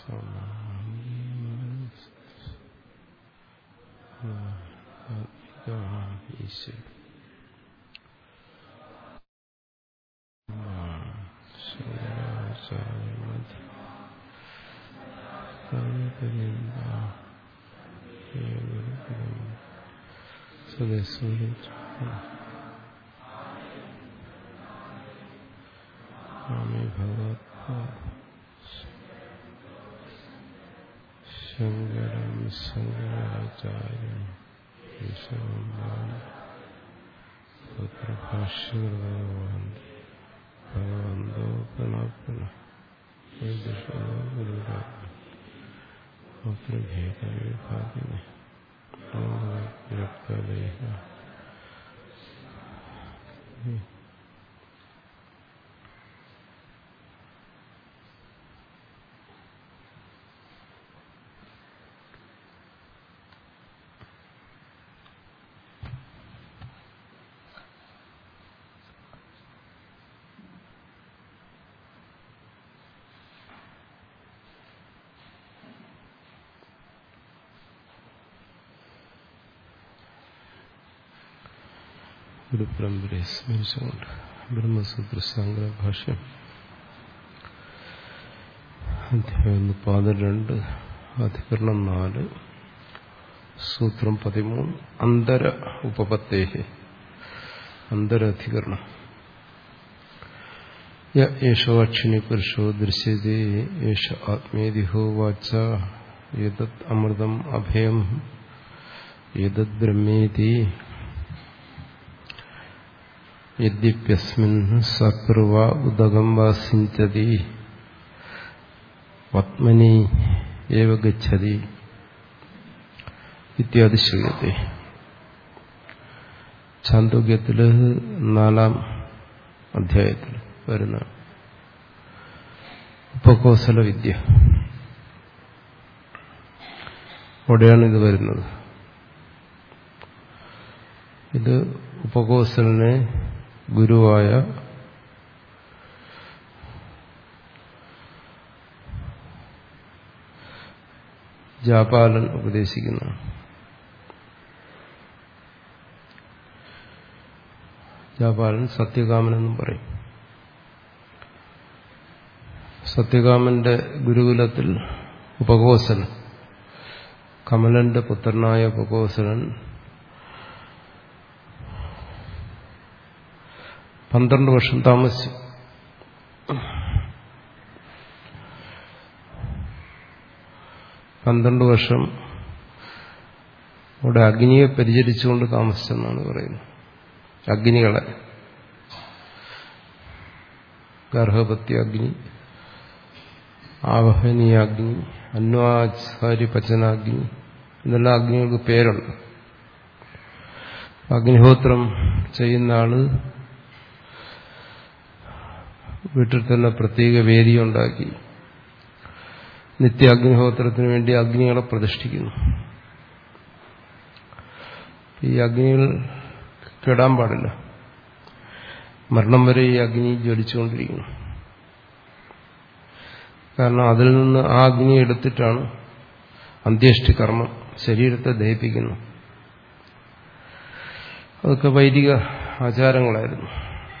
ഈശ്വരൻ സ്വാമി ഭഗവത് ശങ്കരം ശങ്കരാചാര്യം സൂത്രഭാഷ്യകൃതവന്തി ഭഗവന്തോ പുനഃ ഭേദവിഭാഗിനെ വിരക്തദേഹ ഗുരുപരമ്പരയെ സ്മരിച്ചുകൊണ്ട് ബ്രഹ്മസൂത്ര സംഗ്രഹ ഭാഷ്യം അധ്യായം പാദം രണ്ട് അധികരണം നാല് സൂത്രം പതിമൂന്ന് അന്തര ഉപപത്തേഹി അന്തരധികരണം യേശോക്ഷിണി പുരുഷോ ദൃശ്യതേ യേശ ആത്മേതിഹോ വാച്ച ഏതത് അമൃതം അഭയം ഏതത് ബ്രഹ്മേതി യദ്യപ്യസ്മിൻ സകൃവ ഉദകം വാ സിഞ്ചതി പത്മനി ഏവ ഗച്ഛതി ഇത്യാദി ശ്രീയത്തെ ചാന്തോക്യത്തില് നാലാം അധ്യായത്തിൽ വരുന്ന ഉപകോസല വിദ്യ അവിടെയാണ് ഇത് വരുന്നത് ഇത് ഉപകോസലിനെ ഗുരുവായ ജാപാലൻ ഉപദേശിക്കുന്നു ജാപാലൻ സത്യകാമൻ എന്നും പറയും സത്യകാമന്റെ ഗുരുകുലത്തിൽ ഉപകോസലൻ കമലന്റെ പുത്രനായ ഉപകോസലൻ പന്ത്രണ്ട് വർഷം താമസിച്ചു പന്ത്രണ്ട് വർഷം അവിടെ അഗ്നിയെ പരിചരിച്ചുകൊണ്ട് താമസിച്ചെന്നാണ് പറയുന്നത് അഗ്നികളെ ഗർഭപത്തി അഗ്നി ആവഹനീയ അഗ്നി അന്വാചാരി പചനാഗ്നി എന്നെല്ലാം അഗ്നികൾക്ക് പേരുണ്ട് അഗ്നിഹോത്രം ചെയ്യുന്ന ആള് വീട്ടിൽ തന്നെ പ്രത്യേക വേദി ഉണ്ടാക്കി നിത്യ അഗ്നിഹോത്രത്തിന് വേണ്ടി അഗ്നികളെ പ്രതിഷ്ഠിക്കുന്നു ഈ അഗ്നികൾ കെടാൻ പാടില്ല മരണം വരെ ഈ അഗ്നി ജ്വലിച്ചുകൊണ്ടിരിക്കുന്നു കാരണം അതിൽ നിന്ന് ആ അഗ്നി എടുത്തിട്ടാണ് അന്ത്യേഷ്ടി കർമ്മം ശരീരത്തെ ദഹിപ്പിക്കുന്നു അതൊക്കെ വൈദിക ആചാരങ്ങളായിരുന്നു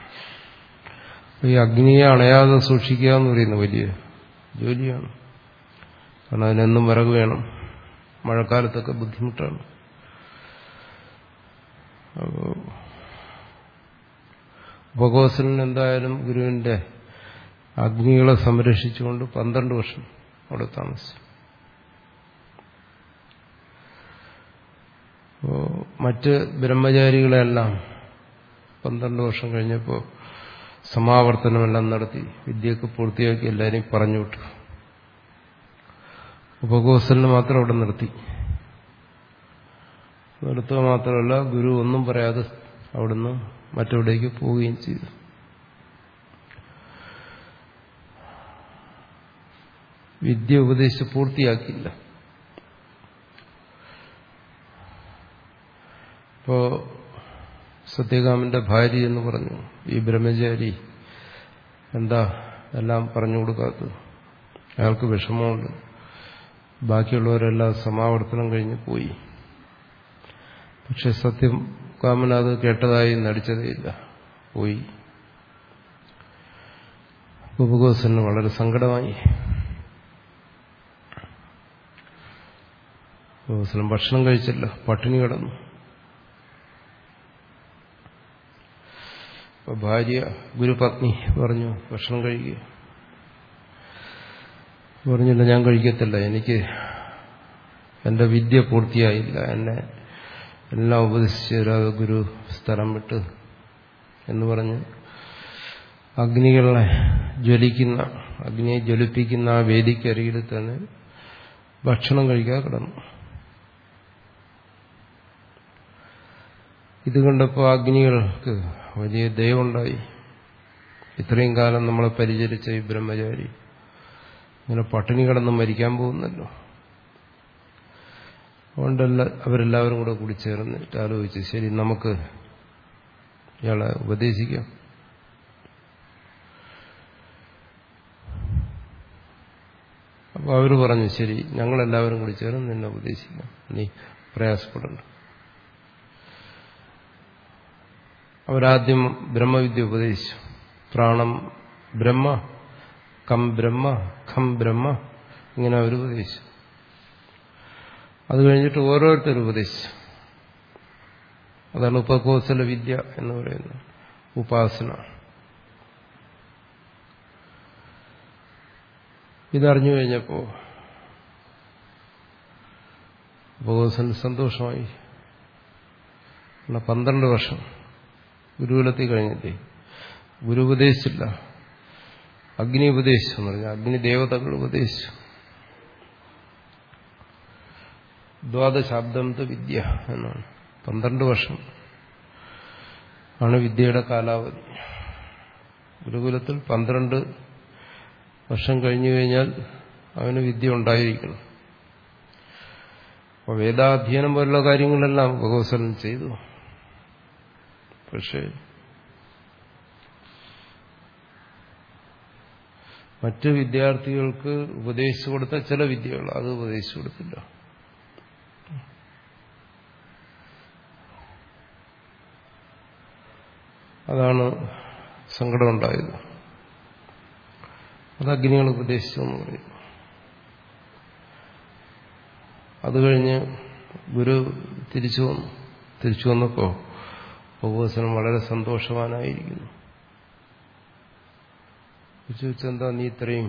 ഈ അഗ്നിയെ അണയാതെ സൂക്ഷിക്കുക എന്ന് പറയുന്നത് വലിയ ജോലിയാണ് കാരണം അതിനെന്നും വിറക് വേണം മഴക്കാലത്തൊക്കെ ബുദ്ധിമുട്ടാണ് അപ്പോൾ ഉപകോസലിന് എന്തായാലും ഗുരുവിന്റെ അഗ്നികളെ സംരക്ഷിച്ചുകൊണ്ട് പന്ത്രണ്ട് വർഷം അവിടെ താമസിച്ചു അപ്പോൾ മറ്റ് ബ്രഹ്മചാരികളെല്ലാം പന്ത്രണ്ട് വർഷം കഴിഞ്ഞപ്പോൾ സമാവർത്തനമെല്ലാം നടത്തി വിദ്യയൊക്കെ പൂർത്തിയാക്കി എല്ലാവരെയും പറഞ്ഞു വിട്ടു ഉപകോസലിന് മാത്രം അവിടെ നിർത്തി നിർത്തുക മാത്രമല്ല ഗുരു ഒന്നും പറയാതെ അവിടുന്ന് മറ്റെവിടേക്ക് പോവുകയും ചെയ്തു വിദ്യ ഉപദേശിച്ച് പൂർത്തിയാക്കില്ല ഇപ്പോ സത്യകാമന്റെ ഭാര്യ എന്ന് പറഞ്ഞു ഈ ബ്രഹ്മചാരി എന്താ എല്ലാം പറഞ്ഞു കൊടുക്കാത്തത് അയാൾക്ക് വിഷമമുണ്ട് ബാക്കിയുള്ളവരെല്ലാം സമാവർത്തനം കഴിഞ്ഞ് പോയി പക്ഷെ സത്യം കാമൻ അത് കേട്ടതായി നടിച്ചതേയില്ല പോയി ഉപകോസന് വളരെ സങ്കടമായി ഉപകോസനം ഭക്ഷണം കഴിച്ചില്ല പട്ടിണി കിടന്നു അപ്പൊ ഭാര്യ ഗുരുപത്നി പറഞ്ഞു ഭക്ഷണം കഴിക്കുക പറഞ്ഞില്ല ഞാൻ കഴിക്കത്തില്ല എനിക്ക് എന്റെ വിദ്യ പൂർത്തിയായില്ല എന്നെ എല്ലാം ഉപദേശിച്ചു തരാതെ ഗുരു സ്ഥലം വിട്ട് എന്ന് പറഞ്ഞ് അഗ്നികളെ ജ്വലിക്കുന്ന അഗ്നിയെ ജ്വലിപ്പിക്കുന്ന ആ വേദിക്കരികിൽ തന്നെ ഭക്ഷണം കഴിക്കാതെ കിടന്നു ഇത് കണ്ടപ്പോൾ അഗ്നികൾക്ക് വലിയ ദയവുണ്ടായി ഇത്രയും കാലം നമ്മളെ പരിചരിച്ച ഈ ബ്രഹ്മചാരി ഇങ്ങനെ പട്ടിണി കിടന്ന് മരിക്കാൻ പോകുന്നല്ലോ അതുകൊണ്ടല്ല അവരെല്ലാവരും കൂടെ കൂടി ചേർന്നിട്ട് ആലോചിച്ച് ശരി നമുക്ക് ഇയാളെ ഉപദേശിക്കാം അപ്പോൾ അവർ പറഞ്ഞു ശരി ഞങ്ങളെല്ലാവരും കൂടി ചേർന്ന് നിന്നെ ഉപദേശിക്കാം നീ പ്രയാസപ്പെടണ്ട അവരാദ്യം ബ്രഹ്മവിദ്യ ഉപദേശിച്ചു പ്രാണം ബ്രഹ്മ കം ബ്രഹ്മ ഖം ബ്രഹ്മ ഇങ്ങനെ അവർ ഉപദേശിച്ചു അത് കഴിഞ്ഞിട്ട് ഓരോരുത്തർ ഉപദേശിച്ചു അതാണ് ഉപകോസല വിദ്യ എന്ന് പറയുന്നത് ഉപാസന ഇതറിഞ്ഞു കഴിഞ്ഞപ്പോ ഉപകോസന് സന്തോഷമായി പന്ത്രണ്ട് വർഷം ഗുരുകുലത്തിൽ കഴിഞ്ഞില്ലേ ഗുരു ഉപദേശിച്ചില്ല അഗ്നി ഉപദേശിച്ചു എന്ന് പറഞ്ഞാൽ അഗ്നി ദേവതകൾ ഉപദേശിച്ചു ദ്വാദശാബ്ദം വിദ്യ എന്നാണ് പന്ത്രണ്ട് വർഷം ആണ് വിദ്യയുടെ കാലാവധി ഗുരുകുലത്തിൽ പന്ത്രണ്ട് വർഷം കഴിഞ്ഞു കഴിഞ്ഞാൽ അവന് വിദ്യ ഉണ്ടായിരിക്കണം അപ്പോൾ വേദാധ്യയനം പോലുള്ള കാര്യങ്ങളെല്ലാം ഭഗവത്സലൻ ചെയ്തു പക്ഷേ മറ്റ് വിദ്യാർത്ഥികൾക്ക് ഉപദേശിച്ചു കൊടുത്ത ചില വിദ്യകൾ അത് ഉപദേശിച്ചു കൊടുത്തില്ല അതാണ് സങ്കടമുണ്ടായത് അത് അഗ്നികൾ ഉപദേശിച്ചു എന്ന് പറയും അത് കഴിഞ്ഞ് ഗുരു തിരിച്ചു വന്നു തിരിച്ചു വന്നപ്പോൾ ഉപവസനം വളരെ സന്തോഷവാനായിരിക്കുന്നു ചോദിച്ചെന്താ നീ ഇത്രയും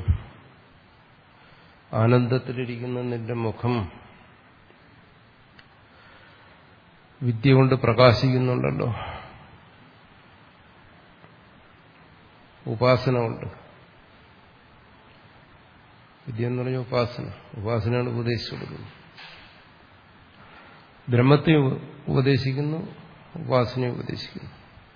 ആനന്ദത്തിലിരിക്കുന്ന നിന്റെ മുഖം വിദ്യ കൊണ്ട് പ്രകാശിക്കുന്നുണ്ടല്ലോ ഉപാസന കൊണ്ട് വിദ്യ എന്ന് പറഞ്ഞ ഉപാസന ഉപാസനയാണ് ഉപദേശിച്ചു കൊടുക്കുന്നത് ബ്രഹ്മത്തെ ഉപദേശിക്കുന്നു ഉപാസനയെ ഉപദേശിക്കുന്നു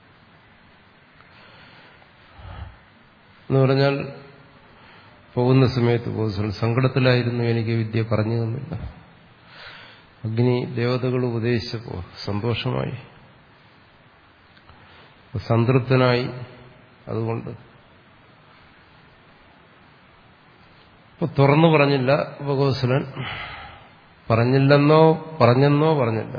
എന്ന് പറഞ്ഞാൽ പോകുന്ന സമയത്ത് പോകുന്ന സങ്കടത്തിലായിരുന്നു എനിക്ക് വിദ്യ പറഞ്ഞു തന്നില്ല അഗ്നി ദേവതകൾ ഉപദേശിച്ചപ്പോൾ സന്തോഷമായി സംതൃപ്തനായി അതുകൊണ്ട് ഇപ്പൊ തുറന്നു പറഞ്ഞില്ല ഭഗവത്സലൻ പറഞ്ഞില്ലെന്നോ പറഞ്ഞെന്നോ പറഞ്ഞില്ല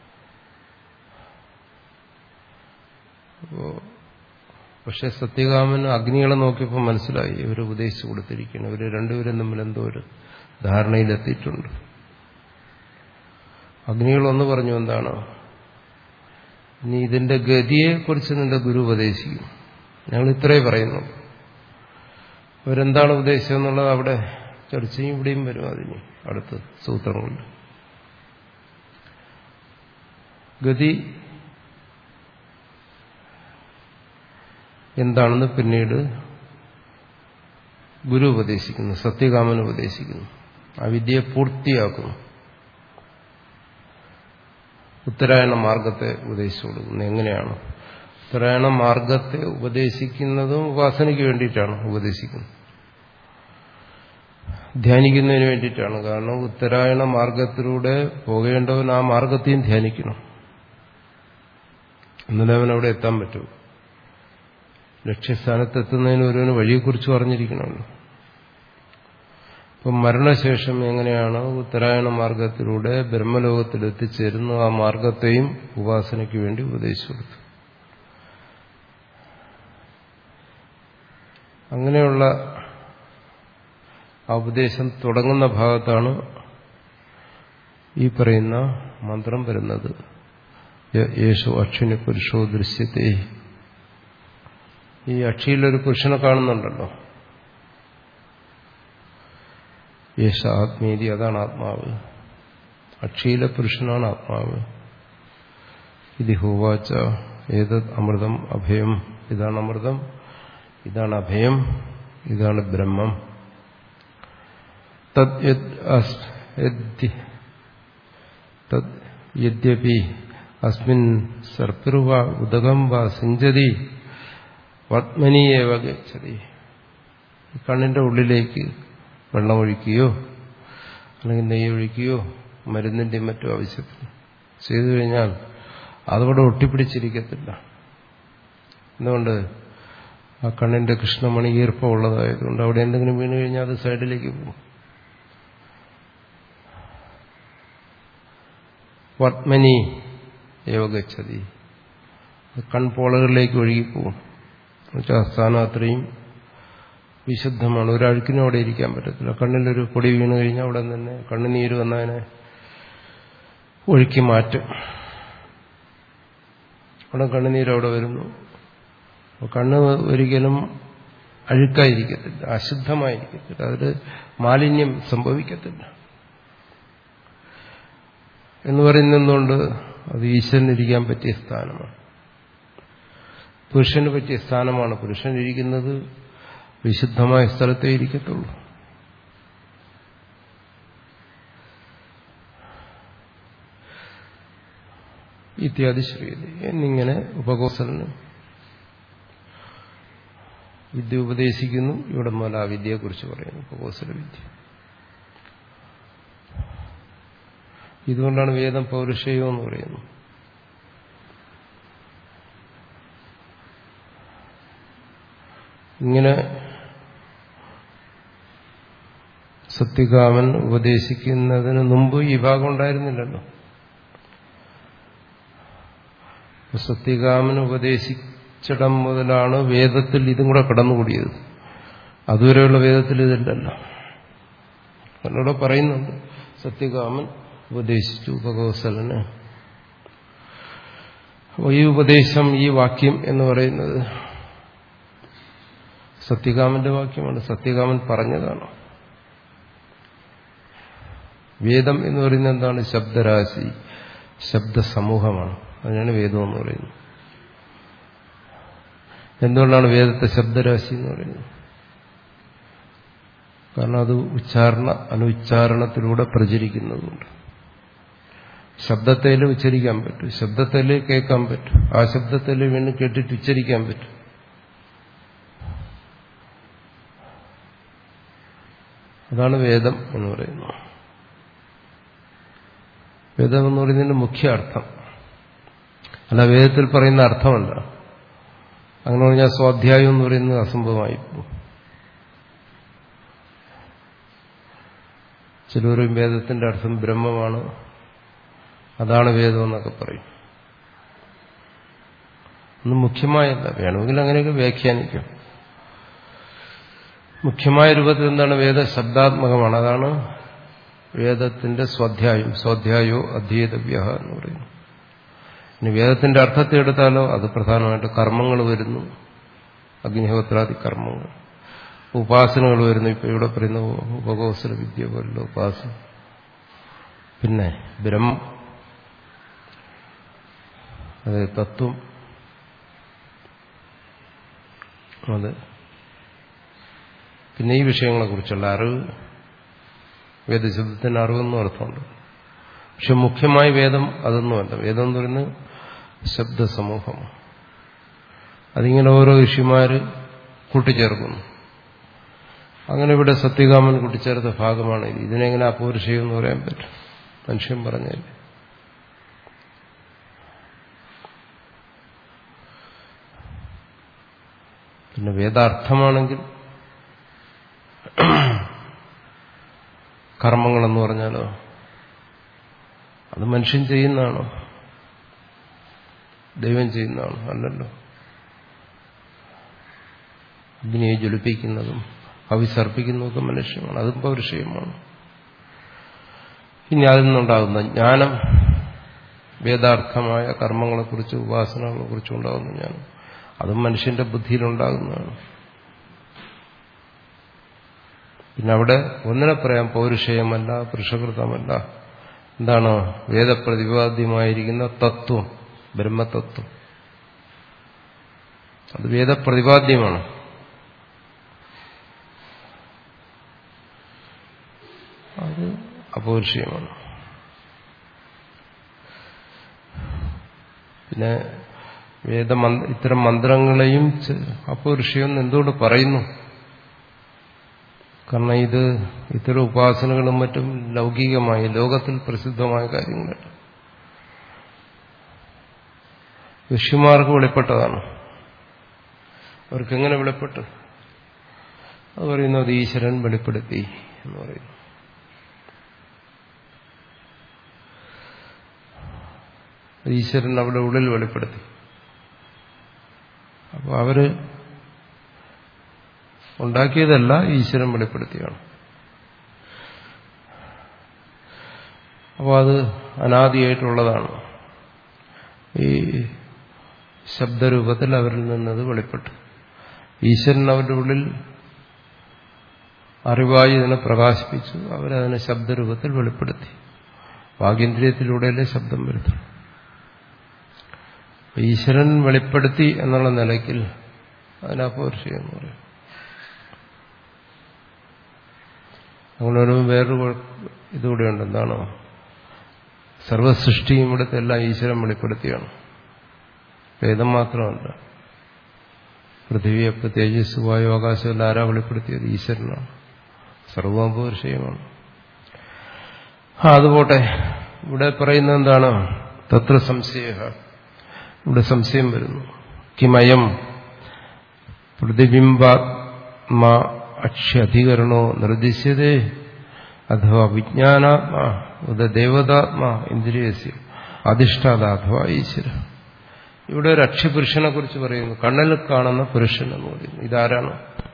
അപ്പോ പക്ഷെ സത്യകാമന് അഗ്നികളെ നോക്കിയപ്പോൾ മനസ്സിലായി ഇവർ ഉപദേശിച്ചു കൊടുത്തിരിക്കുന്നു ഇവർ രണ്ടുപേരും തമ്മിൽ എന്തോ ഒരു ധാരണയിലെത്തിയിട്ടുണ്ട് അഗ്നികളൊന്ന് പറഞ്ഞു എന്താണ് നീ ഇതിന്റെ ഗതിയെക്കുറിച്ച് നിന്റെ ഗുരു ഉപദേശിക്കും ഞങ്ങൾ ഇത്രേ പറയുന്നു അവരെന്താണ് ഉദ്ദേശിച്ചതെന്നുള്ളത് അവിടെ ചർച്ചയും ഇവിടെയും വരും അതിന് അടുത്ത സൂത്രങ്ങളുണ്ട് ഗതി എന്താണെന്ന് പിന്നീട് ഗുരു ഉപദേശിക്കുന്നു സത്യകാമൻ ഉപദേശിക്കുന്നു ആ വിദ്യയെ പൂർത്തിയാക്കുന്നു ഉത്തരായണ മാർഗത്തെ ഉപദേശിച്ചു കൊടുക്കുന്നത് എങ്ങനെയാണ് ഉത്തരായണ മാർഗത്തെ ഉപദേശിക്കുന്നതും ഉപാസനയ്ക്ക് വേണ്ടിയിട്ടാണ് ഉപദേശിക്കുന്നത് ധ്യാനിക്കുന്നതിന് വേണ്ടിയിട്ടാണ് കാരണം ഉത്തരായണ മാർഗത്തിലൂടെ പോകേണ്ടവൻ ആ മാർഗത്തെയും ധ്യാനിക്കണം എന്നാലേ അവൻ അവിടെ എത്താൻ പറ്റൂ ലക്ഷ്യസ്ഥാനത്ത് എത്തുന്നതിന് ഒരുവന് വഴിയെക്കുറിച്ച് പറഞ്ഞിരിക്കണമല്ലോ ഇപ്പം മരണശേഷം എങ്ങനെയാണ് ഉത്തരായണ മാർഗത്തിലൂടെ ബ്രഹ്മലോകത്തിൽ എത്തിച്ചേരുന്നു ആ മാർഗത്തെയും ഉപാസനയ്ക്ക് വേണ്ടി ഉപദേശിച്ചു കൊടുത്തു അങ്ങനെയുള്ള ആ ഉപദേശം തുടങ്ങുന്ന ഭാഗത്താണ് ഈ പറയുന്ന മന്ത്രം വരുന്നത് യേശു അക്ഷിണി പുരുഷോ ദൃശ്യത്തെ ഈ അക്ഷിയിലൊരു പുരുഷനെ കാണുന്നുണ്ടല്ലോ യേശ ആത്മീതി അതാണ് ആത്മാവ് അക്ഷിയിലെ പുരുഷനാണ് ആത്മാവ് ഇത് ഹോവാച്ച ഏതത് അമൃതം അഭയം ഇതാണ് അമൃതം ഇതാണ് അഭയം ഇതാണ് ബ്രഹ്മം യദ്യപി അസ്മിൻ സർപ്പിർവ ഉദകം വ സിഞ്ചതി പത്മനിയേവ ഗച്ഛതി കണ്ണിന്റെ ഉള്ളിലേക്ക് വെള്ളമൊഴിക്കുകയോ അല്ലെങ്കിൽ നെയ്യ് ഒഴിക്കുകയോ മരുന്നിന്റെയും മറ്റും ആവശ്യത്തിന് ചെയ്തു കഴിഞ്ഞാൽ അതവിടെ ഒട്ടിപ്പിടിച്ചിരിക്കത്തില്ല എന്തുകൊണ്ട് ആ കണ്ണിന്റെ കൃഷ്ണമണി ഈർപ്പമുള്ളതായതുകൊണ്ട് അവിടെ എന്തെങ്കിലും വീണ് കഴിഞ്ഞാൽ അത് സൈഡിലേക്ക് പോകും പത്മനി യോഗച്ചതി കൺപോളകളിലേക്ക് ഒഴുകിപ്പോവും എന്നുവെച്ചാൽ സ്ഥാനം അത്രയും വിശുദ്ധമാണ് ഒരഴുക്കിനും അവിടെ ഇരിക്കാൻ പറ്റത്തില്ല കണ്ണിലൊരു പൊടി വീണ് കഴിഞ്ഞാൽ അവിടെ തന്നെ കണ്ണുനീര് വന്നതിനെ ഒഴുക്കി മാറ്റും അവിടെ കണ്ണുനീര് അവിടെ വരുന്നു കണ്ണ് ഒരിക്കലും അഴുക്കായിരിക്കത്തില്ല അശുദ്ധമായിരിക്കത്തില്ല അതിൽ മാലിന്യം സംഭവിക്കത്തില്ല എന്ന് പറയുന്നതുകൊണ്ട് അത് ഈശ്വരനിരിക്കാൻ പറ്റിയ സ്ഥാനമാണ് പുരുഷന് പറ്റിയ സ്ഥാനമാണ് പുരുഷൻ ഇരിക്കുന്നത് വിശുദ്ധമായ സ്ഥലത്തേ ഇരിക്കത്തുള്ളൂ ഇത്യാദി ശ്രീതി എന്നിങ്ങനെ ഉപകോസലിന് വിദ്യ ഉപദേശിക്കുന്നു ഇവിടെ മുതൽ ആ വിദ്യയെക്കുറിച്ച് പറയുന്നു ഉപകോസല വിദ്യ ഇതുകൊണ്ടാണ് വേദം പൗരുഷയോ എന്ന് പറയുന്നത് ഇങ്ങനെ സത്യകാമൻ ഉപദേശിക്കുന്നതിന് മുമ്പ് ഈ ഭാഗം ഉണ്ടായിരുന്നില്ലല്ലോ സത്യകാമൻ ഉപദേശിച്ചിടം മുതലാണ് വേദത്തിൽ ഇതും കൂടെ കടന്നുകൂടിയത് അതുവരെയുള്ള വേദത്തിൽ ഇതില്ലല്ലോ എന്നോട് പറയുന്നുണ്ട് സത്യകാമൻ ഉപദേശിച്ചു ഉപകോസലന് അപ്പോൾ ഈ ഉപദേശം ഈ വാക്യം എന്ന് പറയുന്നത് സത്യകാമന്റെ വാക്യമാണ് സത്യകാമൻ പറഞ്ഞതാണ് വേദം എന്ന് പറയുന്നത് എന്താണ് ശബ്ദരാശി ശബ്ദസമൂഹമാണ് അതിനാണ് വേദം എന്ന് പറയുന്നത് എന്തുകൊണ്ടാണ് വേദത്തെ ശബ്ദരാശി എന്ന് പറയുന്നത് കാരണം അത് ഉച്ചാരണ അനുച്ചാരണത്തിലൂടെ പ്രചരിക്കുന്നതുകൊണ്ട് ശബ്ദത്തേലും ഉച്ചരിക്കാൻ പറ്റും ശബ്ദത്തേലേ കേൾക്കാൻ പറ്റും ആ ശബ്ദത്തേലേ വീണ്ടും കേട്ടിട്ട് ഉച്ചരിക്കാൻ പറ്റും അതാണ് വേദം എന്ന് പറയുന്നത് വേദം എന്ന് പറയുന്നതിന്റെ മുഖ്യ അർത്ഥം അല്ല വേദത്തിൽ പറയുന്ന അർത്ഥമല്ല അങ്ങനെ പറഞ്ഞാൽ സ്വാധ്യായം എന്ന് പറയുന്നത് അസംഭവമായി പോകും ചിലരും വേദത്തിന്റെ അർത്ഥം ബ്രഹ്മമാണ് അതാണ് വേദം എന്നൊക്കെ പറയും ഒന്നും മുഖ്യമായല്ല വേണമെങ്കിൽ അങ്ങനെയൊക്കെ വ്യാഖ്യാനിക്കും മുഖ്യമായ രൂപത്തിൽ എന്താണ് വേദ ശബ്ദാത്മകമാണ് അതാണ് വേദത്തിന്റെ സ്വാധ്യായം സ്വാധ്യായോ അധ്യേതവ്യ എന്ന് പറയുന്നു ഇനി വേദത്തിന്റെ അർത്ഥത്തെ എടുത്താലോ അത് പ്രധാനമായിട്ട് കർമ്മങ്ങൾ വരുന്നു അഗ്നിഹോത്രാദി കർമ്മങ്ങൾ ഉപാസനകൾ വരുന്നു ഇപ്പൊ ഇവിടെ പറയുന്ന ഉപകോസല വിദ്യ പോലുള്ള ഉപാസന പിന്നെ ബ്രഹ്മം അതെ തത്വം അത് പിന്നെ ഈ വിഷയങ്ങളെക്കുറിച്ചുള്ള അറിവ് വേദശബ്ദത്തിന് അറിവെന്നും അർത്ഥമുണ്ട് പക്ഷെ മുഖ്യമായി വേദം അതൊന്നുമല്ല വേദം എന്ന് പറയുന്നത് ശബ്ദസമൂഹം അതിങ്ങനെ ഓരോ ഋഷിമാര് കൂട്ടിച്ചേർക്കുന്നു അങ്ങനെ ഇവിടെ സത്യകാമൻ കൂട്ടിച്ചേർത്ത ഭാഗമാണ് ഇത് ഇതിനെങ്ങനെ അപൗരുഷയം എന്ന് പറയാൻ പറ്റും മനുഷ്യൻ പറഞ്ഞല്ലേ പിന്നെ വേദാർത്ഥമാണെങ്കിൽ കർമ്മങ്ങളെന്ന് പറഞ്ഞാലോ അത് മനുഷ്യൻ ചെയ്യുന്നതാണോ ദൈവം ചെയ്യുന്നതാണോ അല്ലല്ലോ അഗ്നിയെ ജ്വലിപ്പിക്കുന്നതും അവിസർപ്പിക്കുന്നതൊക്കെ മനുഷ്യമാണ് അതും പൗരുഷയമാണ് ഇനി അതിൽ നിന്നുണ്ടാകുന്ന ജ്ഞാനം വേദാർത്ഥമായ കർമ്മങ്ങളെക്കുറിച്ച് ഉപാസനകളെക്കുറിച്ചും ഉണ്ടാകുന്ന ജ്ഞാനം അതും മനുഷ്യന്റെ ബുദ്ധിയിലുണ്ടാകുന്നതാണ് പിന്നെ അവിടെ ഒന്നിനെ പറയാം പൗരുഷയമല്ല പുരുഷകൃതമല്ല എന്താണ് വേദപ്രതിപാദ്യമായിരിക്കുന്ന തത്വം ബ്രഹ്മതത്വം അത് വേദപ്രതിപാദ്യമാണ് അത് അപൗരുഷയമാണ് പിന്നെ വേദമന്ത്ര ഇത്തരം മന്ത്രങ്ങളെയും അപൗരുഷയം എന്തുകൊണ്ട് പറയുന്നു കാരണം ഇത് ഇത്തരം ഉപാസനകളും മറ്റും ലൗകികമായി ലോകത്തിൽ പ്രസിദ്ധമായ കാര്യങ്ങളല്ല ഋഷിമാർക്ക് വെളിപ്പെട്ടതാണ് അവർക്ക് എങ്ങനെ വെളിപ്പെട്ടു അത് പറയുന്നത് ഈശ്വരൻ വെളിപ്പെടുത്തി എന്ന് പറയുന്നു ഈശ്വരൻ അവിടെ ഉള്ളിൽ വെളിപ്പെടുത്തി അപ്പോൾ അവര് ഉണ്ടാക്കിയതല്ല ഈശ്വരൻ വെളിപ്പെടുത്തിയാണ് അപ്പോൾ അത് അനാദിയായിട്ടുള്ളതാണ് ഈ ശബ്ദരൂപത്തിൽ അവരിൽ നിന്നത് വെളിപ്പെട്ടു ഈശ്വരൻ അവരുടെ ഉള്ളിൽ അറിവായി ഇതിനെ പ്രകാശിപ്പിച്ചു അവരതിനെ ശബ്ദരൂപത്തിൽ വെളിപ്പെടുത്തി വാഗേന്ദ്രിയത്തിലൂടെയല്ലേ ശബ്ദം വരുത്തുള്ളൂ ഈശ്വരൻ വെളിപ്പെടുത്തി എന്നുള്ള നിലയ്ക്കിൽ അതിനപൗരുഷം എന്ന് പറയും അങ്ങനൊരു വേറൊരു ഇതുകൂടെയുണ്ട് എന്താണോ സർവസൃഷ്ടിയും ഇവിടുത്തെ എല്ലാം ഈശ്വരൻ വെളിപ്പെടുത്തിയാണ് വേദം മാത്രമല്ല പൃഥ്വിയപ്പ് തേജസ് വായു ആകാശം എല്ലാം ആരാ വെളിപ്പെടുത്തിയത് ഈശ്വരനാണ് സർവോപരിഷയമാണ് ആ അതുപോട്ടെ ഇവിടെ പറയുന്നത് എന്താണ് തത്ര സംശയ ഇവിടെ സംശയം വരുന്നു കിമയം പ്രതിബിംബാത്മാ അക്ഷ്യധികരണോ നിർദ്ദിശ്യതേ അഥവാ വിജ്ഞാനാത്മാ ഉദ ദേവതാത്മാ ഇന്ദ്രിയസ്യ അധിഷ്ഠാത അഥവാ ഈശ്വര ഇവിടെ ഒരു അക്ഷ്യപുരുഷനെ കുറിച്ച് പറയുന്നു കണ്ണനിൽ കാണുന്ന പുരുഷൻ എന്ന് പറയുന്നു ഇതാരാണ്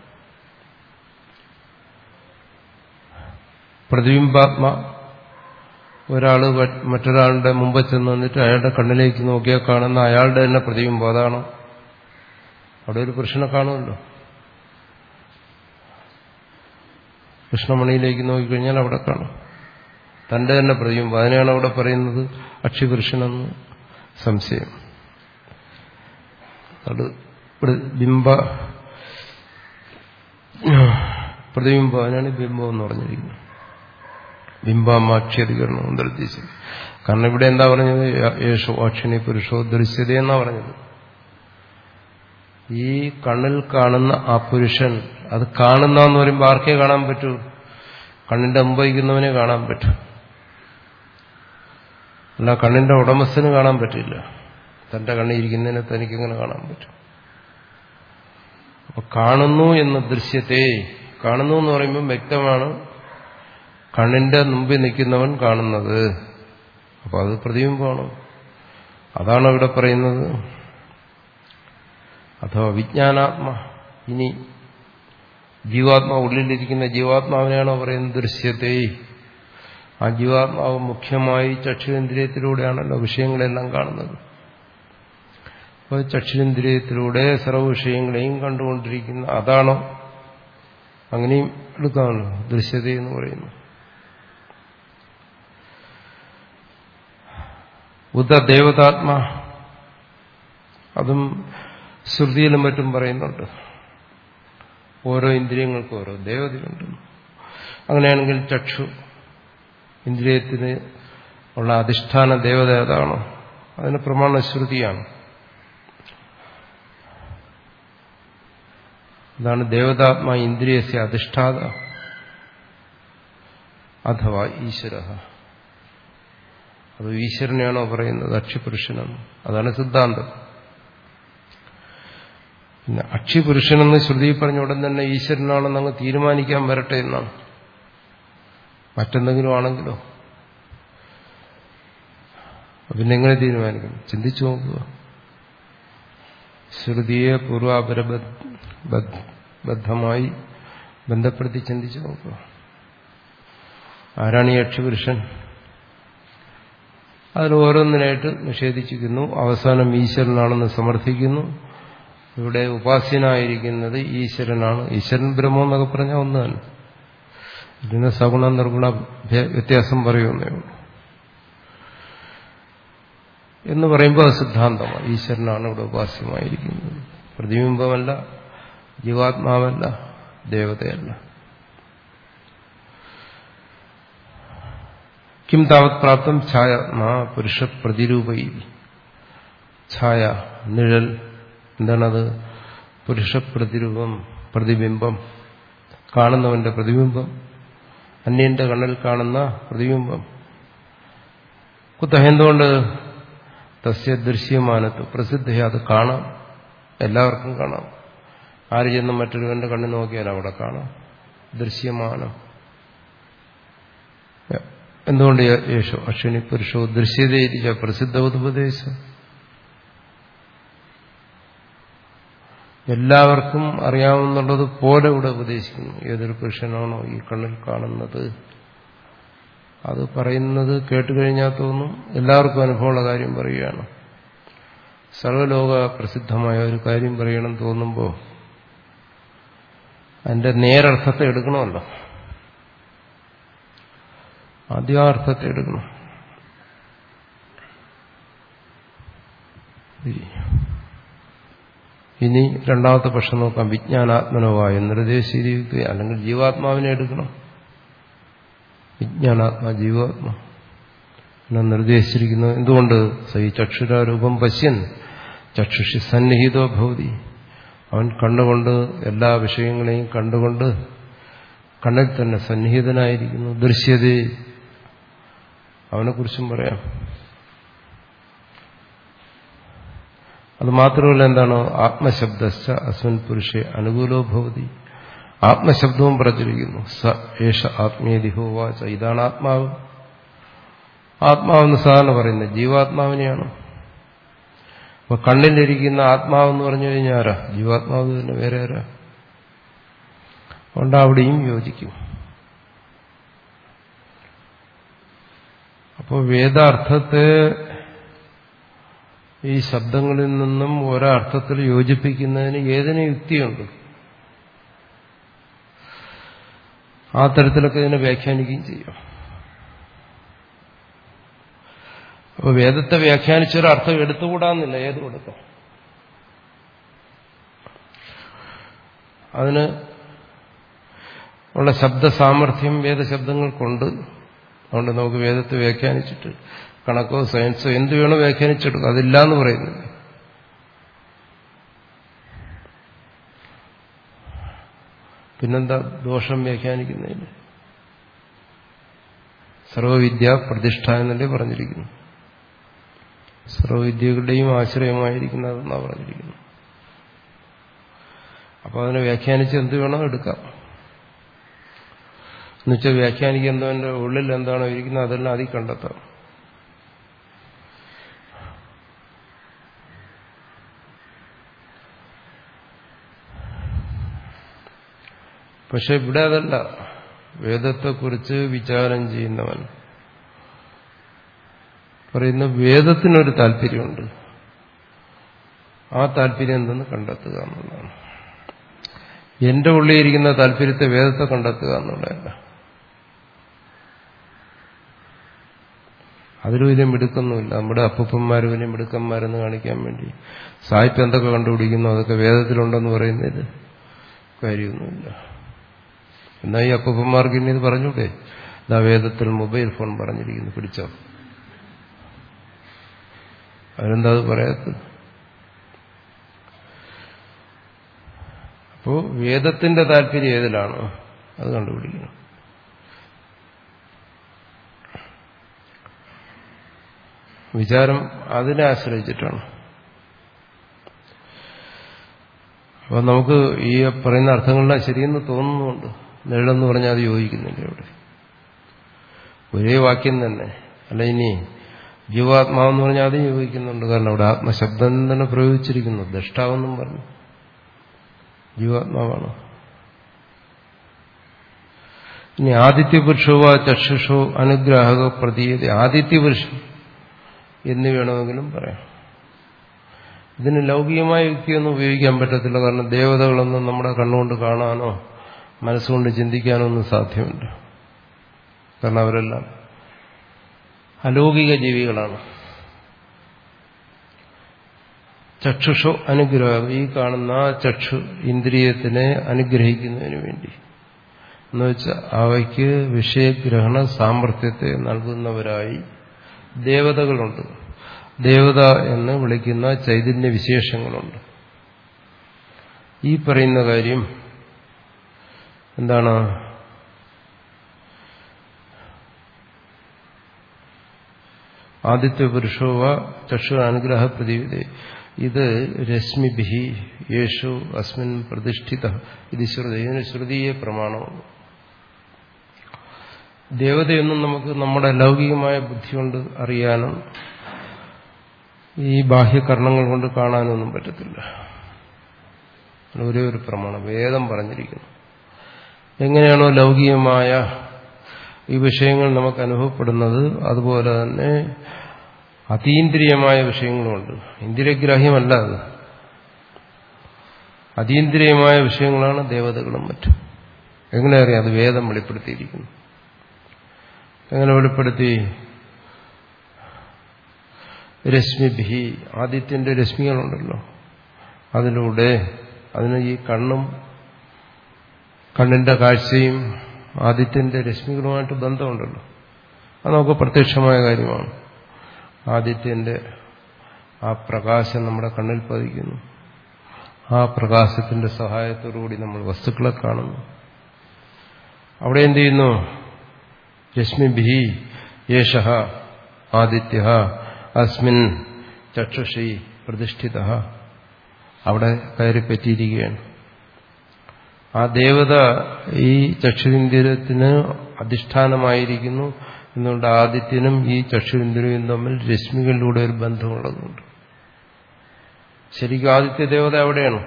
പ്രതിബിംബാത്മ ഒരാള് മറ്റൊരാളുടെ മുമ്പ് ചെന്ന് നിന്നിട്ട് അയാളുടെ കണ്ണിലേക്ക് നോക്കിയാൽ കാണുന്ന അയാളുടെ തന്നെ പ്രതിബിംബം അതാണോ അവിടെ ഒരു പുരുഷനെ കാണുമല്ലോ കൃഷ്ണമണിയിലേക്ക് നോക്കിക്കഴിഞ്ഞാൽ അവിടെ കാണും തന്റെ തന്നെ പ്രതിബിംബം അതിനെയാണ് അവിടെ പറയുന്നത് അക്ഷിപുരുഷനെന്ന് സംശയം അത് ബിംബ പ്രതിബിംബം അതിനാണ് ബിംബം എന്ന് പറഞ്ഞിരിക്കുന്നത് ബിംബാമാക്ഷ്യധികരണം നിർദ്ദേശിച്ചത് കാരണം ഇവിടെ എന്താ പറഞ്ഞത് യേശോ അക്ഷിണി പുരുഷോ ദൃശ്യത എന്നാ പറഞ്ഞത് ഈ കണ്ണിൽ കാണുന്ന ആ പുരുഷൻ അത് കാണുന്ന എന്ന് പറയുമ്പോൾ ആർക്കേ കാണാൻ പറ്റൂ കണ്ണിന്റെ മുമ്പയിക്കുന്നവനെ കാണാൻ പറ്റും അല്ല കണ്ണിന്റെ ഉടമസ്ഥന് കാണാൻ പറ്റില്ല തന്റെ കണ്ണിരിക്കുന്നതിനെ തനിക്കെങ്ങനെ കാണാൻ പറ്റും അപ്പൊ കാണുന്നു എന്ന ദൃശ്യത്തെ കാണുന്നു എന്ന് പറയുമ്പോൾ വ്യക്തമാണ് കണ്ണിന്റെ മുമ്പിൽ നിൽക്കുന്നവൻ കാണുന്നത് അപ്പൊ അത് പ്രതിബിംബമാണ് അതാണ് ഇവിടെ പറയുന്നത് അഥവാ വിജ്ഞാനാത്മ ഇനി ജീവാത്മാവ് ഉള്ളിലിരിക്കുന്ന ജീവാത്മാവിനെയാണോ പറയുന്നത് ദൃശ്യത്തെ ആ ജീവാത്മാവ് മുഖ്യമായി ചക്ഷുരേന്ദ്രിയത്തിലൂടെയാണല്ലോ വിഷയങ്ങളെല്ലാം കാണുന്നത് അപ്പോൾ ചക്ഷുരേന്ദ്രിയത്തിലൂടെ സർവ്വ വിഷയങ്ങളെയും കണ്ടുകൊണ്ടിരിക്കുന്ന അതാണോ അങ്ങനെയും എടുക്കാമല്ലോ ദൃശ്യത എന്ന് പറയുന്നു ബുദ്ധ ദേവതാത്മ അതും ശ്രുതിയിലും മറ്റും പറയുന്നുണ്ട് ഓരോ ഇന്ദ്രിയങ്ങൾക്കും ഓരോ ദേവതയുണ്ട് അങ്ങനെയാണെങ്കിൽ ചക്ഷു ഇന്ദ്രിയത്തിന് ഉള്ള അധിഷ്ഠാന ദേവത ഏതാണോ അതിന് പ്രമാണ ശ്രുതിയാണ് അതാണ് ദേവതാത്മാ ഇന്ദ്രിയസ്യ അധിഷ്ഠാത അഥവാ ഈശ്വര അത് ഈശ്വരനെയാണോ പറയുന്നത് അക്ഷിപുരുഷനെന്ന് അതാണ് സിദ്ധാന്തം പിന്നെ അക്ഷിപുരുഷനെന്ന് ശ്രുതി പറഞ്ഞ ഉടൻ തന്നെ ഈശ്വരനാണെന്ന് അങ്ങ് തീരുമാനിക്കാൻ വരട്ടെ എന്നാണ് മറ്റെന്തെങ്കിലും ആണെങ്കിലോ പിന്നെ എങ്ങനെ തീരുമാനിക്കും ചിന്തിച്ചു നോക്കുക ശ്രുതിയെ പൂർവാപരബദ്ധമായി ബന്ധപ്പെടുത്തി ചിന്തിച്ചു നോക്കുക ആരാണ് ഈ യക്ഷപുരുഷൻ അതിൽ ഓരോന്നിനായിട്ട് നിഷേധിച്ചിരിക്കുന്നു അവസാനം ഈശ്വരനാണെന്ന് സമർത്ഥിക്കുന്നു ഇവിടെ ഉപാസ്യനായിരിക്കുന്നത് ഈശ്വരനാണ് ഈശ്വരൻ ബ്രഹ്മം എന്നൊക്കെ പറഞ്ഞാൽ ഒന്ന് തന്നെ ഇതിന് സഗുണ നിർഗുണ വ്യത്യാസം പറയുന്നേ ഉള്ളൂ എന്ന് പറയുമ്പോൾ അത് സിദ്ധാന്തമാണ് ഈശ്വരനാണ് ഇവിടെ ഉപാസ്യമായിരിക്കുന്നത് പ്രതിബിംബമല്ല ജീവാത്മാവല്ല ദേവതയല്ല കിം താവത് പ്രാപ്തം ഛായ നാ പുരുഷ പ്രതിരൂപയി ഛായ നിഴൽ എന്താണത് പുരുഷ പ്രതിരൂപം പ്രതിബിംബം കാണുന്നവന്റെ പ്രതിബിംബം അന്യന്റെ കണ്ണിൽ കാണുന്ന പ്രതിബിംബം കുത്തഹ എന്തുകൊണ്ട് തസ്യ ദൃശ്യമാനത്ത് പ്രസിദ്ധ അത് കാണാം എല്ലാവർക്കും കാണാം ആര് ചെന്ന് മറ്റൊരുവന്റെ കണ്ണിൽ നോക്കിയാൽ അവിടെ കാണാം ദൃശ്യമാനം എന്തുകൊണ്ട് യേശോ അശ്വിനി പുരുഷോ ദൃശ്യതയിരിച്ച പ്രസിദ്ധ ഉപദേശം എല്ലാവർക്കും അറിയാവുന്നുള്ളത് പോലെ ഇവിടെ ഉപദേശിക്കുന്നു ഏതൊരു പുരുഷനാണോ ഈ കണ്ണിൽ കാണുന്നത് അത് പറയുന്നത് കേട്ടുകഴിഞ്ഞാൽ തോന്നും എല്ലാവർക്കും അനുഭവമുള്ള കാര്യം പറയുകയാണ് സർവലോക പ്രസിദ്ധമായ ഒരു കാര്യം പറയണം തോന്നുമ്പോൾ അതിന്റെ നേരർത്ഥത്തെ എടുക്കണമല്ലോ ആദ്യാർത്ഥത്തെ എടുക്കണം ഇനി രണ്ടാമത്തെ പക്ഷം നോക്കാം വിജ്ഞാനാത്മനോവായ നിർദ്ദേശിക്കുക അല്ലെങ്കിൽ ജീവാത്മാവിനെ എടുക്കണം വിജ്ഞാനാത്മ ജീവാത്മ എന്നെ നിർദ്ദേശിച്ചിരിക്കുന്നു എന്തുകൊണ്ട് സൈ ചക്ഷുരാരൂപം പശ്യൻ ചക്ഷുഷി സന്നിഹിതോ ഭവതി അവൻ കണ്ടുകൊണ്ട് എല്ലാ വിഷയങ്ങളെയും കണ്ടുകൊണ്ട് കണ്ണിൽ തന്നെ സന്നിഹിതനായിരിക്കുന്നു ദൃശ്യത അവനെക്കുറിച്ചും പറയാം അത് മാത്രമല്ല എന്താണ് ആത്മശബ്ദശ്ച അസ്മിൻ പുരുഷെ അനുകൂലോ ഭവതി ആത്മശബ്ദവും പ്രചരിക്കുന്നു സ ഏഷ ആത്മീയതി ഹോവാച ഇതാണ് ആത്മാവ് ആത്മാവെന്ന് സാധാരണ പറയുന്നത് ജീവാത്മാവിനെയാണ് അപ്പൊ കണ്ണിലിരിക്കുന്ന ആത്മാവെന്ന് പറഞ്ഞു കഴിഞ്ഞാൽ ആരാ ജീവാത്മാവ് തന്നെ വേറെ ആരാ അതുകൊണ്ട് അവിടെയും യോജിക്കും അപ്പോൾ വേദാർത്ഥത്തെ ഈ ശബ്ദങ്ങളിൽ നിന്നും ഒരർത്ഥത്തിൽ യോജിപ്പിക്കുന്നതിന് ഏതിന് യുക്തിയുണ്ട് ആ തരത്തിലൊക്കെ ഇതിനെ വ്യാഖ്യാനിക്കുകയും ചെയ്യും അപ്പോൾ വേദത്തെ വ്യാഖ്യാനിച്ചൊരർത്ഥം എടുത്തുകൂടാന്നില്ല ഏത് കൊടുക്കാം അതിന് ഉള്ള ശബ്ദ സാമർഥ്യം വേദശബ്ദങ്ങൾക്കുണ്ട് അതുകൊണ്ട് നമുക്ക് വേദത്തെ വ്യാഖ്യാനിച്ചിട്ട് കണക്കോ സയൻസോ എന്ത് വേണോ വ്യാഖ്യാനിച്ചെടുക്കും അതില്ല എന്ന് പറയുന്നില്ല പിന്നെന്താ ദോഷം വ്യാഖ്യാനിക്കുന്നതിന് സർവവിദ്യ പ്രതിഷ്ഠ എന്നല്ലേ പറഞ്ഞിരിക്കുന്നു സർവവിദ്യകളുടെയും ആശ്രയമായിരിക്കുന്നതെന്നാണ് പറഞ്ഞിരിക്കുന്നത് അപ്പോൾ അതിനെ വ്യാഖ്യാനിച്ച് എന്ത് വേണോ എടുക്കാം എന്നുവെച്ചാൽ വ്യാഖ്യാനിക്കുന്നവന്റെ ഉള്ളിൽ എന്താണോ ഇരിക്കുന്നത് അതെല്ലാം അതിൽ കണ്ടെത്താം പക്ഷെ ഇവിടെ അതല്ല വേദത്തെക്കുറിച്ച് വിചാരം ചെയ്യുന്നവൻ പറയുന്ന വേദത്തിനൊരു താല്പര്യമുണ്ട് ആ താല്പര്യം എന്തെന്ന് കണ്ടെത്തുക എന്നുള്ളതാണ് എന്റെ ഉള്ളിലിരിക്കുന്ന താല്പര്യത്തെ വേദത്തെ കണ്ടെത്തുക എന്നുള്ളതല്ല അതിലും ഇതിലും മിടുക്കൊന്നുമില്ല നമ്മുടെ അപ്പൂപ്പന്മാരും വലിയ മിടുക്കന്മാരെന്ന് കാണിക്കാൻ വേണ്ടി സാഹിത്യം എന്തൊക്കെ കണ്ടുപിടിക്കുന്നു അതൊക്കെ വേദത്തിലുണ്ടെന്ന് പറയുന്നതിൽ കാര്യമൊന്നുമില്ല എന്നാൽ ഈ അപ്പൂപ്പന്മാർക്ക് ഇനി ഇത് പറഞ്ഞൂടെ ഇതാ വേദത്തിൽ മൊബൈൽ ഫോൺ പറഞ്ഞിരിക്കുന്നു പിടിച്ചോ അവരെന്താ അത് പറയാത്തത് അപ്പോ വേദത്തിന്റെ താല്പര്യം ഏതിലാണോ അത് കണ്ടുപിടിക്കണം വിചാരം അതിനെ ആശ്രയിച്ചിട്ടാണ് അപ്പോൾ നമുക്ക് ഈ പറയുന്ന അർത്ഥങ്ങളെല്ലാം ശരിയെന്ന് തോന്നുന്നുണ്ട് നിഴലെന്ന് പറഞ്ഞാൽ അത് യോജിക്കുന്നില്ല ഇവിടെ ഒരേ വാക്യം തന്നെ അല്ല ഇനി ജീവാത്മാവെന്ന് പറഞ്ഞാൽ അതും യോജിക്കുന്നുണ്ട് കാരണം അവിടെ ആത്മശബ്ദം തന്നെ പ്രയോഗിച്ചിരിക്കുന്നു ദഷ്ടാവെന്നും പറഞ്ഞു ജീവാത്മാവാണ് ഇനി ആദിത്യപുരുഷോ ചക്ഷുഷോ അനുഗ്രാഹക പ്രതീയത ആദിത്യപുരുഷൻ എന്ന് വേണമെങ്കിലും പറയാം ഇതിന് ലൗകികമായ യുക്തിയൊന്നും ഉപയോഗിക്കാൻ പറ്റത്തില്ല കാരണം ദേവതകളൊന്നും നമ്മുടെ കണ്ണുകൊണ്ട് കാണാനോ മനസ്സുകൊണ്ട് ചിന്തിക്കാനോ ഒന്നും സാധ്യമല്ല കാരണം അവരെല്ലാം അലൗകിക ജീവികളാണ് ചക്ഷുഷോ അനുഗ്രഹം ഈ കാണുന്ന ചക്ഷു ഇന്ദ്രിയത്തിനെ അനുഗ്രഹിക്കുന്നതിന് വേണ്ടി എന്നുവെച്ചാൽ അവയ്ക്ക് വിഷയഗ്രഹണ സാമർഥ്യത്തെ നൽകുന്നവരായി ദേവതകളുണ്ട് ദേവത എന്ന് വിളിക്കുന്ന ചൈതന്യ വിശേഷങ്ങളുണ്ട് ഈ പറയുന്ന കാര്യം എന്താണ് ആദിത്യ പുരുഷോവ ചക്ഷു അനുഗ്രഹ പ്രതീവിത ഇത് രശ്മിഭി യേശു അസ്മിൻ പ്രതിഷ്ഠിത ഇത് ശ്രുതി ഇതിന് ശ്രുതിയെ പ്രമാണമാണ് ദേവതയൊന്നും നമുക്ക് നമ്മുടെ ലൗകികമായ ബുദ്ധി കൊണ്ട് അറിയാനും ഈ ബാഹ്യകർണങ്ങൾ കൊണ്ട് കാണാനൊന്നും പറ്റത്തില്ല ഒരേ ഒരു പ്രമാണം വേദം പറഞ്ഞിരിക്കുന്നു എങ്ങനെയാണോ ലൗകികമായ ഈ വിഷയങ്ങൾ നമുക്ക് അനുഭവപ്പെടുന്നത് അതുപോലെ തന്നെ അതീന്ദ്രിയമായ വിഷയങ്ങളുമുണ്ട് ഇന്ദ്രിയഗ്രാഹ്യമല്ല അത് അതീന്ദ്രിയമായ വിഷയങ്ങളാണ് ദേവതകളും മറ്റും എങ്ങനെ അറിയാം അത് വേദം വെളിപ്പെടുത്തിയിരിക്കുന്നു എങ്ങനെ വെളിപ്പെടുത്തി രശ്മിഭി ആദിത്യന്റെ രശ്മികളുണ്ടല്ലോ അതിലൂടെ അതിന് ഈ കണ്ണും കണ്ണിന്റെ കാഴ്ചയും ആദിത്യന്റെ രശ്മികളുമായിട്ട് ബന്ധമുണ്ടല്ലോ അത് നമുക്ക് പ്രത്യക്ഷമായ കാര്യമാണ് ആദിത്യന്റെ ആ പ്രകാശം നമ്മുടെ കണ്ണിൽ പതിക്കുന്നു ആ പ്രകാശത്തിന്റെ സഹായത്തോടുകൂടി നമ്മൾ വസ്തുക്കളെ കാണുന്നു അവിടെ എന്ത് ചെയ്യുന്നു രശ്മിഭി യേശ ആദിത്യ അസ്മിൻ ചക്ഷുഷി പ്രതിഷ്ഠിത അവിടെ കയറി പറ്റിയിരിക്കുകയാണ് ആ ദേവത ഈ ചക്ഷുരിന്ദ്രത്തിന് അധിഷ്ഠാനമായിരിക്കുന്നു എന്നുകൊണ്ട് ആദിത്യനും ഈ ചക്ഷുരിന്ദ്രയും തമ്മിൽ രശ്മികളിലൂടെ ഒരു ബന്ധമുള്ളതുകൊണ്ട് ശരിക്കും ആദിത്യ ദേവത എവിടെയാണ്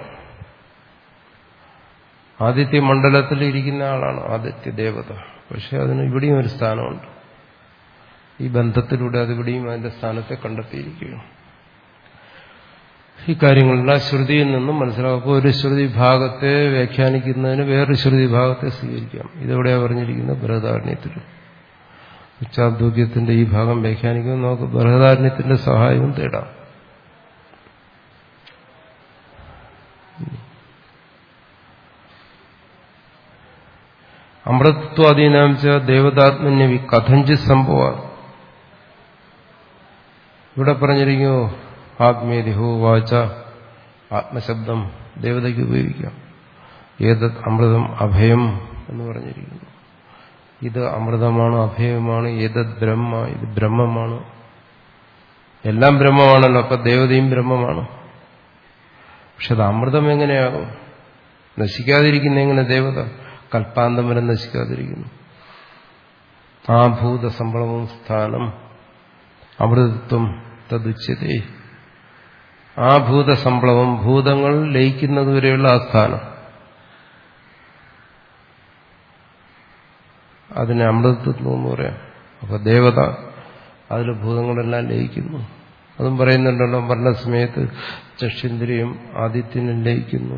ആദിത്യ മണ്ഡലത്തിൽ ഇരിക്കുന്ന ആളാണ് ആദിത്യ ദേവത പക്ഷെ അതിന് ഇവിടെയും ഒരു സ്ഥാനമുണ്ട് ഈ ബന്ധത്തിലൂടെ അതിവിടെയും അതിന്റെ സ്ഥാനത്തെ കണ്ടെത്തിയിരിക്കുകയാണ് ഈ കാര്യങ്ങളെല്ലാം ശ്രുതിയിൽ നിന്നും മനസ്സിലാക്കുമ്പോൾ ഒരു ശ്രുതി ഭാഗത്തെ വ്യാഖ്യാനിക്കുന്നതിന് വേറൊരു ശ്രുതി ഭാഗത്തെ സ്വീകരിക്കാം ഇതെവിടെയാണ് പറഞ്ഞിരിക്കുന്നത് ബൃഹദാരണ്യത്തിൽ ഉച്ചാദ്യോഗ്യത്തിന്റെ ഈ ഭാഗം വ്യാഖ്യാനിക്കുമ്പോൾ നമുക്ക് ബൃഹദാരണ്യത്തിന്റെ സഹായവും തേടാം അമൃതത്വാധീനം ച ദേവതാത്മന്യവി കഥഞ്ചി സംഭവ ഇവിടെ പറഞ്ഞിരിക്കുമോ ആത്മേതിഹോ വാച ആത്മശബ്ദം ദേവതയ്ക്ക് ഉപയോഗിക്കാം ഏതത് അമൃതം അഭയം എന്ന് പറഞ്ഞിരിക്കുന്നു ഇത് അമൃതമാണ് അഭയമാണ് ഏതത് ബ്രഹ്മ ഇത് ബ്രഹ്മമാണ് എല്ലാം ബ്രഹ്മമാണല്ലോ അപ്പൊ ദേവതയും ബ്രഹ്മമാണ് പക്ഷെ അത് അമൃതം എങ്ങനെയാകും നശിക്കാതിരിക്കുന്ന എങ്ങനെ ദേവത കൽപ്പാന്തം വരെ നശിക്കാതിരിക്കുന്നു ആ ഭൂതസമ്പളവും സ്ഥാനം അമൃതത്വം തതുച്യതേ ആ ഭൂതസമ്പളവും ഭൂതങ്ങൾ ലയിക്കുന്നതുവരെയുള്ള ആ സ്ഥാനം അതിനെ അമൃതത്വം എന്ന് പറയാം അപ്പൊ ദേവത അതിൽ ഭൂതങ്ങളെല്ലാം ലയിക്കുന്നു അതും പറയുന്നുണ്ടല്ലോ പറഞ്ഞ സമയത്ത് ചക്ഷുന്ദ്രിയും ആദിത്യനും ലയിക്കുന്നു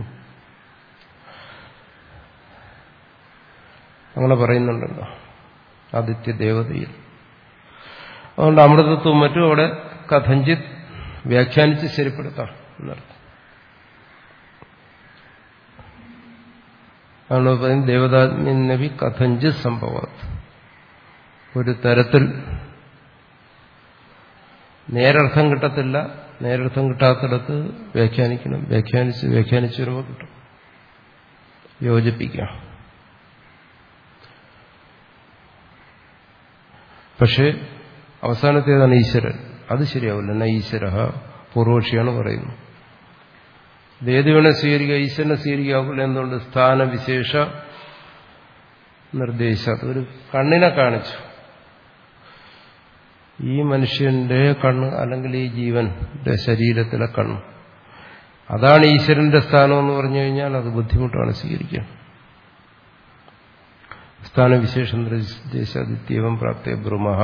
അങ്ങനെ പറയുന്നുണ്ടല്ലോ ആദിത്യ ദേവതയിൽ അതുകൊണ്ട് അമൃതത്വം മറ്റും അവിടെ കഥഞ്ചിത് വ്യാഖ്യാനിച്ച് ശരിപ്പെടുത്താം എന്നർത്ഥം അതുകൊണ്ട് പറയും ദേവതാജ്ഞനബി കഥഞ്ചിത് സംഭവത്ത് ഒരു തരത്തിൽ നേരർത്ഥം കിട്ടത്തില്ല നേരർത്ഥം കിട്ടാത്തിടത്ത് വ്യാഖ്യാനിക്കണം വ്യാഖ്യാനിച്ച് വ്യാഖ്യാനിച്ച് വരുമ്പോൾ കിട്ടും യോജിപ്പിക്കാം പക്ഷേ അവസാനത്തേതാണ് ഈശ്വരൻ അത് ശരിയാവില്ല എന്നാ ഈശ്വര പൂർവക്ഷിയാണ് പറയുന്നത് ഏത് വേണേ സ്വീകരിക്കുക ഈശ്വരനെ സ്വീകരിക്കാവില്ല എന്തുകൊണ്ട് സ്ഥാനവിശേഷ നിർദ്ദേശ ഒരു കണ്ണിനെ കാണിച്ചു ഈ മനുഷ്യന്റെ കണ്ണ് അല്ലെങ്കിൽ ഈ ജീവന്റെ ശരീരത്തിലെ കണ്ണ് അതാണ് ഈശ്വരന്റെ സ്ഥാനം എന്ന് പറഞ്ഞു കഴിഞ്ഞാൽ അത് ബുദ്ധിമുട്ടാണ് സ്വീകരിക്കാൻ സ്ഥാനവിശേഷം ദേശാദിത്യവം പ്രാപ്തിയ ബ്രഹ്മ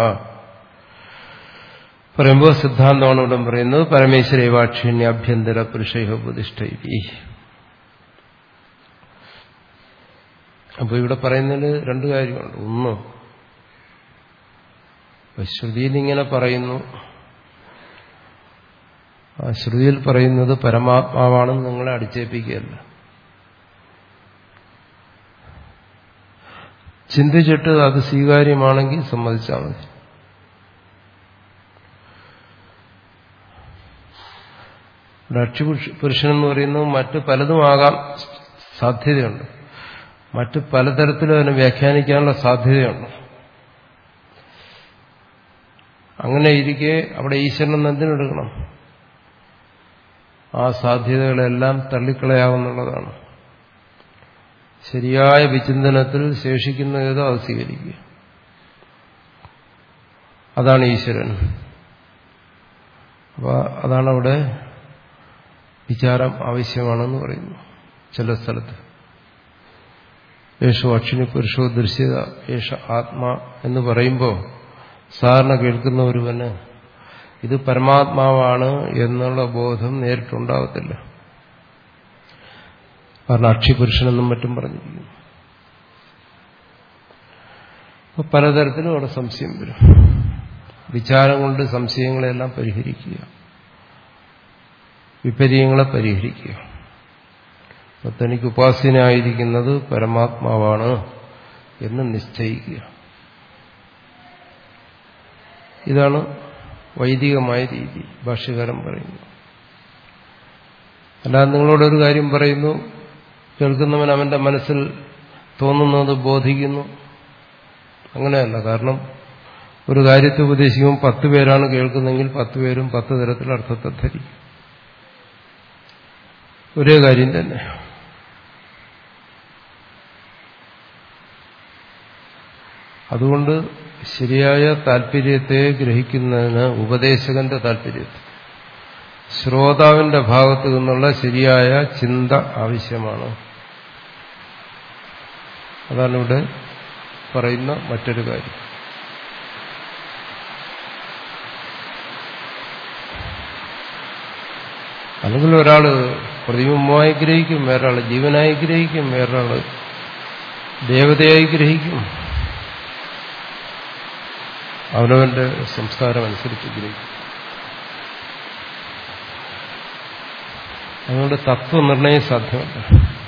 പറയുമ്പോൾ സിദ്ധാന്തമാണ് ഇവിടെ പറയുന്നത് പരമേശ്വരേവാക്ഷിണ്യ അഭ്യന്തര പുരുഷയോ പ്രതിഷ്ഠ അപ്പോൾ ഇവിടെ പറയുന്നതിൽ രണ്ട് കാര്യമുണ്ട് ഒന്ന് ശ്രുതിയിൽ ഇങ്ങനെ പറയുന്നു ആ ശ്രുതിയിൽ പറയുന്നത് പരമാത്മാവാണെന്ന് നിങ്ങളെ അടിച്ചേൽപ്പിക്കുകയല്ല ചിന്തിച്ചിട്ട് അത് സ്വീകാര്യമാണെങ്കിൽ സമ്മതിച്ചാൽ മതി രക്ഷ പുരുഷനെന്ന് പറയുന്നത് മറ്റ് പലതും ആകാൻ സാധ്യതയുണ്ട് മറ്റ് പലതരത്തിലും അതിനെ വ്യാഖ്യാനിക്കാനുള്ള സാധ്യതയുണ്ട് അങ്ങനെ ഇരിക്കെ അവിടെ ഈശ്വരൻ എന്തിനെടുക്കണം ആ സാധ്യതകളെല്ലാം തള്ളിക്കളയാവുന്നുള്ളതാണ് ശരിയായ വിചിന്തനത്തിൽ ശേഷിക്കുന്ന ഏതോ അത് സ്വീകരിക്കുക അതാണ് ഈശ്വരൻ അപ്പൊ അതാണ് അവിടെ വിചാരം ആവശ്യമാണെന്ന് പറയുന്നു ചില സ്ഥലത്ത് യേശു അക്ഷിണി പുരുഷോ ദൃശ്യത യേശ ആത്മാ എന്ന് പറയുമ്പോൾ സാധാരണ കേൾക്കുന്ന ഒരുവന് ഇത് പരമാത്മാവാണ് എന്നുള്ള ബോധം നേരിട്ടുണ്ടാകത്തില്ല കാരണം അക്ഷിപുരുഷനെന്നും മറ്റും പറഞ്ഞിരിക്കുന്നു അപ്പൊ പലതരത്തിലും അവിടെ സംശയം വരും വിചാരം കൊണ്ട് സംശയങ്ങളെല്ലാം പരിഹരിക്കുക വിപര്യങ്ങളെ പരിഹരിക്കുക അപ്പൊ തനിക്ക് ഉപാസനായിരിക്കുന്നത് പരമാത്മാവാണ് എന്ന് നിശ്ചയിക്കുക ഇതാണ് വൈദികമായ രീതി ഭാഷ്യകാരൻ പറയുന്നു അല്ലാതെ നിങ്ങളോടൊരു കാര്യം പറയുന്നു കേൾക്കുന്നവൻ അവന്റെ മനസ്സിൽ തോന്നുന്നത് ബോധിക്കുന്നു അങ്ങനെയല്ല കാരണം ഒരു കാര്യത്തെ ഉപദേശിക്കുമ്പോൾ പത്ത് പേരാണ് കേൾക്കുന്നതെങ്കിൽ പത്ത് പേരും പത്ത് തരത്തിൽ അർത്ഥത്തെ ധരിക്കും ഒരേ കാര്യം തന്നെ അതുകൊണ്ട് ശരിയായ താല്പര്യത്തെ ഗ്രഹിക്കുന്നതിന് ഉപദേശകന്റെ താല്പര്യത്തെ ശ്രോതാവിന്റെ ഭാഗത്തു നിന്നുള്ള ശരിയായ ചിന്ത ആവശ്യമാണ് അതാണ് ഇവിടെ പറയുന്ന മറ്റൊരു കാര്യം അല്ലെങ്കിൽ ഒരാള് പ്രതിബിംബമായി ഗ്രഹിക്കും വേറൊരാള് ജീവനായി ഗ്രഹിക്കും വേറൊരാള് ദേവതയായി ഗ്രഹിക്കും അവനവന്റെ സംസ്കാരം അനുസരിച്ച് ഗ്രഹിക്കും അതുകൊണ്ട് തത്വനിർണയം സാധ്യമല്ല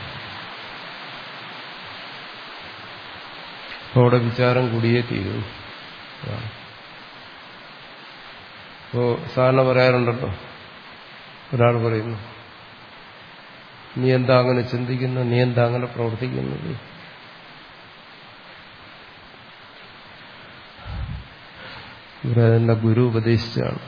അപ്പോൾ അവിടെ വിചാരം കൂടിയേ തീരും അപ്പോ സാധാരണ പറയാറുണ്ടല്ലോ ഒരാൾ പറയുന്നു നീ എന്താ അങ്ങനെ ചിന്തിക്കുന്നു നീ എന്താ അങ്ങനെ പ്രവർത്തിക്കുന്നത് ഇവിടെ എന്റെ ഗുരു ഉപദേശിച്ചാണ്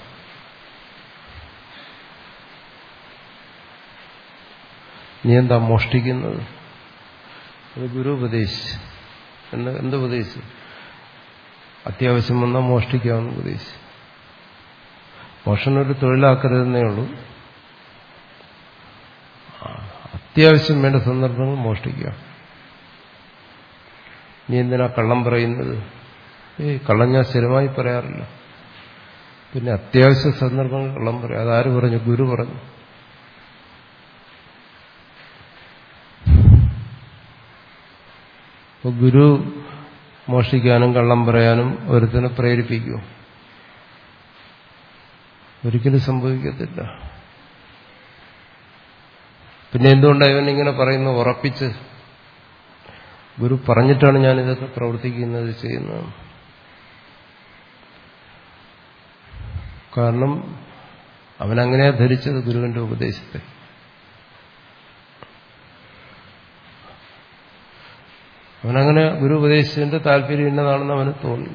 നീ എന്താ മോഷ്ടിക്കുന്നത് അത് ഗുരു ഉപദേശിച്ചു എന്ന് എന്ത് ഉപദേശിച്ചു അത്യാവശ്യം വന്നാൽ മോഷ്ടിക്കാമെന്ന് ഉപദേശിച്ചു മോഷണം ഒരു തൊഴിലാക്കരുതെന്നേ ഉള്ളൂ അത്യാവശ്യം വേണ്ട സന്ദർഭങ്ങൾ മോഷ്ടിക്കുക നീ എന്തിനാ കള്ളം പറയുന്നത് ഏയ് കള്ളം ഞാൻ സ്ഥിരമായി പറയാറില്ല പിന്നെ അത്യാവശ്യ സന്ദർഭങ്ങൾ കള്ളം പറയാം അതാര് പറഞ്ഞു ഗുരു പറഞ്ഞു അപ്പൊ ഗുരു മോഷ്ടിക്കാനും കള്ളം പറയാനും ഒരുത്തിനെ പ്രേരിപ്പിക്കുമോ ഒരിക്കലും സംഭവിക്കത്തില്ല പിന്നെ എന്തുകൊണ്ടാണ് ഇവൻ ഇങ്ങനെ പറയുന്നു ഉറപ്പിച്ച് ഗുരു പറഞ്ഞിട്ടാണ് ഞാൻ ഇതൊക്കെ പ്രവർത്തിക്കുന്നത് ചെയ്യുന്നത് കാരണം അവനങ്ങനെയാ ധരിച്ചത് ഗുരുവിന്റെ ഉപദേശത്തെ അവനങ്ങനെ ഗുരു ഉപദേശിച്ചതിന്റെ താല്പര്യം ഇന്നതാണെന്ന് അവന് തോന്നി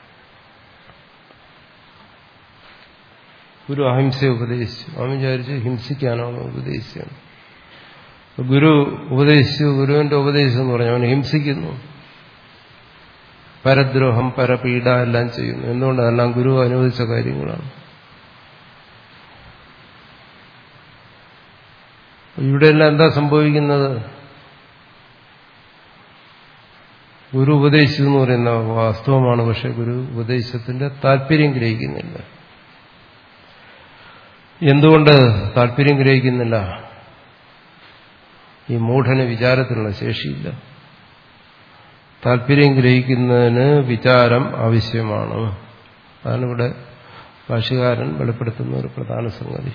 ഗുരു അഹിംസയെ ഉപദേശിച്ചു അവൻ വിചാരിച്ചു ഹിംസിക്കാനാണ് ഉപദേശിച്ചത് ഗുരു ഉപദേശിച്ചു ഗുരുവിന്റെ ഉപദേശം എന്ന് പറഞ്ഞു അവൻ ഹിംസിക്കുന്നു പരദ്രോഹം പരപീഡ എല്ലാം ചെയ്യുന്നു എന്തുകൊണ്ട് അതെല്ലാം ഗുരു അനുവദിച്ച കാര്യങ്ങളാണ് ഇവിടെയെല്ലാം എന്താ സംഭവിക്കുന്നത് ഗുരു ഉപദേശിച്ചു എന്ന് പറയുന്ന വാസ്തവമാണ് പക്ഷെ ഗുരു ഉപദേശത്തിന്റെ താല്പര്യം ഗ്രഹിക്കുന്നില്ല എന്തുകൊണ്ട് താല്പര്യം ഗ്രഹിക്കുന്നില്ല ഈ മൂഢന് വിചാരത്തിനുള്ള ശേഷിയില്ല താല്പര്യം ഗ്രഹിക്കുന്നതിന് വിചാരം ആവശ്യമാണ് അതാണ് ഇവിടെ ഭാഷകാരൻ വെളിപ്പെടുത്തുന്ന ഒരു പ്രധാന സംഗതി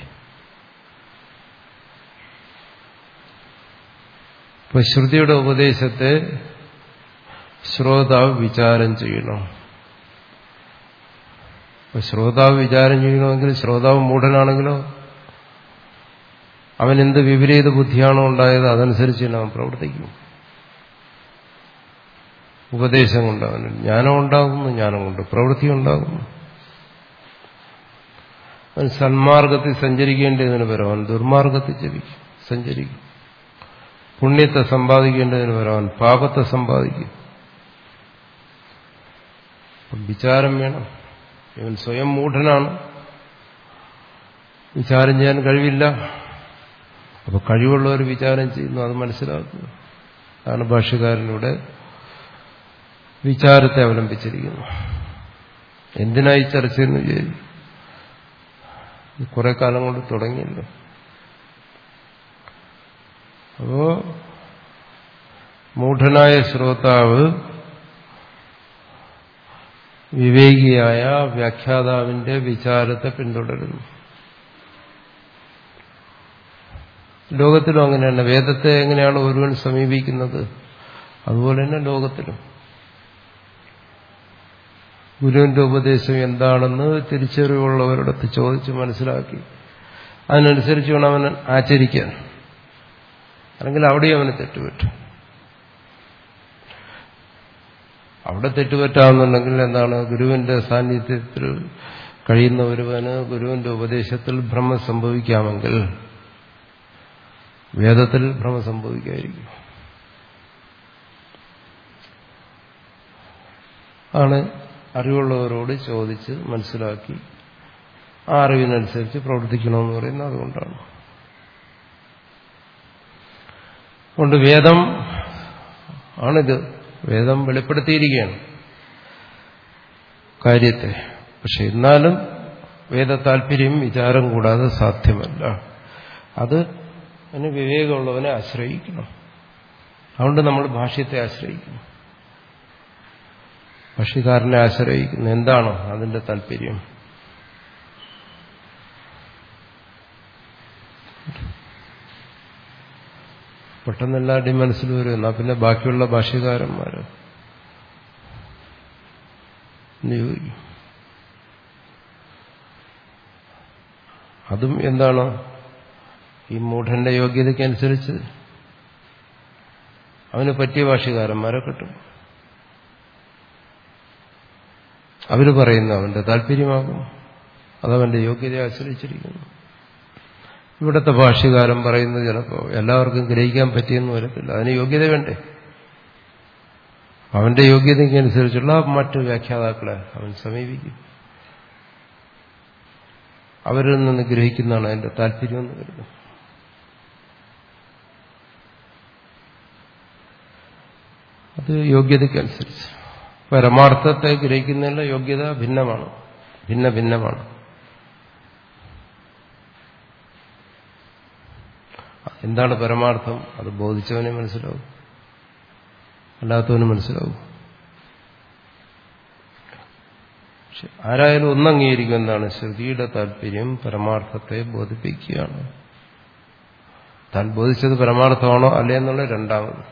ഇപ്പൊ ശ്രുതിയുടെ ഉപദേശത്തെ ശ്രോതാവ് വിചാരം ചെയ്യണം അപ്പൊ ശ്രോതാവ് വിചാരം ചെയ്യണമെങ്കിൽ ശ്രോതാവ് മൂഢനാണെങ്കിലോ അവൻ എന്ത് വിപരീത ബുദ്ധിയാണോ ഉണ്ടായത് അതനുസരിച്ച് അവൻ പ്രവർത്തിക്കും ഉപദേശം കൊണ്ട് അവന് ജ്ഞാനം ഉണ്ടാകുന്നു ജ്ഞാനം കൊണ്ട് പ്രവൃത്തി ഉണ്ടാകുന്നു അവൻ സന്മാർഗത്തിൽ സഞ്ചരിക്കേണ്ടതിന് പകരം അവൻ ദുർമാർഗത്തിൽ ജപിക്കും സഞ്ചരിക്കും പുണ്യത്തെ സമ്പാദിക്കേണ്ടതിന് പകരം അവൻ പാപത്തെ സമ്പാദിക്കും വിചാരം വേണം ഇവൻ സ്വയം മൂഢനാണ് വിചാരം ചെയ്യാൻ കഴിവില്ല അപ്പൊ കഴിവുള്ളവർ വിചാരം ചെയ്യുന്നു അത് മനസ്സിലാക്കുക അതാണ് ഭാഷ്യകാരനിലൂടെ വിചാരത്തെ അവലംബിച്ചിരിക്കുന്നു എന്തിനായി ചർച്ചയെന്ന് വിചാരിക്കും കുറെ കാലം കൊണ്ട് തുടങ്ങിയല്ലോ അപ്പോ മൂഢനായ ശ്രോതാവ് വിവേകിയായ വ്യാഖ്യാതാവിന്റെ വിചാരത്തെ പിന്തുടരുന്നു ലോകത്തിലും അങ്ങനെയാണ് വേദത്തെ എങ്ങനെയാണ് ഒരുവൻ സമീപിക്കുന്നത് അതുപോലെ തന്നെ ലോകത്തിലും ഗുരുവിന്റെ ഉപദേശം എന്താണെന്ന് തിരിച്ചറിവുള്ളവരിടത്ത് ചോദിച്ച് മനസ്സിലാക്കി അതിനനുസരിച്ച് വേണം അവൻ ആചരിക്കാൻ അല്ലെങ്കിൽ അവിടെയും അവന് തെറ്റുപറ്റും അവിടെ തെറ്റുപറ്റാമെന്നുണ്ടെങ്കിൽ എന്താണ് ഗുരുവിന്റെ സാന്നിധ്യത്തിൽ കഴിയുന്ന ഒരുവന് ഗുരുവിന്റെ ഉപദേശത്തിൽ ഭ്രമം സംഭവിക്കാമെങ്കിൽ വേദത്തിൽ ഭ്രമം സംഭവിക്കായിരിക്കും ആണ് അറിവുള്ളവരോട് ചോദിച്ച് മനസ്സിലാക്കി ആ അറിവിനനുസരിച്ച് പ്രവർത്തിക്കണമെന്ന് പറയുന്നത് അതുകൊണ്ടാണ് അതുകൊണ്ട് വേദം ആണിത് വേദം വെളിപ്പെടുത്തിയിരിക്കുകയാണ് കാര്യത്തെ പക്ഷെ എന്നാലും വേദ താല്പര്യം വിചാരം കൂടാതെ സാധ്യമല്ല അത് അതിന് വിവേകമുള്ളവനെ ആശ്രയിക്കണം അതുകൊണ്ട് നമ്മൾ ഭാഷ്യത്തെ ആശ്രയിക്കുന്നു ഭാഷ്യക്കാരനെ ആശ്രയിക്കുന്നു എന്താണ് അതിന്റെ താല്പര്യം പെട്ടെന്ന് എല്ലാവരുടെയും മനസ്സിൽ വരും എന്നാ പിന്നെ ബാക്കിയുള്ള ഭാഷ്യകാരന്മാര് ചോദിക്കും അതും എന്താണ് ഈ മൂഢന്റെ യോഗ്യതയ്ക്കനുസരിച്ച് അവന് പറ്റിയ ഭാഷ്യകാരന്മാരെ കിട്ടും അവര് പറയുന്ന അവന്റെ താല്പര്യമാകും അതവന്റെ യോഗ്യതയെ ആശ്രയിച്ചിരിക്കുന്നു ഇവിടുത്തെ ഭാഷ്യകാരൻ പറയുന്നത് ചിലപ്പോൾ എല്ലാവർക്കും ഗ്രഹിക്കാൻ പറ്റിയെന്ന് വരത്തില്ല അതിന് യോഗ്യത വേണ്ടേ അവന്റെ യോഗ്യതയ്ക്കനുസരിച്ചുള്ള മറ്റു വ്യാഖ്യാതാക്കളെ അവൻ സമീപിക്കും അവരിൽ നിന്ന് ഗ്രഹിക്കുന്നതാണ് അതിന്റെ താല്പര്യം എന്ന് കരുതും അത് യോഗ്യതയ്ക്കനുസരിച്ച് പരമാർത്ഥത്തെ ഗ്രഹിക്കുന്നതിനുള്ള യോഗ്യത ഭിന്നമാണ് ഭിന്ന ഭിന്നമാണ് എന്താണ് പരമാർത്ഥം അത് ബോധിച്ചവനെ മനസ്സിലാവും അല്ലാത്തവന് മനസ്സിലാവും പക്ഷെ ആരായാലും ഒന്നംഗീകരിക്കും എന്താണ് ശ്രുതിയുടെ താല്പര്യം പരമാർത്ഥത്തെ ബോധിപ്പിക്കുകയാണ് താൻ ബോധിച്ചത് പരമാർത്ഥമാണോ അല്ലേ എന്നുള്ള രണ്ടാമത്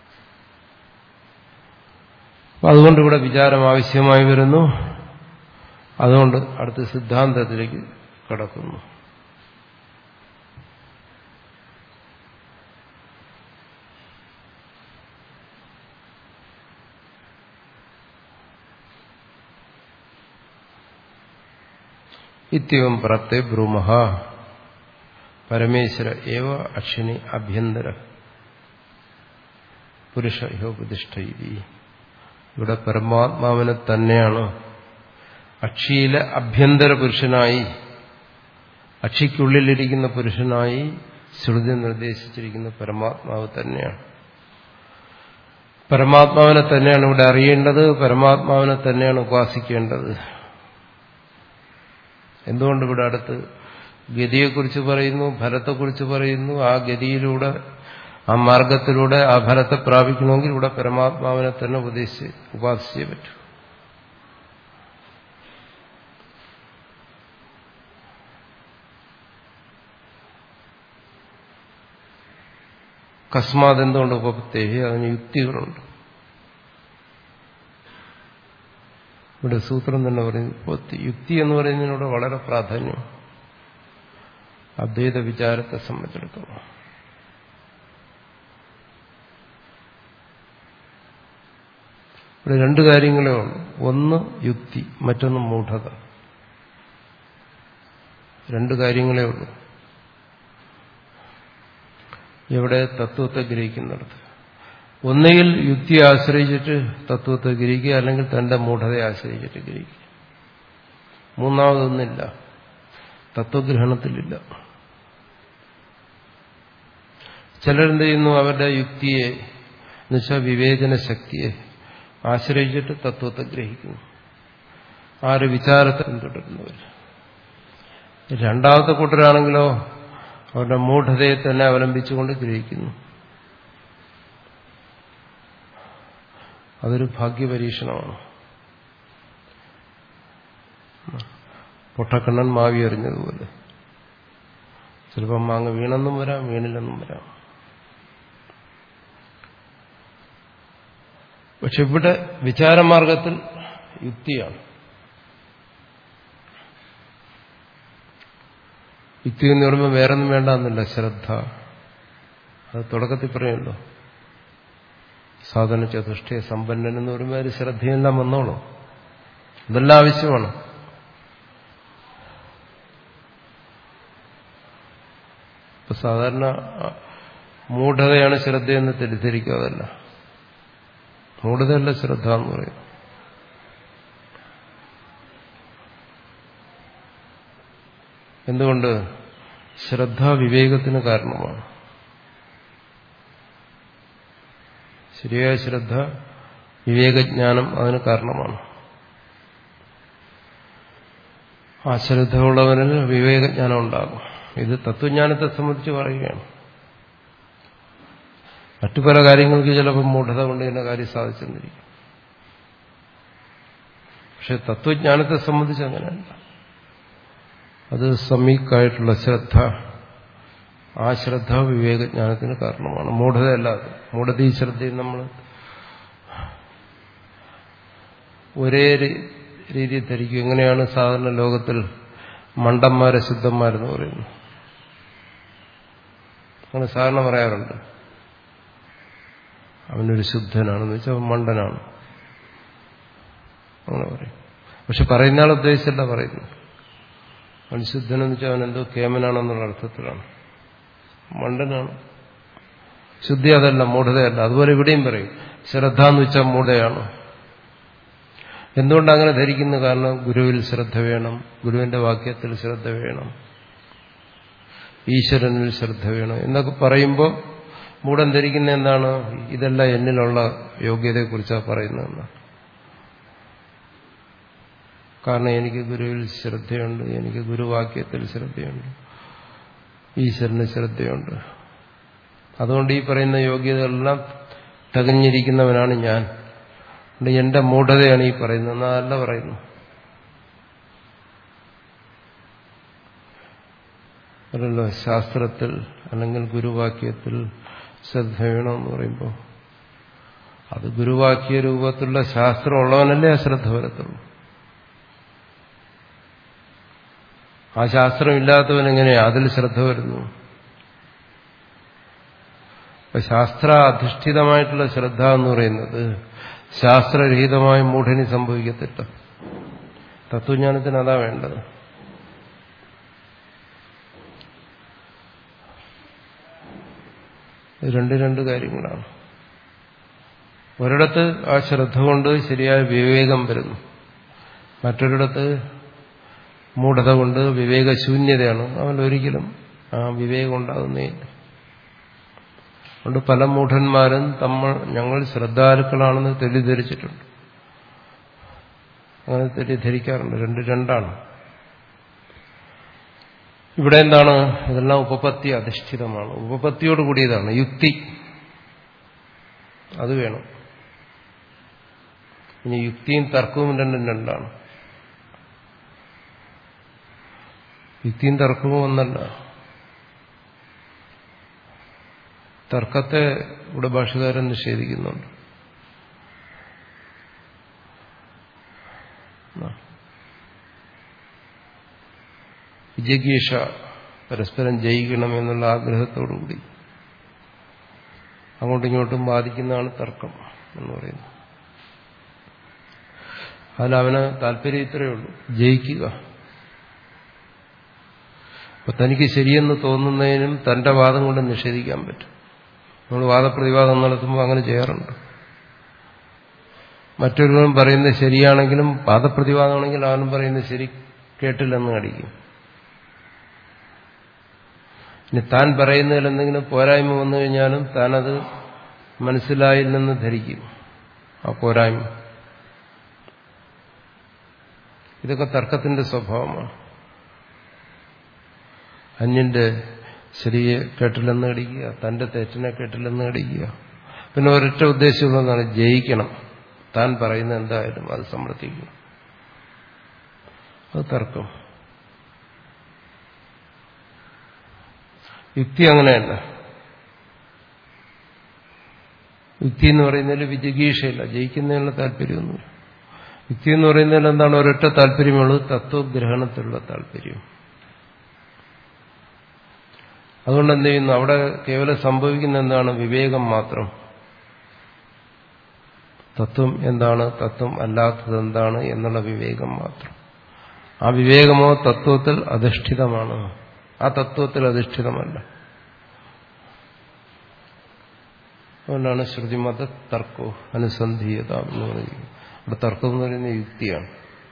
അപ്പൊ അതുകൊണ്ട് ഇവിടെ വിചാരം ആവശ്യമായി വരുന്നു അതുകൊണ്ട് അടുത്ത സിദ്ധാന്തത്തിലേക്ക് കടക്കുന്നു ഇത്യവം പ്രത്തെ ബ്രൂമഹ പരമേശ്വര ഏവ അക്ഷിണി അഭ്യന്തര പുരുഷ യോപതിഷ്ഠ ഇവിടെ പരമാത്മാവിനെ തന്നെയാണ് അക്ഷിയിലെ അഭ്യന്തര പുരുഷനായി അക്ഷിക്കുള്ളിലിരിക്കുന്ന പുരുഷനായി ശ്രുതി നിർദ്ദേശിച്ചിരിക്കുന്ന പരമാത്മാവ് തന്നെയാണ് പരമാത്മാവിനെ തന്നെയാണ് ഇവിടെ അറിയേണ്ടത് പരമാത്മാവിനെ തന്നെയാണ് ഉപാസിക്കേണ്ടത് എന്തുകൊണ്ട് ഇവിടെ അടുത്ത് ഗതിയെക്കുറിച്ച് പറയുന്നു ഫലത്തെക്കുറിച്ച് പറയുന്നു ആ ഗതിയിലൂടെ ആ മാർഗത്തിലൂടെ ആ ഫലത്തെ പ്രാപിക്കണമെങ്കിൽ ഇവിടെ പരമാത്മാവിനെ തന്നെ ഉപദേശിച്ച് ഉപാസിച്ചേ പറ്റൂ കസ്മാത് എന്തുകൊണ്ട് ഉപപത്തേഹി അതിന് യുക്തികളുണ്ട് ഇവിടെ സൂത്രം തന്നെ പറയുന്നു യുക്തി എന്ന് പറയുന്നതിനോട് വളരെ പ്രാധാന്യം അദ്വൈത വിചാരത്തെ സംബന്ധിച്ചിടത്തോളം ഇവിടെ രണ്ട് കാര്യങ്ങളേ ഉള്ളൂ ഒന്ന് യുക്തി മറ്റൊന്ന് മൂഢത രണ്ട് കാര്യങ്ങളേ ഉള്ളൂ എവിടെ തത്വത്തെ ഗ്രഹിക്കുന്നിടത്ത് ഒന്നുകിൽ യുക്തിയെ ആശ്രയിച്ചിട്ട് തത്വത്തെ ഗ്രഹിക്കുക അല്ലെങ്കിൽ തന്റെ മൂഢതയെ ആശ്രയിച്ചിട്ട് ഗ്രഹിക്കുക മൂന്നാമതൊന്നില്ല തത്വഗ്രഹണത്തിലില്ല ചിലരെന്ത് ചെയ്യുന്നു അവരുടെ യുക്തിയെ എന്നുവെച്ചാൽ വിവേചന ശക്തിയെ ആശ്രയിച്ചിട്ട് തത്വത്തെ ഗ്രഹിക്കുന്നു ആര് വിചാരത്തെ പിന്തുടരുന്നവർ രണ്ടാമത്തെ കൂട്ടരാണെങ്കിലോ അവരുടെ മൂഢതയെ തന്നെ അവലംബിച്ചുകൊണ്ട് ഗ്രഹിക്കുന്നു അതൊരു ഭാഗ്യപരീക്ഷണമാണ് പൊട്ടക്കണ്ണൻ മാവി എറിഞ്ഞതുപോലെ ചിലപ്പം മാങ്ങ വീണെന്നും വരാം വീണില്ലെന്നും വരാം പക്ഷെ ഇവിടെ വിചാരമാർഗത്തിൽ യുക്തിയാണ് യുക്തി എന്ന് പറയുമ്പോൾ വേറൊന്നും വേണ്ടെന്നില്ല ശ്രദ്ധ അത് തുടക്കത്തിൽ പറയുമല്ലോ സാധന ചതുഷ്ടയ സമ്പന്നൻ എന്ന് പറയുമ്പോൾ ഒരു ശ്രദ്ധയെല്ലാം വന്നോളൂ ഇതെല്ലാം ആവശ്യമാണ് ഇപ്പൊ സാധാരണ മൂഢതയാണ് ശ്രദ്ധയെന്ന് തെറ്റിദ്ധരിക്കാതല്ല മൂഢതയല്ല ശ്രദ്ധ എന്ന് പറയും എന്തുകൊണ്ട് ശ്രദ്ധ വിവേകത്തിന് കാരണമാണ് ശരിയായ ശ്രദ്ധ വിവേകജ്ഞാനം അതിന് കാരണമാണ് ആ ശ്രദ്ധ ഉള്ളവനിൽ വിവേകജ്ഞാനം ഉണ്ടാകും ഇത് തത്വജ്ഞാനത്തെ സംബന്ധിച്ച് പറയുകയാണ് മറ്റു പല കാര്യങ്ങൾക്ക് ചിലപ്പോൾ മൂഢത കൊണ്ട് ഇതിന്റെ കാര്യം സാധിച്ചെന്നിരിക്കും പക്ഷെ തത്വജ്ഞാനത്തെ സംബന്ധിച്ച് അങ്ങനെയല്ല അത് സമീക്കായിട്ടുള്ള ശ്രദ്ധ ആ ശ്രദ്ധ വിവേകജ്ഞാനത്തിന് കാരണമാണ് മൂഢതയല്ലാതെ മൂഢതീ ശ്രദ്ധയും നമ്മൾ ഒരേ രീതിയിൽ ധരിക്കും എങ്ങനെയാണ് സാധാരണ ലോകത്തിൽ മണ്ടന്മാരെ ശുദ്ധന്മാരെന്ന് പറയുന്നു അങ്ങനെ സാധാരണ പറയാറുണ്ട് അവനൊരു ശുദ്ധനാണെന്ന് വെച്ചാൽ അവൻ മണ്ടനാണ് അങ്ങനെ പറയും പക്ഷെ പറയുന്ന ആൾ ഉദ്ദേശിച്ചല്ല പറയുന്നു അവൻ ശുദ്ധനെന്ന് വെച്ചാൽ അവൻ എന്തോ കേമനാണെന്നുള്ള അർത്ഥത്തിലാണ് മണ്ടനാണ് ശുദ്ധി അതല്ല മൂഢതയല്ല അതുപോലെ ഇവിടെയും പറയും ശ്രദ്ധ എന്ന് വെച്ചാൽ മൂഢയാണ് എന്തുകൊണ്ട് അങ്ങനെ ധരിക്കുന്നു കാരണം ഗുരുവിൽ ശ്രദ്ധ വേണം ഗുരുവിന്റെ വാക്യത്തിൽ ശ്രദ്ധ വേണം ഈശ്വരനിൽ ശ്രദ്ധ വേണം എന്നൊക്കെ പറയുമ്പോൾ മൂടൻ ധരിക്കുന്ന എന്താണ് ഇതെല്ലാം എന്നിലുള്ള യോഗ്യതയെക്കുറിച്ചാണ് പറയുന്നതെന്ന് കാരണം എനിക്ക് ഗുരുവിൽ ശ്രദ്ധയുണ്ട് എനിക്ക് ഗുരുവാക്യത്തിൽ ശ്രദ്ധയുണ്ട് ഈശ്വരന് ശ്രദ്ധയുണ്ട് അതുകൊണ്ട് ഈ പറയുന്ന യോഗ്യതകളെല്ലാം തികഞ്ഞിരിക്കുന്നവനാണ് ഞാൻ എന്റെ മൂഢതയാണ് ഈ പറയുന്നത് എന്നതല്ല പറയുന്നു അല്ലല്ലോ ശാസ്ത്രത്തിൽ അല്ലെങ്കിൽ ഗുരുവാക്യത്തിൽ ശ്രദ്ധ വേണമെന്ന് പറയുമ്പോൾ അത് ഗുരുവാക്യ രൂപത്തിലുള്ള ശാസ്ത്രം ഉള്ളവനല്ലേ ആ ശ്രദ്ധ വരത്തുള്ളൂ ആ ശാസ്ത്രം ഇല്ലാത്തവൻ എങ്ങനെയാ അതിൽ ശ്രദ്ധ വരുന്നു അപ്പൊ ശാസ്ത്ര അധിഷ്ഠിതമായിട്ടുള്ള ശ്രദ്ധ എന്ന് പറയുന്നത് ശാസ്ത്രരഹിതമായ മൂഢനി സംഭവിക്കത്തില്ല തത്വജ്ഞാനത്തിന് അതാ വേണ്ടത് രണ്ട് രണ്ട് കാര്യങ്ങളാണ് ഒരിടത്ത് ആ ശ്രദ്ധ കൊണ്ട് ശരിയായ വിവേകം വരുന്നു മറ്റൊരിടത്ത് മൂഢത കൊണ്ട് വിവേകശൂന്യതയാണ് അവൻ ഒരിക്കലും ആ വിവേകം ഉണ്ടാകുന്നേയില്ല അതുകൊണ്ട് പല മൂഢന്മാരും നമ്മൾ ഞങ്ങൾ ശ്രദ്ധാലുക്കളാണെന്ന് തെറ്റിദ്ധരിച്ചിട്ടുണ്ട് അങ്ങനെ തെറ്റിദ്ധരിക്കാറുണ്ട് രണ്ട് രണ്ടാണ് ഇവിടെ എന്താണ് ഇതെല്ലാം ഉപപത്തി അധിഷ്ഠിതമാണ് ഉപപത്തിയോട് കൂടിയതാണ് യുക്തി അത് വേണം ഇനി യുക്തിയും തർക്കവും രണ്ടും രണ്ടാണ് യുക്തിയും തർക്കവും ഒന്നല്ല തർക്കത്തെ ഇവിടെ ഭാഷകാരൻ നിഷേധിക്കുന്നുണ്ട് വിജഗീഷ പരസ്പരം ജയിക്കണമെന്നുള്ള ആഗ്രഹത്തോടുകൂടി അങ്ങോട്ടും ഇങ്ങോട്ടും ബാധിക്കുന്നതാണ് തർക്കം എന്ന് പറയുന്നത് അതിൽ അവന് താല്പര്യം ഇത്രയേ ഉള്ളൂ ജയിക്കുക അപ്പൊ തനിക്ക് ശരിയെന്ന് തോന്നുന്നതിനും തന്റെ വാദം കൊണ്ട് നിഷേധിക്കാൻ പറ്റും നമ്മൾ വാദപ്രതിവാദം നടത്തുമ്പോൾ അങ്ങനെ ചെയ്യാറുണ്ട് മറ്റൊരുവൻ പറയുന്നത് ശരിയാണെങ്കിലും വാദപ്രതിവാദമാണെങ്കിൽ അവനും പറയുന്നത് ശരി കേട്ടില്ലെന്ന് അടിക്കും ഇനി താൻ പറയുന്നതിൽ എന്തെങ്കിലും പോരായ്മ വന്നു കഴിഞ്ഞാലും താനത് മനസ്സിലായില്ലെന്ന് ധരിക്കും ആ പോരായ്മ ഇതൊക്കെ തർക്കത്തിന്റെ സ്വഭാവമാണ് അന്യന്റെ ശരിയെ കേട്ടില്ലെന്ന് അടിക്കുക തന്റെ തെറ്റിനെ കേട്ടില്ലെന്ന് അടിക്കുക പിന്നെ ഒരൊറ്റ ഉദ്ദേശമുള്ളതാണ് ജയിക്കണം താൻ പറയുന്ന എന്തായാലും അത് സമർത്ഥിക്കുക അത് തർക്കം യുക്തി അങ്ങനെയല്ല യുക്തി എന്ന് പറയുന്നതിൽ വിജിഗീഷയില്ല ജയിക്കുന്നതിനുള്ള താല്പര്യമൊന്നുമില്ല യുക്തി എന്ന് പറയുന്നതിൽ എന്താണ് ഒരൊറ്റ താല്പര്യമുള്ളത് തത്വഗ്രഹണത്തിലുള്ള താല്പര്യം അതുകൊണ്ട് എന്ത് ചെയ്യുന്നു അവിടെ കേവലം സംഭവിക്കുന്ന എന്താണ് വിവേകം മാത്രം തത്വം എന്താണ് തത്വം അല്ലാത്തത് എന്താണ് എന്നുള്ള വിവേകം മാത്രം ആ വിവേകമോ തത്വത്തിൽ അധിഷ്ഠിതമാണ് ആ തത്വത്തിൽ അധിഷ്ഠിതമല്ല അതുകൊണ്ടാണ് ശ്രുതിമത തർക്കോ അനുസന്ധീയത എന്ന് പറയുന്നത് അവിടെ തർക്കം എന്ന് പറയുന്ന യുക്തിയാണ്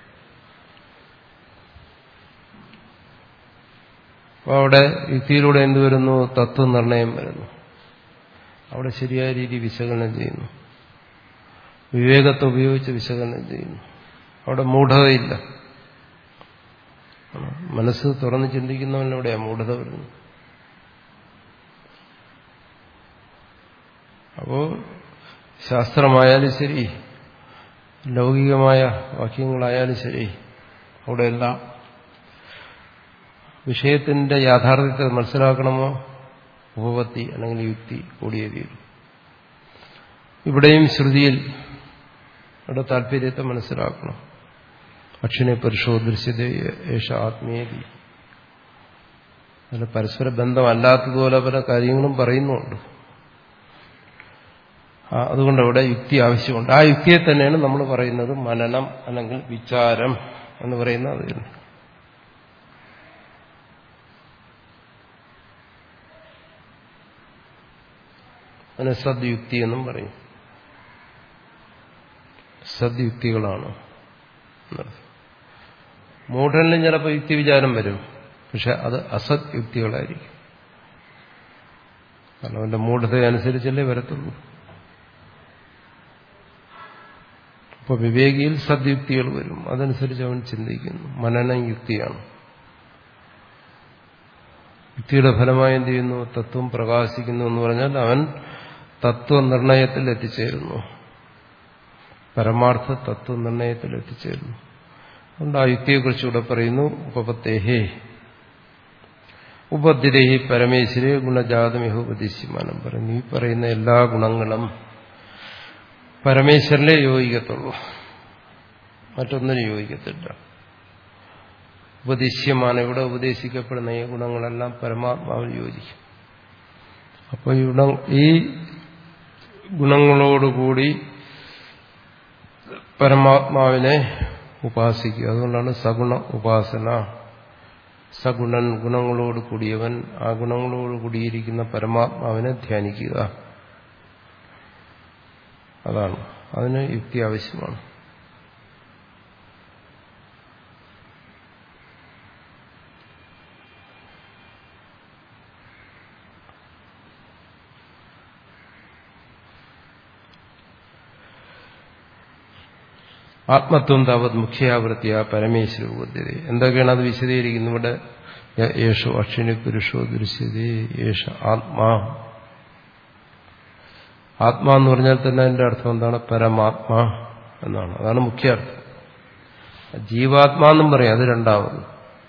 അപ്പോൾ അവിടെ യുക്തിയിലൂടെ എന്ത് വരുന്നു തത്വനിർണയം വരുന്നു അവിടെ ശരിയായ രീതി വിശകലനം ചെയ്യുന്നു വിവേകത്തെ ഉപയോഗിച്ച് വിശകലനം ചെയ്യുന്നു അവിടെ മൂഢതയില്ല മനസ്സ് തുറന്ന് ചിന്തിക്കുന്നവനിലൂടെയാണ് മൂഢത വരുന്നത് അപ്പോ ശാസ്ത്രമായാലും ശരി ലൗകികമായ വാക്യങ്ങളായാലും ശരി അവിടെയെല്ലാം വിഷയത്തിന്റെ യാഥാർത്ഥ്യത്തെ മനസ്സിലാക്കണമോ ഉപപത്തി അല്ലെങ്കിൽ യുക്തി കൂടിയേ തീരും ഇവിടെയും ശ്രുതിയിൽ അവിടെ താല്പര്യത്തെ മനസ്സിലാക്കണം അക്ഷിനെ പുരുഷോ ദൃശ്യത ഏഷ ആത്മീയതി അതിൽ പരസ്പര ബന്ധമല്ലാത്തതുപോലെ പല കാര്യങ്ങളും പറയുന്നുണ്ട് അതുകൊണ്ട് അവിടെ യുക്തി ആവശ്യമുണ്ട് ആ യുക്തിയെ തന്നെയാണ് നമ്മൾ പറയുന്നത് മനനം അല്ലെങ്കിൽ വിചാരം എന്ന് പറയുന്നത് അത് തന്നെ അതിനെ സദ്യുക്തി എന്നും പറയും സദ്യുക്തികളാണ് മൂഢനിലും ചിലപ്പോൾ യുക്തി വിചാരം വരും പക്ഷെ അത് അസത് യുക്തികളായിരിക്കും കാരണം അവന്റെ മൂഢത അനുസരിച്ചല്ലേ വരത്തുള്ളൂ അപ്പോൾ വിവേകിയിൽ സദ്യുക്തികൾ വരും അതനുസരിച്ച് അവൻ ചിന്തിക്കുന്നു മനനം യുക്തിയാണ് യുക്തിയുടെ ഫലമായി എന്ത് ചെയ്യുന്നു തത്വം പ്രകാശിക്കുന്നു എന്ന് പറഞ്ഞാൽ അവൻ തത്വനിർണയത്തിൽ എത്തിച്ചേരുന്നു പരമാർത്ഥ തത്വനിർണയത്തിൽ എത്തിച്ചേരുന്നു അതുകൊണ്ട് ആ യുക്തിയെക്കുറിച്ച് ഇവിടെ പറയുന്നു ഉപപത്തേഹേ ഉപദ്ധ്യതേഹി പരമേശ്വരെ ഗുണജാതമിഹ ഉപദേശിമാനം പറയുന്നു ഈ പറയുന്ന എല്ലാ ഗുണങ്ങളും പരമേശ്വരനെ യോജിക്കത്തുള്ളൂ മറ്റൊന്നിനും യോജിക്കത്തില്ല ഉപദേശിയമാണ് ഇവിടെ ഉപദേശിക്കപ്പെടുന്ന ഈ ഗുണങ്ങളെല്ലാം പരമാത്മാവിൽ യോജിക്കും അപ്പോൾ ഈ ഗുണം ഈ ഗുണങ്ങളോടുകൂടി പരമാത്മാവിനെ ഉപാസിക്കുക അതുകൊണ്ടാണ് സഗുണ ഉപാസന സഗുണൻ ഗുണങ്ങളോട് കൂടിയവൻ ആ ഗുണങ്ങളോട് കൂടിയിരിക്കുന്ന പരമാത്മാവിനെ ധ്യാനിക്കുക അതാണ് അതിന് യുക്തി ആവശ്യമാണ് ആത്മത്വം താവത് മുഖ്യാവൃത്തിയ പരമേശ്വര ബുദ്ധ്യത എന്തൊക്കെയാണ് അത് വിശദീകരിക്കുന്നത് ഇവിടെ യേശു അക്ഷിണി പുരുഷോ ദൃശ്യതേ യേശ ആത്മാ ആത്മാ എന്ന് പറഞ്ഞാൽ തന്നെ അതിന്റെ അർത്ഥം എന്താണ് പരമാത്മാ എന്നാണ് അതാണ് മുഖ്യ അർത്ഥം ജീവാത്മാ എന്നും പറയാം അത് രണ്ടാമത്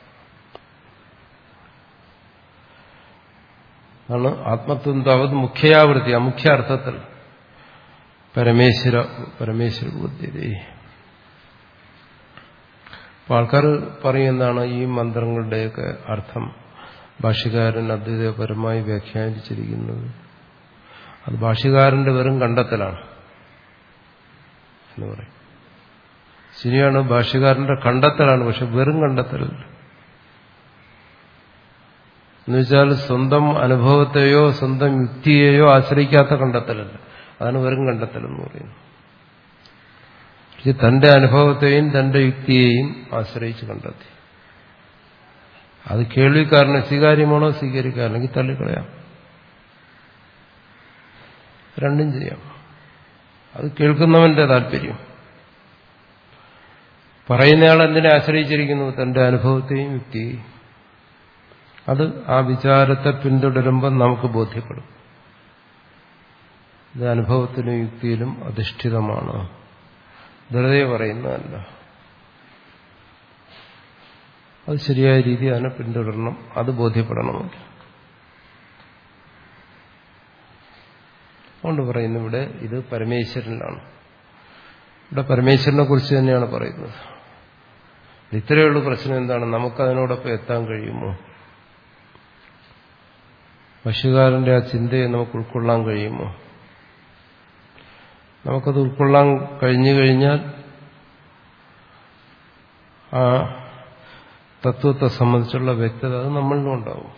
ആണ് ആത്മത്വം താവത് മുഖ്യാവൃത്തി ആ മുഖ്യ അർത്ഥത്തിൽ പരമേശ്വര പരമേശ്വര ബുദ്ധ്യതേ അപ്പോൾ ആൾക്കാർ പറയുന്നതാണ് ഈ മന്ത്രങ്ങളുടെയൊക്കെ അർത്ഥം ഭാഷ്യകാരൻ അദ്വൈതപരമായി വ്യാഖ്യാനിച്ചിരിക്കുന്നത് അത് ഭാഷ്യകാരന്റെ വെറും കണ്ടെത്തലാണ് എന്ന് പറയും ശരിയാണ് ഭാഷ്യകാരന്റെ കണ്ടെത്തലാണ് പക്ഷെ വെറും കണ്ടെത്തലല്ല എന്നുവെച്ചാൽ സ്വന്തം അനുഭവത്തെയോ സ്വന്തം യുക്തിയെയോ ആശ്രയിക്കാത്ത കണ്ടെത്തലല്ല അതാണ് വെറും കണ്ടെത്തലെന്ന് പറയുന്നത് തന്റെ അനുഭവത്തെയും തന്റെ യുക്തിയെയും ആശ്രയിച്ച് കണ്ടെത്തി അത് കേൾവിക്കാരന് സ്വീകാര്യമാണോ സ്വീകരിക്കുക അല്ലെങ്കിൽ തള്ളിക്കളയാം രണ്ടും ചെയ്യാം അത് കേൾക്കുന്നവന്റെ താല്പര്യം പറയുന്നയാൾ എന്തിനെ ആശ്രയിച്ചിരിക്കുന്നു തന്റെ അനുഭവത്തെയും യുക്തിയെയും അത് ആ വിചാരത്തെ പിന്തുടരുമ്പോൾ നമുക്ക് ബോധ്യപ്പെടും ഇത് അനുഭവത്തിലും യുക്തിയിലും അധിഷ്ഠിതമാണ് വെറുതെ പറയുന്നതല്ല അത് ശരിയായ രീതി അതിനെ പിന്തുടരണം അത് ബോധ്യപ്പെടണമെങ്കിൽ അതുകൊണ്ട് പറയുന്നു ഇവിടെ ഇത് പരമേശ്വരനിലാണ് ഇവിടെ പരമേശ്വരനെ കുറിച്ച് തന്നെയാണ് പറയുന്നത് ഇത്രയുള്ള പ്രശ്നം എന്താണ് നമുക്കതിനോടൊപ്പം എത്താൻ കഴിയുമോ ഭക്ഷ്യകാരന്റെ ആ ചിന്തയെ നമുക്ക് ഉൾക്കൊള്ളാൻ കഴിയുമോ നമുക്കത് ഉൾക്കൊള്ളാൻ കഴിഞ്ഞു കഴിഞ്ഞാൽ ആ തത്വത്തെ സംബന്ധിച്ചുള്ള വ്യക്തത അത് നമ്മളിലും ഉണ്ടാവും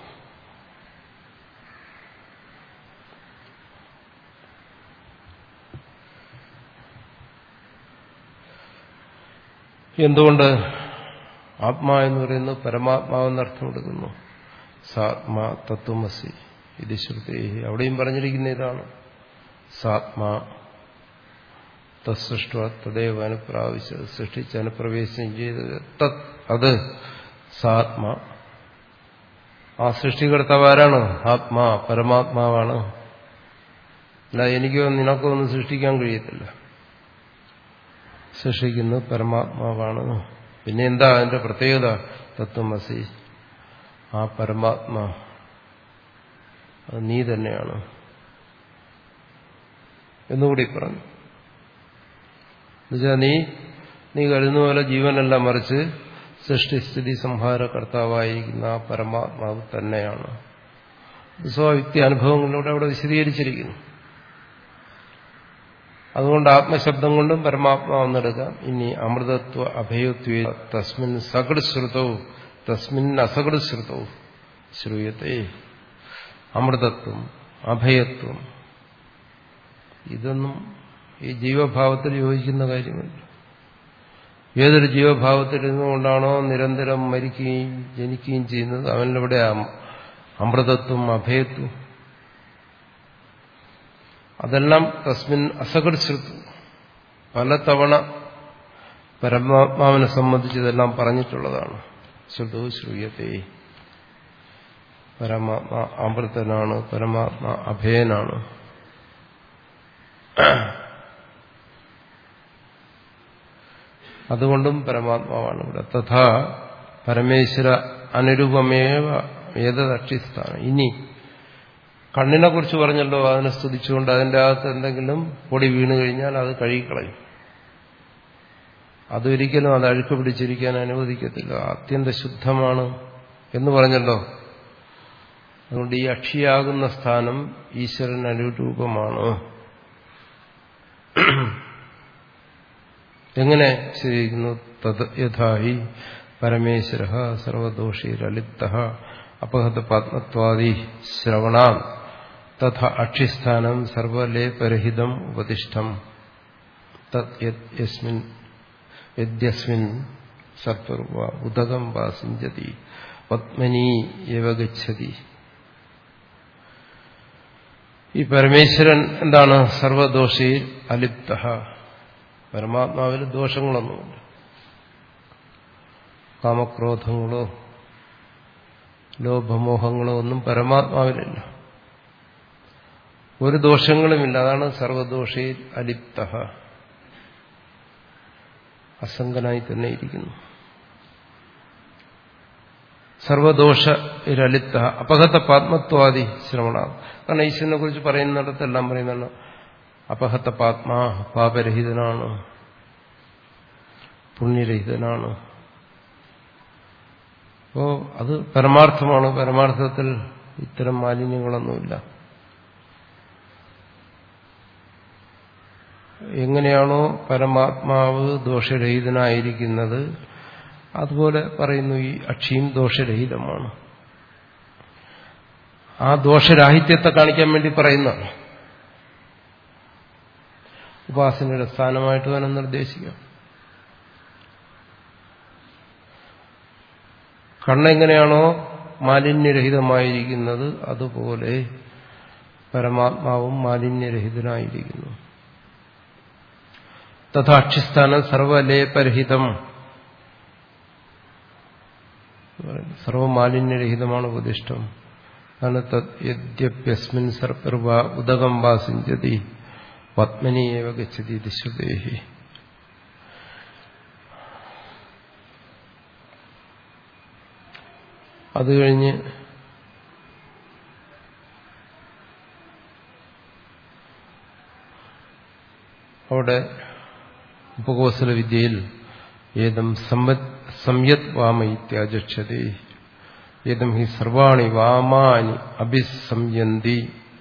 എന്തുകൊണ്ട് ആത്മാ എന്ന് പറയുന്നത് പരമാത്മാവെന്ന് അർത്ഥം എടുക്കുന്നു സാത്മാ തത്വമസി ഇത് ശ്രുതി അവിടെയും പറഞ്ഞിരിക്കുന്ന ഇതാണ് സാത്മാ തത്സൃഷ്ട തദൈവ അനുപ്രാവശ്യ സൃഷ്ടിച്ച് അനുപ്രവേശനം ചെയ്തത് തത് അത് സാത്മ ആ സൃഷ്ടികർത്താവ് ആരാണ് ആത്മാ പരമാത്മാവാണ് അല്ല എനിക്കോ നിനക്കോ ഒന്നും സൃഷ്ടിക്കാൻ കഴിയത്തില്ല സൃഷ്ടിക്കുന്നത് പരമാത്മാവാണ് പിന്നെ എന്താ അതിന്റെ പ്രത്യേകത തത്വമസി ആ പരമാത്മാ അത് നീ തന്നെയാണ് എന്നുകൂടി പറഞ്ഞു എന്നുവെച്ചാൽ നീ നീ കരുതുന്ന പോലെ ജീവനല്ല മറിച്ച് സൃഷ്ടിസ്ഥിതി സംഹാര കർത്താവായിരിക്കുന്ന ആ പരമാത്മാവ് തന്നെയാണ് സ്വയുക്തി അനുഭവങ്ങളിലൂടെ അവിടെ വിശദീകരിച്ചിരിക്കുന്നു അതുകൊണ്ട് ആത്മശബ്ദം കൊണ്ടും പരമാത്മാവെന്നെടുക്കാം ഇനി അമൃതത്വ അഭയത്വ തസ്മിൻ സകട് ശ്രുതവും തസ്മിൻ അസകട് ശ്രുതവും ശ്രൂയത്തെ അമൃതത്വം അഭയത്വം ഇതൊന്നും ഈ ജീവഭാവത്തിൽ യോജിക്കുന്ന കാര്യമല്ല ഏതൊരു ജീവഭാവത്തിൽ ഇരുന്നുകൊണ്ടാണോ നിരന്തരം മരിക്കുകയും ജനിക്കുകയും ചെയ്യുന്നത് അവനിലൂടെ അമൃതത്വം അഭയത്വം അതെല്ലാം തസ്മിൻ അസകൃശ്രുത്വം പലതവണ പരമാത്മാവിനെ സംബന്ധിച്ച് ഇതെല്ലാം പറഞ്ഞിട്ടുള്ളതാണ് ശ്രുതു ശ്രൂയത്തെ പരമാത്മാ അമൃതനാണ് പരമാത്മാ അഭയനാണ് അതുകൊണ്ടും പരമാത്മാവാണ് ഇവിടെ തഥാ പരമേശ്വര അനുരൂപമേവ ഏതദക്ഷിസ്ഥാനം ഇനി കണ്ണിനെ കുറിച്ച് പറഞ്ഞല്ലോ അതിനെ സ്തുതിച്ചുകൊണ്ട് അതിൻ്റെ അകത്ത് എന്തെങ്കിലും പൊടി വീണു കഴിഞ്ഞാൽ അത് കഴുകിക്കളയും അതൊരിക്കലും അത് അഴുക്ക് പിടിച്ചിരിക്കാൻ അനുവദിക്കത്തില്ല അത്യന്ത ശുദ്ധമാണ് എന്ന് പറഞ്ഞല്ലോ അതുകൊണ്ട് ഈ അക്ഷിയാകുന്ന സ്ഥാനം ഈശ്വരൻ അനുരൂപമാണ് എങ്ങനെ ശരിയിരിക്കുന്നു തത് യഥാഹി പരമേശ്വര സർവദോഷീരലിപ്ത അപഹത പാത്മത്വാദി ശ്രവണാം തഥ അക്ഷിസ്ഥാനം സർവലേപരഹിതം ഉപദിഷ്ടം യസ്മിൻ യദ്യസ്മിൻ സർപ്പർവ ഉദകം വാ സിഞ്ചതി പത്മനി എവ ഗച്ഛതി ഈ പരമേശ്വരൻ എന്താണ് സർവദോഷയിൽ അലിപ്ത പരമാത്മാവിൽ ദോഷങ്ങളൊന്നുമില്ല കാമക്രോധങ്ങളോ ലോഭമോഹങ്ങളോ ഒന്നും പരമാത്മാവിലില്ല ഒരു ദോഷങ്ങളുമില്ല അതാണ് സർവദോഷയിൽ അലിപ്ത അസംഗനായി തന്നെ ഇരിക്കുന്നു സർവദോഷ ഇരലിത്ത അപഹത പാത്മത്വാദി ശ്രവണ കാരണം ഈശ്വരനെ കുറിച്ച് പറയുന്നിടത്തെല്ലാം പറയുന്നതാണ് അപഹത്ത പാത്മാ പാപരഹിതനാണ് പുണ്യരഹിതനാണ് അപ്പോ അത് പരമാർത്ഥമാണ് പരമാർത്ഥത്തിൽ ഇത്തരം മാലിന്യങ്ങളൊന്നുമില്ല എങ്ങനെയാണോ പരമാത്മാവ് ദോഷരഹിതനായിരിക്കുന്നത് അതുപോലെ പറയുന്നു ഈ അക്ഷിയും ദോഷരഹിതമാണ് ആ ദോഷരാഹിത്യത്തെ കാണിക്കാൻ വേണ്ടി പറയുന്നതാണ് ഉപാസനയുടെ സ്ഥാനമായിട്ട് തന്നെ നിർദ്ദേശിക്കാം കണ്ണെങ്ങനെയാണോ മാലിന്യരഹിതമായിരിക്കുന്നത് അതുപോലെ പരമാത്മാവും മാലിന്യരഹിതനായിരിക്കുന്നു തഥാക്ഷിസ്ഥാനം സർവലേപരഹിതം സർവമാലിന്യരഹിതമാണ് ഉപദിഷ്ടം അതാണ് യദ്യപ്യസ്മിൻ സർപ്പർവ ഉദകം വാ സിഞ്ചതി പത്മനിയേവ ഗച്ഛതി ദിശ്വദേഹി അത് കഴിഞ്ഞ് അവിടെ ഉപകോസല വിദ്യയിൽ ഏതം സംയത് വാമ ഇത്യാചക്ഷതി ഏതം ഹി സർവാണി വാമാനി അഭിസംയന്തി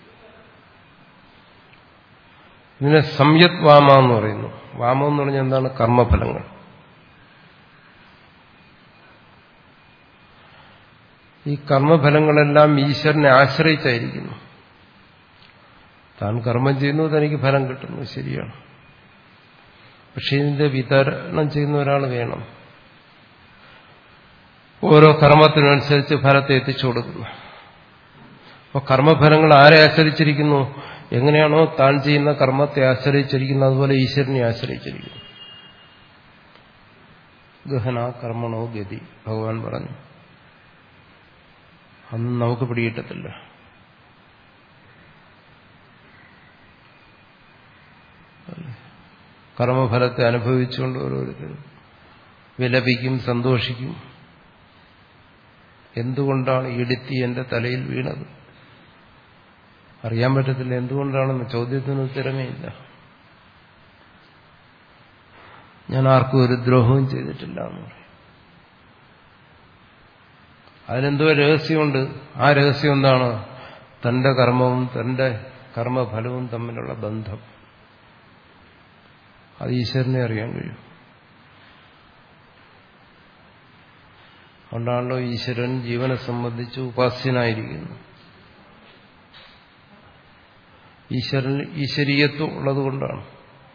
ഇതിനെ സംയത് വാമ എന്ന് പറയുന്നു വാമ എന്ന് പറഞ്ഞാൽ എന്താണ് കർമ്മഫലങ്ങൾ ഈ കർമ്മഫലങ്ങളെല്ലാം ഈശ്വരനെ ആശ്രയിച്ചായിരിക്കുന്നു താൻ കർമ്മം ചെയ്യുന്നു തനിക്ക് ഫലം കിട്ടുന്നു ശരിയാണ് പക്ഷെ ഇതിന്റെ വിതരണം ചെയ്യുന്ന ഒരാൾ വേണം ഓരോ കർമ്മത്തിനനുസരിച്ച് ഫലത്തെ എത്തിച്ചു കൊടുക്കുന്നു അപ്പോൾ കർമ്മഫലങ്ങൾ ആരെ ആശ്രയിച്ചിരിക്കുന്നു എങ്ങനെയാണോ താൻ ചെയ്യുന്ന കർമ്മത്തെ ആശ്രയിച്ചിരിക്കുന്നു അതുപോലെ ഈശ്വരനെ ആശ്രയിച്ചിരിക്കുന്നു ഗഹന കർമ്മണോ ഗതി ഭഗവാൻ പറഞ്ഞു അന്ന് നമുക്ക് പിടികിട്ടത്തില്ല കർമ്മഫലത്തെ അനുഭവിച്ചുകൊണ്ട് ഓരോരുത്തരും വിലപിക്കും സന്തോഷിക്കും എന്തുകൊണ്ടാണ് ഇടുത്തി എന്റെ തലയിൽ വീണത് അറിയാൻ പറ്റത്തില്ല എന്തുകൊണ്ടാണെന്ന് ചോദ്യത്തിന് ഉത്തരമേ ഇല്ല ഞാൻ ആർക്കും ഒരു ദ്രോഹവും ചെയ്തിട്ടില്ല എന്ന് പറയും അതിനെന്തോ രഹസ്യമുണ്ട് ആ രഹസ്യം എന്താണ് തന്റെ കർമ്മവും തന്റെ കർമ്മഫലവും തമ്മിലുള്ള ബന്ധം അത് ഈശ്വരനെ അറിയാൻ കഴിയും അതുകൊണ്ടാണല്ലോ ഈശ്വരൻ ജീവനെ സംബന്ധിച്ച് ഉപാസ്യനായിരിക്കുന്നു ഈശ്വരൻ ഈശ്വരീയത്വം ഉള്ളതുകൊണ്ടാണ്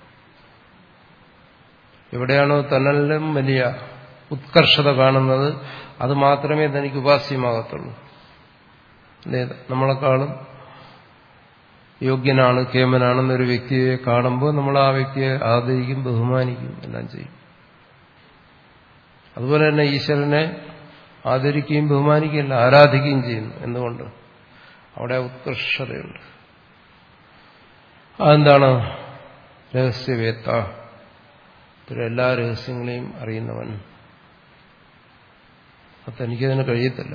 എവിടെയാണോ തന്നിലും വലിയ ഉത്കർഷത കാണുന്നത് അത് മാത്രമേ തനിക്ക് ഉപാസ്യമാകത്തുള്ളൂ നമ്മളെക്കാളും യോഗ്യനാണ് കേമനാണെന്നൊരു വ്യക്തിയെ കാണുമ്പോൾ നമ്മൾ ആ വ്യക്തിയെ ആദരിക്കും ബഹുമാനിക്കും എല്ലാം ചെയ്യും അതുപോലെ തന്നെ ഈശ്വരനെ ആദരിക്കുകയും ബഹുമാനിക്കുകയല്ല ആരാധിക്കുകയും ചെയ്യുന്നു എന്തുകൊണ്ട് അവിടെ ഉത്കർഷതയുണ്ട് അതെന്താണ് രഹസ്യവേത്ത എല്ലാ രഹസ്യങ്ങളെയും അറിയുന്നവൻ അതെനിക്കതിന് കഴിയത്തില്ല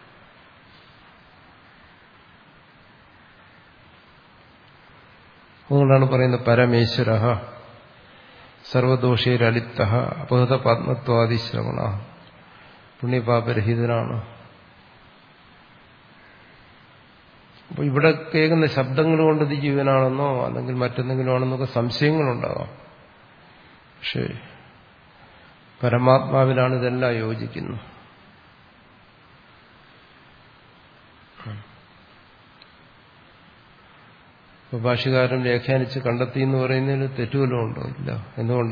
അതുകൊണ്ടാണ് പറയുന്നത് പരമേശ്വര സർവദോഷേരലിപ്ത അപഹത പത്മത്വാദിശ്രവണ പുണ്യപാപരഹിതനാണ് അപ്പോൾ ഇവിടെ കേൾക്കുന്ന ശബ്ദങ്ങൾ കൊണ്ട് ഇത് ജീവനാണെന്നോ അല്ലെങ്കിൽ മറ്റെന്തെങ്കിലും ആണെന്നൊക്കെ സംശയങ്ങളുണ്ടാകാം പക്ഷേ പരമാത്മാവിലാണ് ഇതെല്ലാം യോജിക്കുന്നു ഇപ്പൊ ഭാഷകാരൻ വ്യാഖ്യാനിച്ച് കണ്ടെത്തി എന്ന് പറയുന്നതിന് തെറ്റുവല്ലോ ഉണ്ടോ ഇല്ല എന്തുകൊണ്ട്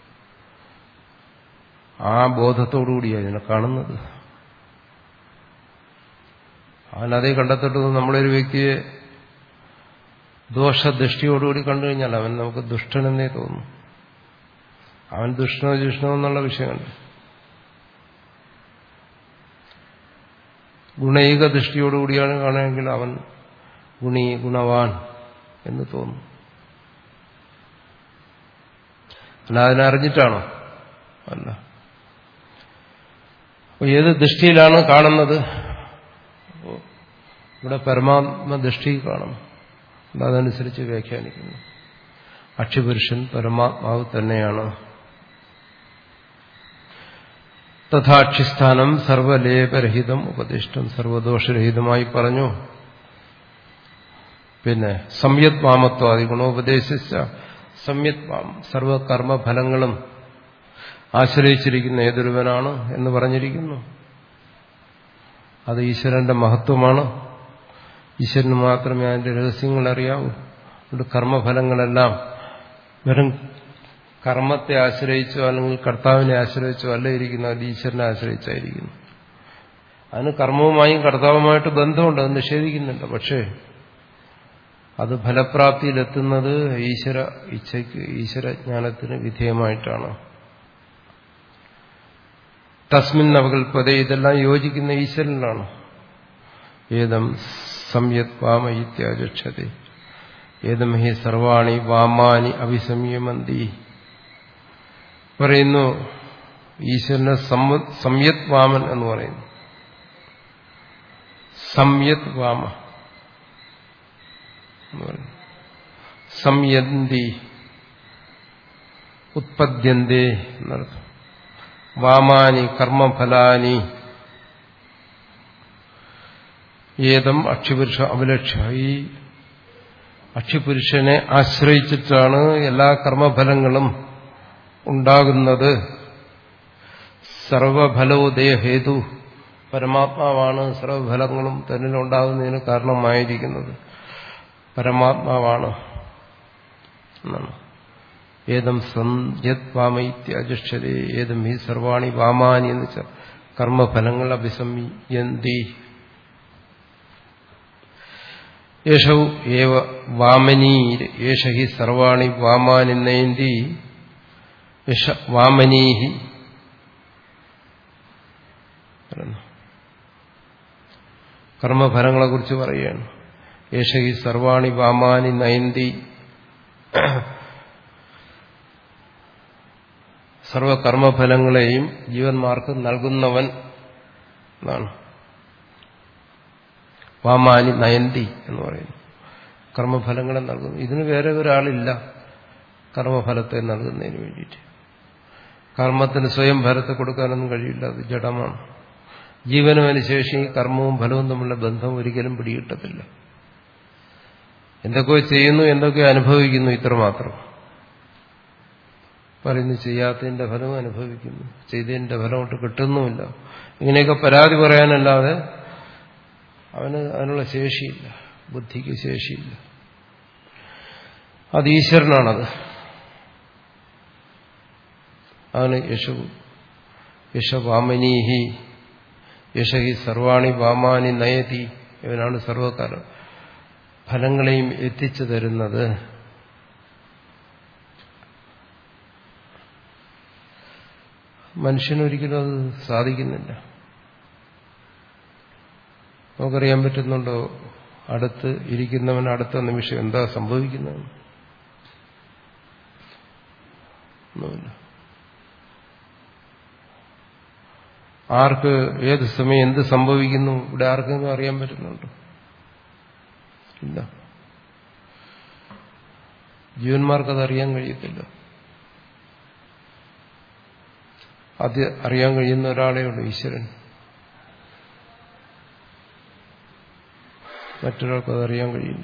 ആ ബോധത്തോടുകൂടിയാണ് ഇതിനെ കാണുന്നത് അവനതേ കണ്ടെത്തിട്ടത് നമ്മളൊരു വ്യക്തിയെ ദോഷദൃഷ്ടിയോടുകൂടി കണ്ടു കഴിഞ്ഞാൽ അവൻ നമുക്ക് ദുഷ്ടനെന്നേ തോന്നും അവൻ ദുഷ്ടനോ ജിഷ്ണോ എന്നുള്ള വിഷയമുണ്ട് ഗുണൈക ദൃഷ്ടിയോടുകൂടിയാണ് കാണുമെങ്കിൽ അവൻ ഗുണി ഗുണവാൻ എന്ന് തോന്നും അല്ല അതിനറിഞ്ഞിട്ടാണോ അല്ല അപ്പൊ ഏത് ദൃഷ്ടിയിലാണ് കാണുന്നത് ഇവിടെ പരമാത്മ ദൃഷ്ടി കാണും അതനുസരിച്ച് വ്യാഖ്യാനിക്കുന്നു അക്ഷിപുരുഷൻ പരമാത്മാവ് തന്നെയാണ് തഥാക്ഷിസ്ഥാനം സർവലേപരഹിതം ഉപദിഷ്ടം സർവദോഷരഹിതമായി പറഞ്ഞു പിന്നെ സംയത് വാമത്വാദി ഗുണോപദേശിച്ച സംയത് വാം സർവകർമ്മഫലങ്ങളും ആശ്രയിച്ചിരിക്കുന്ന ഏതൊരുവനാണ് എന്ന് പറഞ്ഞിരിക്കുന്നു അത് ഈശ്വരന്റെ മഹത്വമാണ് ഈശ്വരന് മാത്രമേ അതിന്റെ രഹസ്യങ്ങൾ അറിയാവൂ അതുകൊണ്ട് കർമ്മഫലങ്ങളെല്ലാം വെറും കർമ്മത്തെ ആശ്രയിച്ചോ അല്ലെങ്കിൽ കർത്താവിനെ ആശ്രയിച്ചോ അല്ല ഇരിക്കുന്നത് അത് ഈശ്വരനെ ആശ്രയിച്ചായിരിക്കുന്നു അതിന് കർമ്മവുമായും കർത്താവുമായിട്ട് ബന്ധമുണ്ട് അത് നിഷേധിക്കുന്നുണ്ട് പക്ഷേ അത് ഫലപ്രാപ്തിയിലെത്തുന്നത് ഈശ്വര ഇച്ഛയ്ക്ക് ഈശ്വരജ്ഞാനത്തിന് വിധേയമായിട്ടാണ് തസ്മിൻ നവകൽപ്പത ഇതെല്ലാം യോജിക്കുന്ന ഈശ്വരനാണ് ഏതം സംയത് വാമ ഇത്യാചക്ഷതി ഏതം ഹി സർവാണി വാമാനി അഭിസംയമന്തി പറയുന്നു ഈശ്വരനെ സംയത് വാമൻ എന്ന് പറയുന്നു സംയത് വാമ എന്ന് പറയുന്നു സംയന്തി ഉത്പദ്യന്തേ എന്നർത്ഥം വാമാനി കർമ്മഫലാനി ഏതം അക്ഷിപുരുഷ അഭിലക്ഷ ഈ അക്ഷിപുരുഷനെ ആശ്രയിച്ചിട്ടാണ് എല്ലാ കർമ്മഫലങ്ങളും ഉണ്ടാകുന്നത് സർവഫലോദയ ഹേതു പരമാത്മാവാണ് സർവഫലങ്ങളും തന്നിലുണ്ടാകുന്നതിന് കാരണമായിരിക്കുന്നത് പരമാത്മാവാണ് എന്നാണ് ഏതം സംയത് വാമൈത്യാചക്ഷതേ ഏതം ഹി സർവാണി വാമാനി എന്ന് വെച്ചാൽ കർമ്മഫലങ്ങൾ അഭിസംയന്തി യേശൗ ഏവ വാമനീ യേശ ഹി സർവാണി വാമാനി നയന്തി യശ വാമനീഹി കർമ്മഫലങ്ങളെക്കുറിച്ച് പറയുകയാണ് യേശ ഹി സർവാണി വാമാനി നയന്തി സർവകർമ്മഫലങ്ങളെയും ജീവന്മാർക്ക് നൽകുന്നവൻ എന്നാണ് വാമാനി നയന്തി എന്ന് പറയുന്നു കർമ്മഫലങ്ങളെ നൽകുന്നു ഇതിന് വേറെ ഒരാളില്ല കർമ്മഫലത്തെ നൽകുന്നതിന് വേണ്ടിയിട്ട് കർമ്മത്തിന് സ്വയം ഫലത്തെ കൊടുക്കാനൊന്നും കഴിയില്ല അത് ജഡമാണ് ജീവനും അതിനുശേഷം ഈ കർമ്മവും ഫലവും തമ്മിലുള്ള ബന്ധം ഒരിക്കലും പിടികിട്ടത്തില്ല എന്തൊക്കെ ചെയ്യുന്നു എന്തൊക്കെ അനുഭവിക്കുന്നു ഇത്രമാത്രം പറയുന്നു ചെയ്യാത്തതിന്റെ ഫലം അനുഭവിക്കുന്നു ചെയ്തതിന്റെ ഫലം കൊണ്ട് കിട്ടുന്നുമില്ല ഇങ്ങനെയൊക്കെ പരാതി പറയാനല്ലാതെ അവന് അതിനുള്ള ശേഷിയില്ല ബുദ്ധിക്ക് ശേഷിയില്ല അത് ഈശ്വരനാണത് അവന് യശു യശവാമനീഹി യശഹി സർവാണി വാമാനി നയതി ഇവനാണ് സർവകാല ഫലങ്ങളെയും എത്തിച്ചു തരുന്നത് മനുഷ്യനൊരിക്കലും അത് സാധിക്കുന്നില്ല നമുക്കറിയാൻ പറ്റുന്നുണ്ടോ അടുത്ത് ഇരിക്കുന്നവൻ അടുത്ത നിമിഷം എന്താ സംഭവിക്കുന്നത് ഒന്നുമില്ല ആർക്ക് ഏത് സമയം എന്ത് സംഭവിക്കുന്നു ഇവിടെ ആർക്കെങ്കിലും അറിയാൻ പറ്റുന്നുണ്ടോ ഇല്ല ജീവന്മാർക്കത് അറിയാൻ കഴിയത്തില്ല അത് അറിയാൻ കഴിയുന്ന ഒരാളേ ഉള്ളൂ ഈശ്വരൻ മറ്റൊരാൾക്ക് അത് അറിയാൻ കഴിയില്ല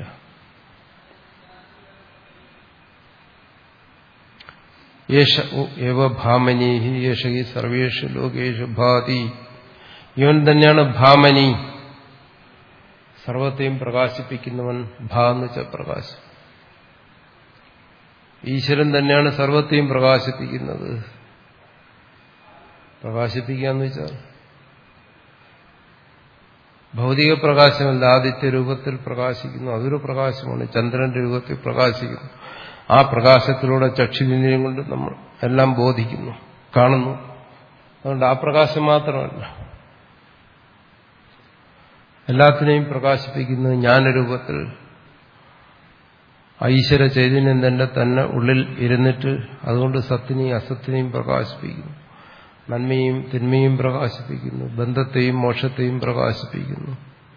യേശ ഏവ ഭാമനീഹി യേശ ഈ സർവേഷു ലോകേഷു ഭാതി ഇവൻ തന്നെയാണ് ഭാമനി സർവത്തെയും പ്രകാശിപ്പിക്കുന്നവൻ ഭാ എന്ന് വെച്ച പ്രകാശം ഈശ്വരൻ തന്നെയാണ് സർവത്തെയും പ്രകാശിപ്പിക്കുന്നത് പ്രകാശിപ്പിക്കുക എന്ന് വെച്ചാൽ ഭൗതിക പ്രകാശമല്ല ആദിത്യ രൂപത്തിൽ പ്രകാശിക്കുന്നു അതൊരു പ്രകാശമാണ് ചന്ദ്രന്റെ രൂപത്തിൽ പ്രകാശിക്കുന്നു ആ പ്രകാശത്തിലൂടെ ചക്ഷുവിന്ദ്രിയം കൊണ്ട് നമ്മൾ എല്ലാം ബോധിക്കുന്നു കാണുന്നു അതുകൊണ്ട് ആ പ്രകാശം മാത്രമല്ല എല്ലാത്തിനെയും പ്രകാശിപ്പിക്കുന്നത് ജ്ഞാനരൂപത്തിൽ ഈശ്വര ചൈതന്യം തന്നെ തന്നെ ഉള്ളിൽ ഇരുന്നിട്ട് അതുകൊണ്ട് സത്തിനെയും അസത്തിനെയും പ്രകാശിപ്പിക്കുന്നു നന്മയും തിന്മയും പ്രകാശിപ്പിക്കുന്നു ബന്ധത്തെയും മോക്ഷത്തെയും പ്രകാശിപ്പിക്കുന്നു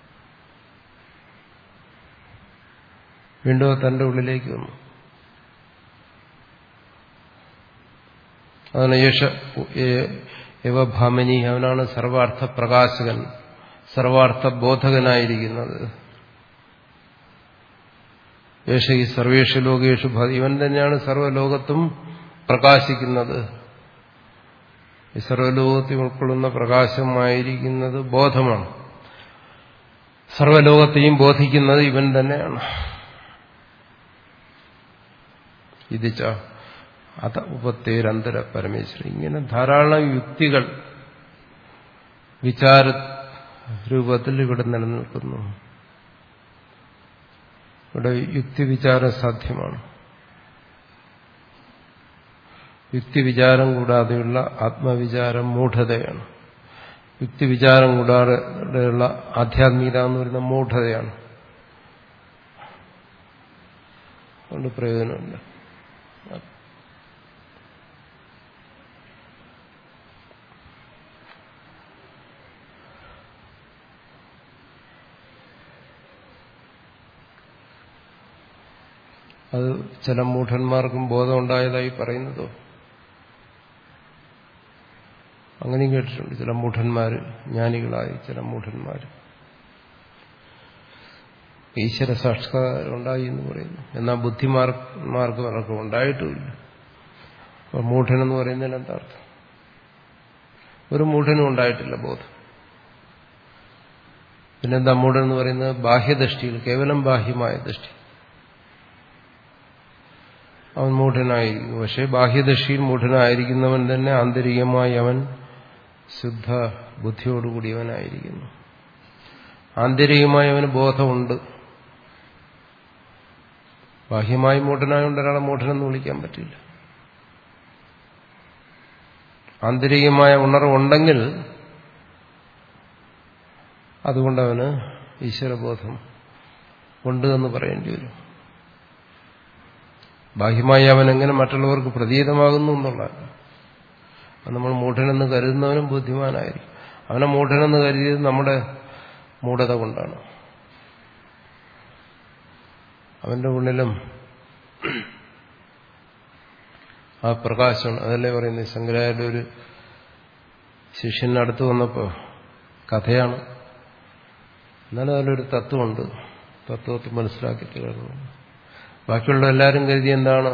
വീണ്ടും തന്റെ ഉള്ളിലേക്ക് വന്നു അതാണ് യേശ യവഭാമനി അവനാണ് സർവാർത്ഥ പ്രകാശകൻ സർവാർത്ഥ ബോധകനായിരിക്കുന്നത് യേശ ഈ സർവേഷു ലോകേഷു ഇവൻ തന്നെയാണ് സർവ്വലോകത്തും പ്രകാശിക്കുന്നത് ഈ സർവ്വലോകത്തിൽ ഉൾക്കൊള്ളുന്ന പ്രകാശമായിരിക്കുന്നത് ബോധമാണ് സർവ്വലോകത്തെയും ബോധിക്കുന്നത് ഇവൻ തന്നെയാണ് ഇതിച്ച അത ഉപത്തേരന്തര പരമേശ്വരൻ ഇങ്ങനെ ധാരാളം യുക്തികൾ വിചാര രൂപത്തിൽ ഇവിടെ നിലനിൽക്കുന്നു ഇവിടെ യുക്തിവിചാരം സാധ്യമാണ് യുക്തിവിചാരം കൂടാതെയുള്ള ആത്മവിചാരം മൂഢതയാണ് യുക്തിവിചാരം കൂടാതെയുള്ള ആധ്യാത്മികത എന്ന് പറയുന്ന മൂഢതയാണ് അതുകൊണ്ട് പ്രയോജനമില്ല അത് ചില മൂഢന്മാർക്കും ബോധമുണ്ടായതായി പറയുന്നതോ അങ്ങനെയും കേട്ടിട്ടുണ്ട് ചില മൂഢന്മാര് ജ്ഞാനികളായി ചില മൂഢന്മാര് ഈശ്വര സാക്ഷാത്കാരം ഉണ്ടായി എന്ന് പറയുന്നു എന്നാൽ ബുദ്ധിമാർക്ക് പലർക്കും ഉണ്ടായിട്ടുമില്ല അപ്പൊ മൂഢനെന്ന് പറയുന്നതിന് എന്താ അർത്ഥം ഒരു മൂഢനും ഉണ്ടായിട്ടില്ല ബോധം പിന്നെന്താ മൂഢൻ എന്ന് പറയുന്നത് ബാഹ്യദൃഷ്ടിയിൽ കേവലം ബാഹ്യമായ ദൃഷ്ടി അവൻ മൂഢനായിരിക്കും പക്ഷെ ബാഹ്യദൃഷ്ടിയിൽ മൂഢനായിരിക്കുന്നവൻ തന്നെ ആന്തരികമായി അവൻ ശുദ്ധ ബുദ്ധിയോടുകൂടിയവനായിരിക്കുന്നു ആന്തരികമായി അവന് ബോധമുണ്ട് ബാഹ്യമായി മൂഢനായതുകൊണ്ട് ഒരാളെ മൂഢനെന്ന് വിളിക്കാൻ പറ്റില്ല ആന്തരികമായ ഉണർവുണ്ടെങ്കിൽ അതുകൊണ്ട് അവന് ഈശ്വരബോധം ഉണ്ട് എന്ന് പറയേണ്ടി വരും ബാഹ്യമായി അവൻ എങ്ങനെ മറ്റുള്ളവർക്ക് പ്രതീതമാകുന്നു എന്നുള്ളതാണ് അത് നമ്മൾ മൂഢനെന്ന് കരുതുന്നവനും ബുദ്ധിമാനായിരിക്കും അവനെ മൂഢനെന്ന് കരുതിയത് നമ്മുടെ മൂഢത കൊണ്ടാണ് അവന്റെ ഉള്ളിലും ആ പ്രകാശമാണ് അതല്ലേ പറയുന്നത് ശങ്കരായുടെ ഒരു ശിഷ്യനടുത്ത് വന്നപ്പോൾ കഥയാണ് എന്നാലും അതിലൊരു തത്വമുണ്ട് തത്വത്തെ മനസ്സിലാക്കി തീർന്നു ബാക്കിയുള്ള എല്ലാവരും കരുതി എന്താണ്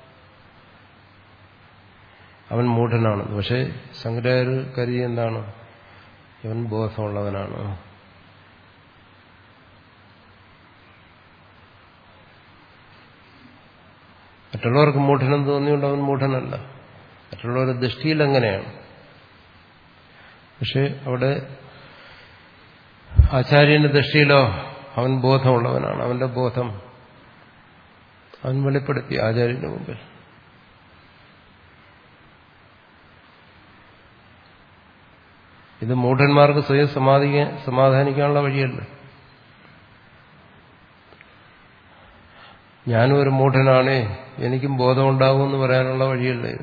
അവൻ മൂഢനാണ് പക്ഷേ ശങ്കരായർ കരുതി എന്താണ് ഇവൻ ബോധമുള്ളവനാണ് മറ്റുള്ളവർക്ക് മൂഢനം തോന്നിയുകൊണ്ട് അവൻ മൂഢനല്ല മറ്റുള്ളവരുടെ ദൃഷ്ടിയിൽ അങ്ങനെയാണ് പക്ഷെ അവിടെ ആചാര്യന്റെ ദൃഷ്ടിയിലോ അവൻ ബോധമുള്ളവനാണ് അവന്റെ ബോധം അവൻ വെളിപ്പെടുത്തി ആചാര്യന്റെ മുമ്പിൽ ഇത് മൂഢന്മാർക്ക് സ്വയം സമാധിക്കാൻ സമാധാനിക്കാനുള്ള വഴിയല്ല ഞാനും ഒരു മൂഢനാണേ എനിക്കും ബോധമുണ്ടാകുമെന്ന് പറയാനുള്ള വഴിയല്ല ഇത്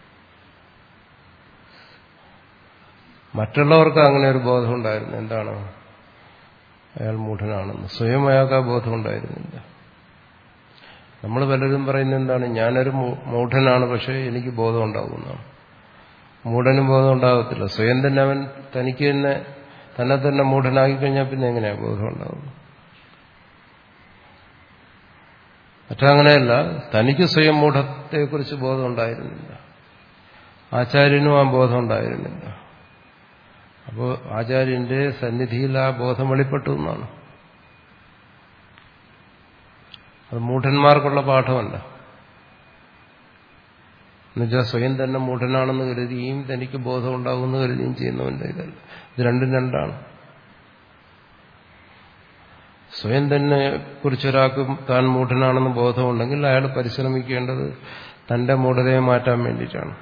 മറ്റുള്ളവർക്ക് അങ്ങനെ ഒരു ബോധമുണ്ടായിരുന്നു എന്താണ് അയാൾ മൂഢനാണെന്ന് സ്വയം അയാൾക്ക് ആ ബോധമുണ്ടായിരുന്നില്ല നമ്മൾ പലരും പറയുന്നത് എന്താണ് ഞാനൊരു മൂഢനാണ് പക്ഷേ എനിക്ക് ബോധം ഉണ്ടാകുന്നതാണ് മൂഢനും ബോധം ഉണ്ടാകത്തില്ല സ്വയം തന്നെ അവൻ തനിക്ക് തന്നെ തന്നെ തന്നെ മൂഢനാക്കി കഴിഞ്ഞാൽ പിന്നെ എങ്ങനെയാ ബോധം ഉണ്ടാകുന്നത് മറ്റങ്ങനെയല്ല തനിക്ക് സ്വയം മൂഢത്തെക്കുറിച്ച് ബോധം ഉണ്ടായിരുന്നില്ല ആചാര്യനും ആ ബോധം ഉണ്ടായിരുന്നില്ല അപ്പോൾ ആചാര്യന്റെ സന്നിധിയിൽ ആ ബോധം വെളിപ്പെട്ടു എന്നാണ് അത് മൂഢന്മാർക്കുള്ള പാഠമല്ല എന്നുവെച്ചാൽ സ്വയം തന്നെ മൂഢനാണെന്ന് കരുതിയും തനിക്ക് ബോധം ഉണ്ടാകുമെന്ന് കരുതിയും ചെയ്യുന്നവന്റെ ഇതല്ല ഇത് രണ്ടും രണ്ടാണ് സ്വയം തന്നെ കുറിച്ചൊരാൾക്ക് താൻ മൂഢനാണെന്ന് ബോധമുണ്ടെങ്കിൽ അയാൾ പരിശ്രമിക്കേണ്ടത് തന്റെ മൂഢതയെ മാറ്റാൻ വേണ്ടിയിട്ടാണ്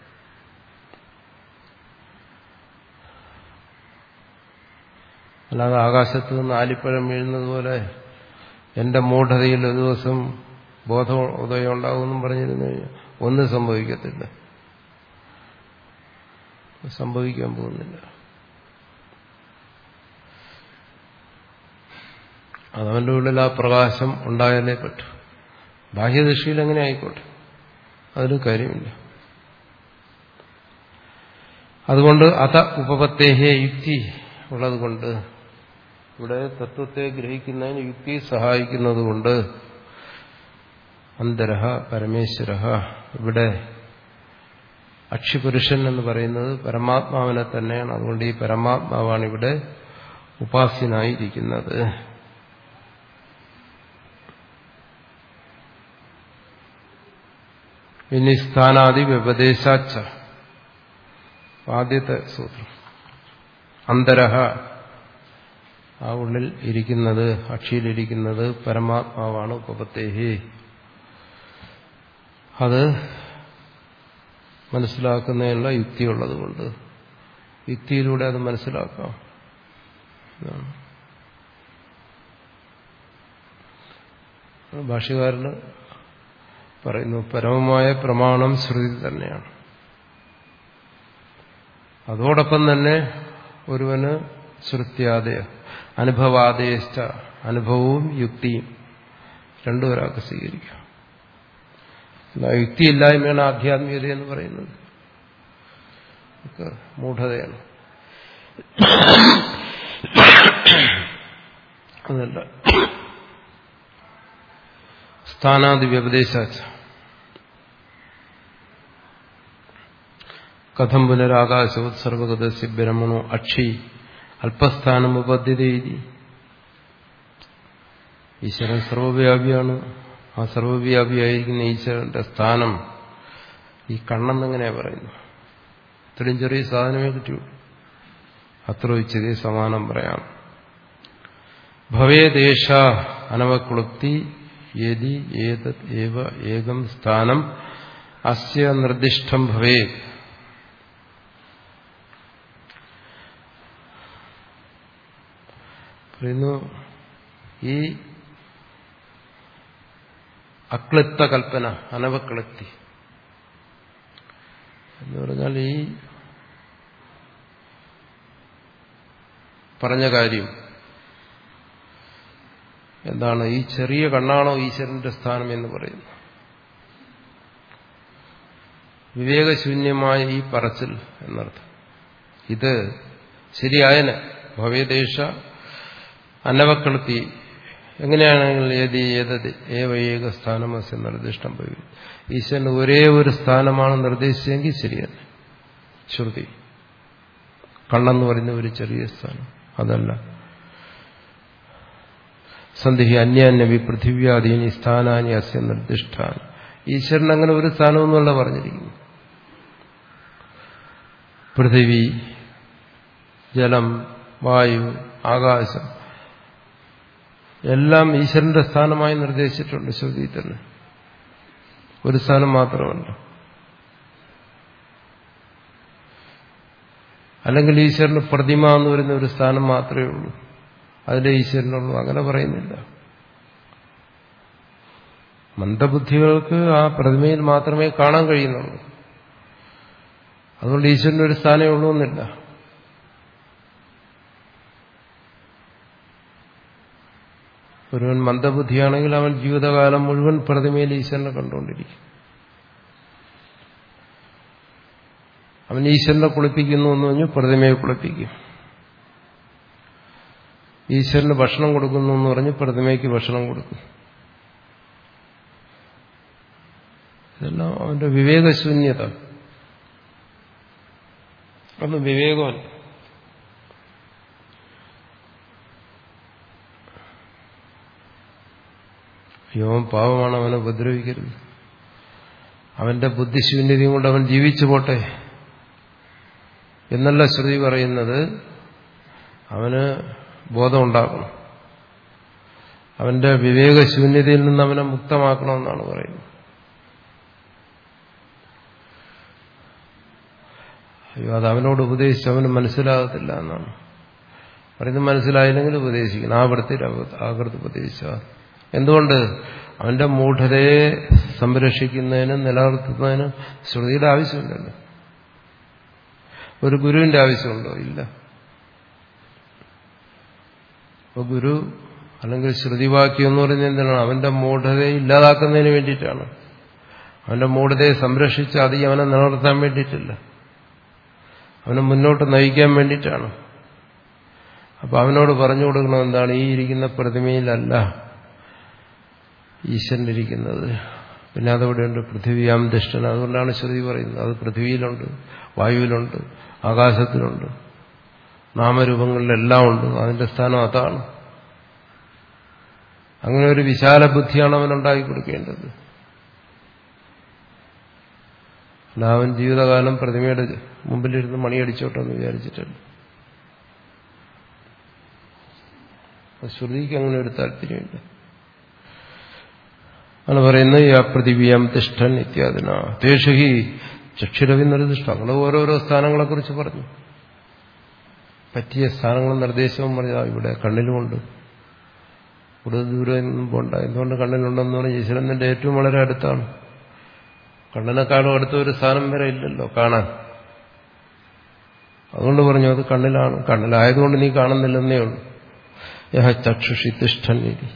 അല്ലാതെ ആകാശത്ത് നിന്ന് ആലിപ്പഴം വീഴുന്നത് പോലെ എന്റെ മൂഢതയിൽ ഒരു ദിവസം ബോധം ഉദയം ഉണ്ടാകുമെന്നും പറഞ്ഞിരുന്നു കഴിഞ്ഞാൽ ഒന്നും സംഭവിക്കത്തില്ല സംഭവിക്കാൻ പോകുന്നില്ല അതവന്റെ ഉള്ളിൽ ആ പ്രകാശം ഉണ്ടായാലേ പറ്റൂ ബാഹ്യദൃഷ്ടിയിൽ എങ്ങനെ ആയിക്കോട്ടെ അതിന് കാര്യമില്ല അതുകൊണ്ട് അത ഉപപത്തേഹേ യുക്തി ഉള്ളതുകൊണ്ട് ഇവിടെ തത്വത്തെ ഗ്രഹിക്കുന്നതിന് യുക്തി സഹായിക്കുന്നതുകൊണ്ട് അന്തരഹ പരമേശ്വര ഇവിടെ അക്ഷിപുരുഷൻ എന്ന് പറയുന്നത് പരമാത്മാവിനെ തന്നെയാണ് അതുകൊണ്ട് ഈ പരമാത്മാവാണ് ഇവിടെ ഉപാസ്യനായിരിക്കുന്നത് ഇനി സ്ഥാനാദി വ്യപദേശാച്ച ആദ്യത്തെ സൂത്രം അന്തരഹ ആ ഉള്ളിൽ ഇരിക്കുന്നത് അക്ഷിയിലിരിക്കുന്നത് പരമാത്മാവാണ് ഉപപത്തേഹി അത് മനസ്സിലാക്കുന്നതിനുള്ള യുക്തിയുള്ളതുകൊണ്ട് യുക്തിയിലൂടെ അത് മനസ്സിലാക്കാം ഭാഷകാരന് പറയുന്നു പരമമായ പ്രമാണം ശ്രുതി തന്നെയാണ് അതോടൊപ്പം തന്നെ ഒരുവന് ശ്രുത്യാദയ അനുഭവാദേഷ്ട അനുഭവവും യുക്തിയും രണ്ടും ഒരാൾക്ക് സ്വീകരിക്കാം യുക്തിയില്ലായ്മയാണ് ആധ്യാത്മികത എന്ന് പറയുന്നത് മൂഢതയാണ് അതല്ല സ്ഥാനാദി വ്യപദേശാച്ച കഥം പുനരാകാശവത് സർവഗതസ്യ ബ്രഹ്മണോ അക്ഷി അല്പസ്ഥാനം ഉപദ്ധ്യതയിരി ഈശ്വരൻ സർവവ്യാപിയാണ് ആ സർവവ്യാപിയായിരിക്കുന്ന ഈശ്വരന്റെ സ്ഥാനം ഈ കണ്ണെന്നെങ്ങനെയാ പറയുന്നു ഇത്രയും ചെറിയ സാധനമേ കിട്ടിയുള്ളൂ അത്ര വെച്ചതേ സമാനം പറയാം ഭവേദേശ അനവക്ലുപ്തി യതി ഏതത് ഏവ ഏകം സ്ഥാനം അസ്യ നിർദ്ദിഷ്ടം ഭവേത് പറയുന്നു ഈ അക്ലിപ്ത കൽപ്പന അനവക്ലിപ്തി എന്ന് പറഞ്ഞാൽ ഈ പറഞ്ഞ കാര്യം എന്താണ് ഈ ചെറിയ കണ്ണാണോ ഈശ്വരന്റെ സ്ഥാനം എന്ന് പറയുന്നു വിവേകശൂന്യമായ ഈ പറച്ചിൽ എന്നർത്ഥം ഇത് ശരിയായന ഭവേദേശ അന്നവക്കളത്തി എങ്ങനെയാണെങ്കിൽ ഏത് ഏതത് ഏവ ഏക സ്ഥാനമസ്യ നിർദ്ദിഷ്ടം ഭവി ഈശ്വരന് ഒരേ ഒരു സ്ഥാനമാണ് നിർദ്ദേശിച്ചെങ്കിൽ ശരിയല്ല ശ്രുതി കണ്ണെന്ന് പറയുന്ന ഒരു ചെറിയ സ്ഥാനം അതല്ല സന്ധിഹി അന്യാന്യവി പൃഥിവ്യാദീനി സ്ഥാനാനി അസ്യ നിർദ്ദിഷ്ടാൻ ഈശ്വരൻ അങ്ങനെ ഒരു സ്ഥാനമൊന്നുമല്ല പറഞ്ഞിരിക്കുന്നു പൃഥിവി ജലം വായു ആകാശം എല്ലാം ഈശ്വരന്റെ സ്ഥാനമായി നിർദ്ദേശിച്ചിട്ടുണ്ട് ശ്രുതി തന്നെ ഒരു സ്ഥാനം മാത്രമല്ല അല്ലെങ്കിൽ ഈശ്വരന് പ്രതിമ എന്ന് പറയുന്ന ഒരു സ്ഥാനം മാത്രമേ ഉള്ളൂ അതിലെ ഈശ്വരനുള്ളൂ അങ്ങനെ പറയുന്നില്ല മന്ദബുദ്ധികൾക്ക് ആ പ്രതിമയിൽ മാത്രമേ കാണാൻ കഴിയുന്നുള്ളൂ അതുകൊണ്ട് ഈശ്വരന് ഒരു സ്ഥാനമേ ഉള്ളൂ എന്നില്ല ഒരുവൻ മന്ദബുദ്ധിയാണെങ്കിൽ അവൻ ജീവിതകാലം മുഴുവൻ പ്രതിമയിൽ ഈശ്വരനെ കണ്ടുകൊണ്ടിരിക്കും അവൻ ഈശ്വരനെ കുളിപ്പിക്കുന്നു എന്ന് പറഞ്ഞു പ്രതിമയെ കുളിപ്പിക്കും ഈശ്വരന് ഭക്ഷണം കൊടുക്കുന്നു എന്ന് പറഞ്ഞ് പ്രതിമയ്ക്ക് ഭക്ഷണം കൊടുക്കും ഇതെല്ലാം അവന്റെ വിവേകശൂന്യത അതൊന്നും വിവേകമല്ല യോം പാവമാണ് അവനെ ഉപദ്രവിക്കരുത് അവന്റെ ബുദ്ധിശൂന്യതയും കൊണ്ട് അവൻ ജീവിച്ചു പോട്ടെ എന്നല്ല ശ്രുതി പറയുന്നത് അവന് ബോധമുണ്ടാക്കണം അവന്റെ വിവേകശൂന്യതയിൽ നിന്ന് അവനെ മുക്തമാക്കണമെന്നാണ് പറയുന്നത് അയ്യോ അത് അവനോട് ഉപദേശിച്ച് അവന് മനസ്സിലാകത്തില്ല എന്നാണ് പറയുന്നത് മനസ്സിലായില്ലെങ്കിൽ ഉപദേശിക്കണം ആവർത്തിൽ ആകൃതി ഉപദേശിച്ച എന്തുകൊണ്ട് അവന്റെ മൂഢതയെ സംരക്ഷിക്കുന്നതിന് നിലനിർത്തുന്നതിന് ശ്രുതിയുടെ ആവശ്യമില്ലല്ലോ ഒരു ഗുരുവിന്റെ ആവശ്യമുണ്ടോ ഇല്ല അപ്പൊ ഗുരു അല്ലെങ്കിൽ ശ്രുതിവാക്യം എന്ന് പറയുന്നത് എന്തിനാണ് അവന്റെ മൂഢതയെ ഇല്ലാതാക്കുന്നതിന് വേണ്ടിയിട്ടാണ് അവന്റെ മൂഢതയെ സംരക്ഷിച്ച് അത് അവനെ നിലനിർത്താൻ വേണ്ടിയിട്ടില്ല അവനെ മുന്നോട്ട് നയിക്കാൻ വേണ്ടിയിട്ടാണ് അപ്പൊ അവനോട് പറഞ്ഞു കൊടുക്കണം എന്താണ് ഈ ഇരിക്കുന്ന പ്രതിമയിലല്ല ഈശ്വരനിരിക്കുന്നത് പിന്നെ അതവിടെയുണ്ട് പൃഥ്വിയാം ദുഷ്ടൻ അതുകൊണ്ടാണ് ശ്രുതി പറയുന്നത് അത് പൃഥ്വിയിലുണ്ട് വായുവിലുണ്ട് ആകാശത്തിലുണ്ട് നാമരൂപങ്ങളിലെല്ലാം ഉണ്ട് അതിന്റെ സ്ഥാനം അതാണ് അങ്ങനെ ഒരു വിശാല ബുദ്ധിയാണ് അവൻ ഉണ്ടാക്കി കൊടുക്കേണ്ടത് അല്ല അവൻ ജീവിതകാലം പ്രതിമയുടെ മുമ്പിലിരുന്ന് മണിയടിച്ചോട്ടെ എന്ന് വിചാരിച്ചിട്ടുണ്ട് ശ്രുതിക്ക് അങ്ങനെ ഒരു താല്പര്യമില്ല ആണ് പറയുന്നത് യാ പൃഥിവിയാം തിഷ്ഠൻ ഇത്യാദിന തേഷുഹി ചക്ഷുരവി നിർദ്ദിഷ്ടം അങ്ങനെ ഓരോരോ സ്ഥാനങ്ങളെക്കുറിച്ച് പറഞ്ഞു പറ്റിയ സ്ഥാനങ്ങളും നിർദ്ദേശവും പറഞ്ഞാൽ ഇവിടെ കണ്ണിലുമുണ്ട് കൂടുതൽ ദൂരം ഒന്നും പോണ്ട എന്തുകൊണ്ട് കണ്ണിലുണ്ടെന്ന് പറഞ്ഞാൽ ഈശ്വരന്റെ ഏറ്റവും വളരെ അടുത്താണ് കണ്ണിനെക്കാളും അടുത്ത ഒരു സ്ഥാനം വരെ ഇല്ലല്ലോ കാണാൻ അതുകൊണ്ട് പറഞ്ഞു അത് കണ്ണിലാണ് കണ്ണിലായതുകൊണ്ട് നീ കാണുന്നില്ലെന്നേ ഉള്ളൂ യഹ ചക്ഷുഷി തിഷ്ഠൻ രീതി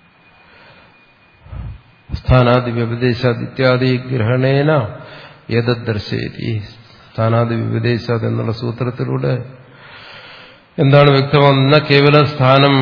സ്ഥാനാദി വ്യപദേശാദ് ഇത്യാദി ഗ്രഹണേന ഏതദ്ദർശയതി സ്ഥാനാദി വ്യപദേശാദ് എന്നുള്ള സൂത്രത്തിലൂടെ എന്താണ് വ്യക്തമെന്ന കേവലം സ്ഥാനം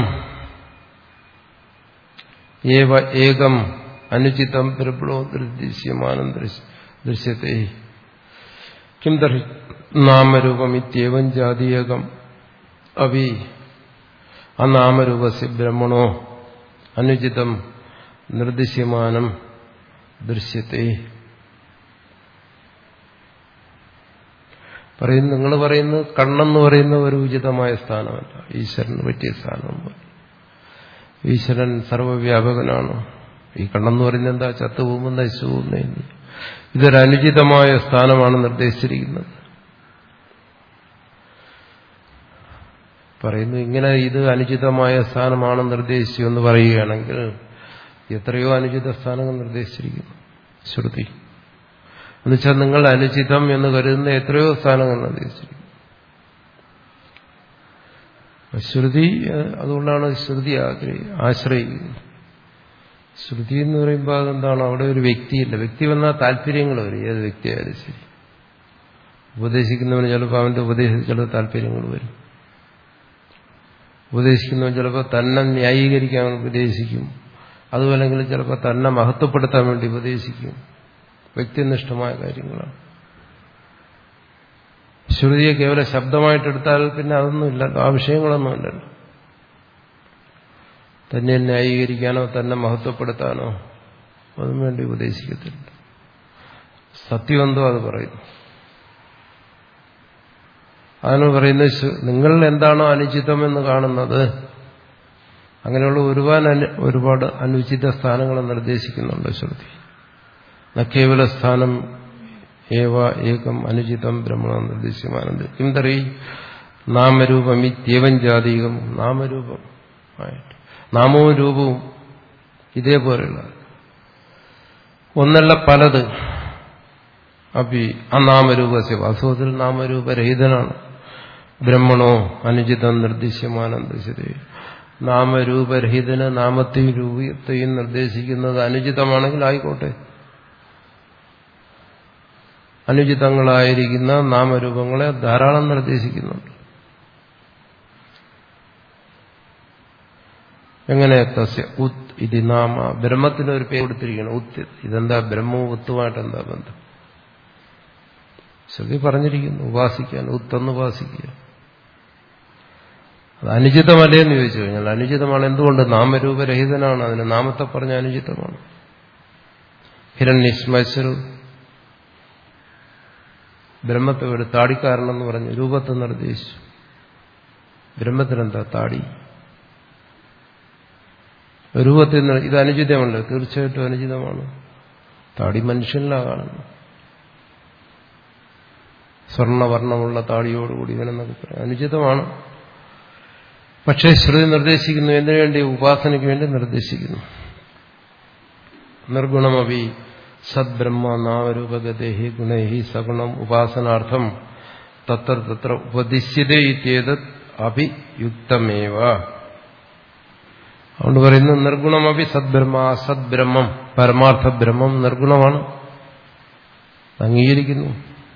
ഏവ ഏകം അനുചിതം പ്രബലോ ദൃശ്യമാനം ദൃശ്യത്തെ കിം തർഹി നാമരൂപം ഇത്യവം ജാതീയകം അഭി ആ നാമരൂപസ് ബ്രഹ്മണോ അനുചിതം നിർദ്ദിശ്യമാനം ദൃശ്യത്തെ പറയുന്നു നിങ്ങൾ പറയുന്നത് കണ്ണെന്ന് പറയുന്ന ഒരു ഉചിതമായ സ്ഥാനമല്ല ഈശ്വരന് പറ്റിയ സ്ഥാനം ഈശ്വരൻ സർവവ്യാപകനാണ് ഈ കണ്ണെന്ന് പറയുന്നത് എന്താ ചത്തുപോകുമ്പോൾ നശിച്ചു പോകുന്ന ഇതൊരു അനുചിതമായ സ്ഥാനമാണ് നിർദ്ദേശിച്ചിരിക്കുന്നത് പറയുന്നു ഇങ്ങനെ ഇത് അനുചിതമായ സ്ഥാനമാണ് നിർദ്ദേശിച്ചു എന്ന് പറയുകയാണെങ്കിൽ എത്രയോ അനുചിത സ്ഥാനങ്ങൾ നിർദ്ദേശിച്ചിരിക്കുന്നു ശ്രുതി എന്നുവെച്ചാൽ നിങ്ങൾ അനുചിതം എന്ന് കരുതുന്ന എത്രയോ സ്ഥാനങ്ങൾ നിർദ്ദേശിച്ചിരിക്കുന്നു ശ്രുതി അതുകൊണ്ടാണ് ശ്രുതി ആശ്രയിക്കുന്നത് ശ്രുതി എന്ന് പറയുമ്പോൾ അതെന്താണ് അവിടെ ഒരു വ്യക്തിയില്ല വ്യക്തി വന്നാൽ താല്പര്യങ്ങൾ വരും ഏത് വ്യക്തിയായാലും ശരി ഉപദേശിക്കുന്നവന് ചിലപ്പോൾ അവന്റെ ഉപദേശത്തിൽ ചില താല്പര്യങ്ങൾ വരും ഉപദേശിക്കുന്നവൻ ചിലപ്പോൾ തന്നെ ന്യായീകരിക്കാൻ ഉപദേശിക്കും അതുമല്ലെങ്കിൽ ചിലപ്പോൾ തന്നെ മഹത്വപ്പെടുത്താൻ വേണ്ടി ഉപദേശിക്കും വ്യക്തിനിഷ്ഠമായ കാര്യങ്ങളാണ് ശ്രുതിയെ കേവലം ശബ്ദമായിട്ടെടുത്താൽ പിന്നെ അതൊന്നുമില്ലല്ലോ ആ വിഷയങ്ങളൊന്നുമില്ലല്ലോ തന്നെ ന്യായീകരിക്കാനോ തന്നെ മഹത്വപ്പെടുത്താനോ അതും വേണ്ടി ഉപദേശിക്കത്തില്ല സത്യമെന്തോ അത് പറയുന്നു അതിന് പറയുന്നത് നിങ്ങൾ എന്താണോ അനുചിതമെന്ന് കാണുന്നത് അങ്ങനെയുള്ള ഒരുപാട് ഒരുപാട് അനുചിത സ്ഥാനങ്ങൾ നിർദ്ദേശിക്കുന്നുണ്ട് ശ്രുതി കേവല സ്ഥാനം ഏവ ഏകം അനുചിതം ബ്രഹ്മണം നിർദ്ദേശിക്കുമാനന്ദ കിന്തറി നാമരൂപം ഇത്യവം ജാതീകം നാമരൂപം ആയിട്ട് നാമവും രൂപവും ഇതേപോലെയുള്ള ഒന്നല്ല പലത് അപ്പി ആ നാമരൂപസ്യ വാസ്തവത്തിൽ നാമരൂപരഹിതനാണ് ബ്രഹ്മണോ അനുചിതം നിർദ്ദിശ്യമാനന്ദശതി നാമരൂപരഹിതന് നാമത്തെയും രൂപത്തെയും നിർദ്ദേശിക്കുന്നത് അനുചിതമാണെങ്കിൽ ആയിക്കോട്ടെ അനുചിതങ്ങളായിരിക്കുന്ന നാമരൂപങ്ങളെ ധാരാളം നിർദ്ദേശിക്കുന്നുണ്ട് എങ്ങനെ തസ്യ ഉത് ഇത് നാമ ബ്രഹ്മത്തിന് ഒരു പേര് കൊടുത്തിരിക്കണം ഉത്ത് ഇതെന്താ ബ്രഹ്മവും ഉത്തുമായിട്ട് എന്താ ബന്ധം ശ്രുതി പറഞ്ഞിരിക്കുന്നു ഉപാസിക്കാൻ ഉത്തെന്ന് ഉപാസിക്കുക അത് അനുചിതമല്ലേ എന്ന് ചോദിച്ചു കഴിഞ്ഞാൽ അനുചിതമാണ് എന്തുകൊണ്ട് നാമരൂപരഹിതനാണ് അതിന് നാമത്തെ പറഞ്ഞ അനുചിതമാണ് ഹിരണ്യശ്മശ്രു ബ്രഹ്മത്തെ ഒരു താടിക്കാരനെന്ന് പറഞ്ഞു രൂപത്തെ നിർദ്ദേശിച്ചു ബ്രഹ്മത്തിനെന്താ താടി രൂപത്തിൽ നിന്ന് ഇത് അനുചിതമല്ല തീർച്ചയായിട്ടും അനുചിതമാണ് താടി മനുഷ്യനിലാ കാണുന്നു സ്വർണവർണ്ണമുള്ള താടിയോടുകൂടി ഇവനെന്നൊക്കെ പറയാം അനുചിതമാണ് പക്ഷേ ശ്രുതി നിർദ്ദേശിക്കുന്നു എന്തിനു വേണ്ടി ഉപാസനയ്ക്ക് വേണ്ടി നിർദ്ദേശിക്കുന്നു നിർഗുണമപി സദ്ബ്രഹ്മ നാമരൂപഗതേഹി ഗുണൈഹി സഗുണം ഉപാസനാർത്ഥം തത്ര തത്ര ഉപദിശ്യതേ ഇത്യേത് അഭിയുക്തമേവ അതുകൊണ്ട് പറയുന്നു നിർഗുണമപി സദ്ബ്രഹ്മ സദ്ബ്രഹ്മം പരമാർത്ഥ ബ്രഹ്മം നിർഗുണമാണ് അംഗീകരിക്കുന്നു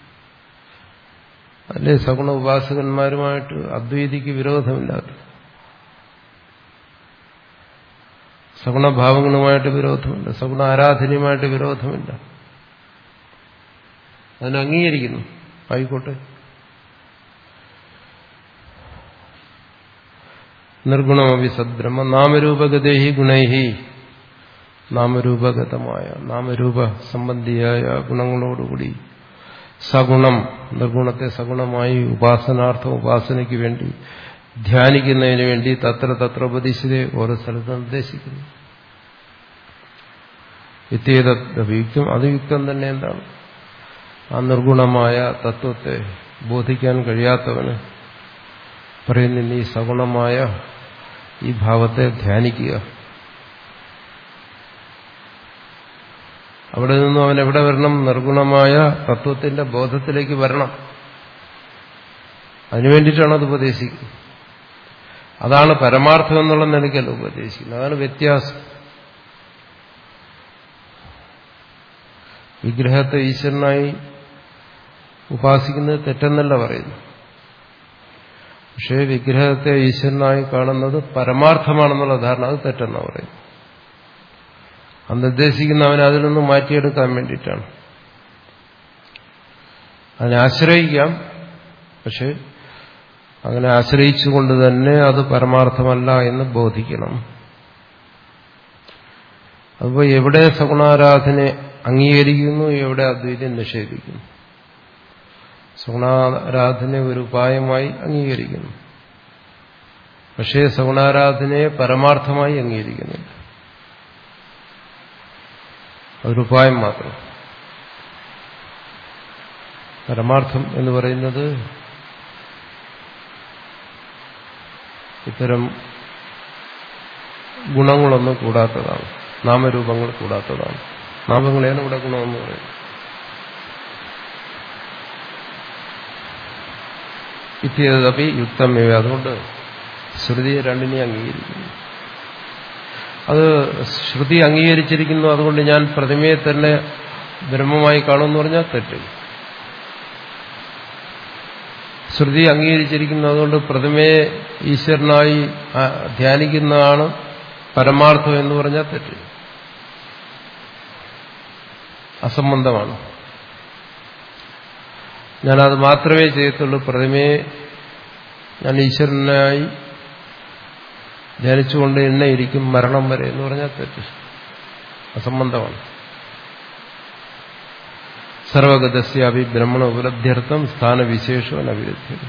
അല്ലേ സഗുണ ഉപാസകന്മാരുമായിട്ട് അദ്വൈതിക്ക് വിരോധമില്ലാത്ത സഗുണഭാവങ്ങളുമായിട്ട് വിരോധമില്ല സഗുണ ആരാധനയുമായിട്ട് വിരോധമില്ല അതിനെ അംഗീകരിക്കുന്നു ആയിക്കോട്ടെ നിർഗുണമപി സദ്ബ്രഹ്മ നാമരൂപഗതേഹി ഗുണൈഹി നാമരൂപഗതമായ നാമരൂപ സംബന്ധിയായ ഗുണങ്ങളോടുകൂടി സഗുണം നിർഗുണത്തെ സഗുണമായി ഉപാസനാർത്ഥം ഉപാസനയ്ക്ക് വേണ്ടി ധ്യാനിക്കുന്നതിന് വേണ്ടി തത്ര തത്ര ഉപദേശിതെ ഓരോ സ്ഥലത്ത് നിർദ്ദേശിക്കുന്നു വിത്യേതയുക്തം അത് യുക്തം തന്നെ എന്താണ് ആ നിർഗുണമായ തത്വത്തെ ബോധിക്കാൻ കഴിയാത്തവന് പറയുന്ന ഈ സഗുണമായ ഈ ഭാവത്തെ ധ്യാനിക്കുക അവിടെ നിന്നും അവൻ എവിടെ വരണം നിർഗുണമായ തത്വത്തിന്റെ ബോധത്തിലേക്ക് വരണം അതിനുവേണ്ടിയിട്ടാണ് അത് ഉപദേശിക്കുന്നത് അതാണ് പരമാർത്ഥം എന്നുള്ള നിലയ്ക്കല്ല ഉപദേശിക്കുന്നത് അതാണ് വ്യത്യാസം വിഗ്രഹത്തെ ഈശ്വരനായി ഉപാസിക്കുന്നത് തെറ്റെന്നല്ല പറയുന്നു പക്ഷേ വിഗ്രഹത്തെ ഈശ്വരനായി കാണുന്നത് പരമാർത്ഥമാണെന്നുള്ള ധാരണ അത് തെറ്റെന്നാണ് പറയുന്നത് അത് നിർദ്ദേശിക്കുന്ന അവൻ അതിൽ നിന്ന് മാറ്റിയെടുക്കാൻ വേണ്ടിയിട്ടാണ് അതിനെ ആശ്രയിക്കാം പക്ഷെ അങ്ങനെ ആശ്രയിച്ചുകൊണ്ട് തന്നെ അത് പരമാർത്ഥമല്ല എന്ന് ബോധിക്കണം അപ്പോൾ എവിടെ സഗുണാരാധനെ അംഗീകരിക്കുന്നു എവിടെ അദ്വൈതം നിഷേധിക്കുന്നു സഗുണാരാധന ഒരു ഉപായമായി അംഗീകരിക്കുന്നു പക്ഷേ സഗുണാരാധനയെ പരമാർത്ഥമായി അംഗീകരിക്കുന്നില്ല അതൊരു ഉപായം മാത്രം പരമാർത്ഥം എന്ന് പറയുന്നത് ഇത്തരം ഗുണങ്ങളൊന്നും കൂടാത്തതാണ് നാമരൂപങ്ങൾ കൂടാത്തതാണ് നാമങ്ങളെയാണ് ഇവിടെ ഗുണമെന്ന് പറയുന്നത് ഇത്യതപി യുക്തമേവ അതുകൊണ്ട് ശ്രുതിയെ രണ്ടിനെ അംഗീകരിക്കുന്നു അത് ശ്രുതി അംഗീകരിച്ചിരിക്കുന്നു അതുകൊണ്ട് ഞാൻ പ്രതിമയെ തന്നെ ബ്രഹ്മമായി കാണുമെന്ന് പറഞ്ഞാൽ തെറ്റ് ശ്രുതി അംഗീകരിച്ചിരിക്കുന്നു അതുകൊണ്ട് പ്രതിമയെ ഈശ്വരനായി ധ്യാനിക്കുന്നതാണ് പരമാർത്ഥം എന്ന് പറഞ്ഞാൽ തെറ്റ് അസംബന്ധമാണ് ഞാനത് മാത്രമേ ചെയ്യത്തുള്ളൂ പ്രതിമയെ ഞാൻ ഈശ്വരനായി ധ്യാനിച്ചുകൊണ്ട് എന്നെ ഇരിക്കും മരണം വരെ എന്ന് പറഞ്ഞാൽ തെറ്റ് അസംബന്ധമാണ് സർവഗതസ്യാപി ബ്രഹ്മണ ഉപലബ്ധ്യർത്ഥം സ്ഥാനവിശേഷവും അവിരുദ്ധ്യത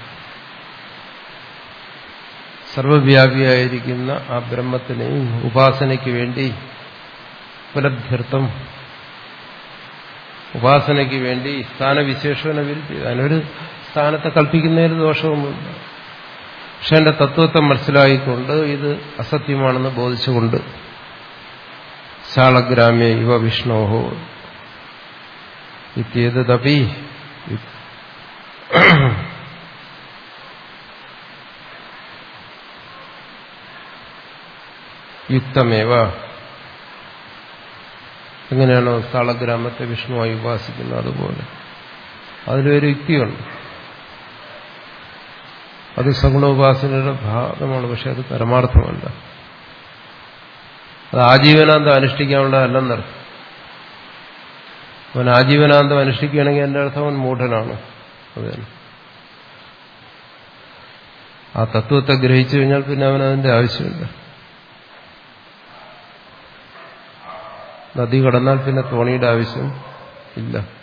സർവവ്യാപിയായിരിക്കുന്ന ആ ബ്രഹ്മത്തിനെയും ഉപാസനയ്ക്ക് വേണ്ടി ഉപലബ്ധ്യർത്ഥം ഉപാസനയ്ക്ക് വേണ്ടി സ്ഥാനവിശേഷവും അവിരുദ്ധ്യത അതിനൊരു സ്ഥാനത്തെ കൽപ്പിക്കുന്നതിന് ദോഷമൊന്നുമില്ല പക്ഷെ എന്റെ തത്വത്തെ മനസ്സിലായിക്കൊണ്ട് ഇത് അസത്യമാണെന്ന് ബോധിച്ചുകൊണ്ട് ശാളഗ്രാമ്യ ഇവ വിഷ്ണോഹോ ഇത്യേതപി യുക്തമേവ എങ്ങനെയാണോ സാളഗ്രാമത്തെ വിഷ്ണുവായി ഉപാസിക്കുന്നത് അതുപോലെ അതിലൊരു യുക്തിയുണ്ട് അത് സഗുണോപാസനയുടെ ഭാഗമാണ് പക്ഷെ അത് പരമാർത്ഥമല്ല അത് ആജീവനാന്തം അനുഷ്ഠിക്കാനുള്ളതല്ലെന്നർത്ഥം അവൻ ആജീവനാന്തം അനുഷ്ഠിക്കുകയാണെങ്കിൽ എൻ്റെ അർത്ഥം അവൻ മൂഢനാണ് അത് ആ തത്വത്തെ ഗ്രഹിച്ചു കഴിഞ്ഞാൽ പിന്നെ അവൻ അതിന്റെ ആവശ്യമില്ല നദി കടന്നാൽ പിന്നെ തോണിയുടെ ആവശ്യം ഇല്ല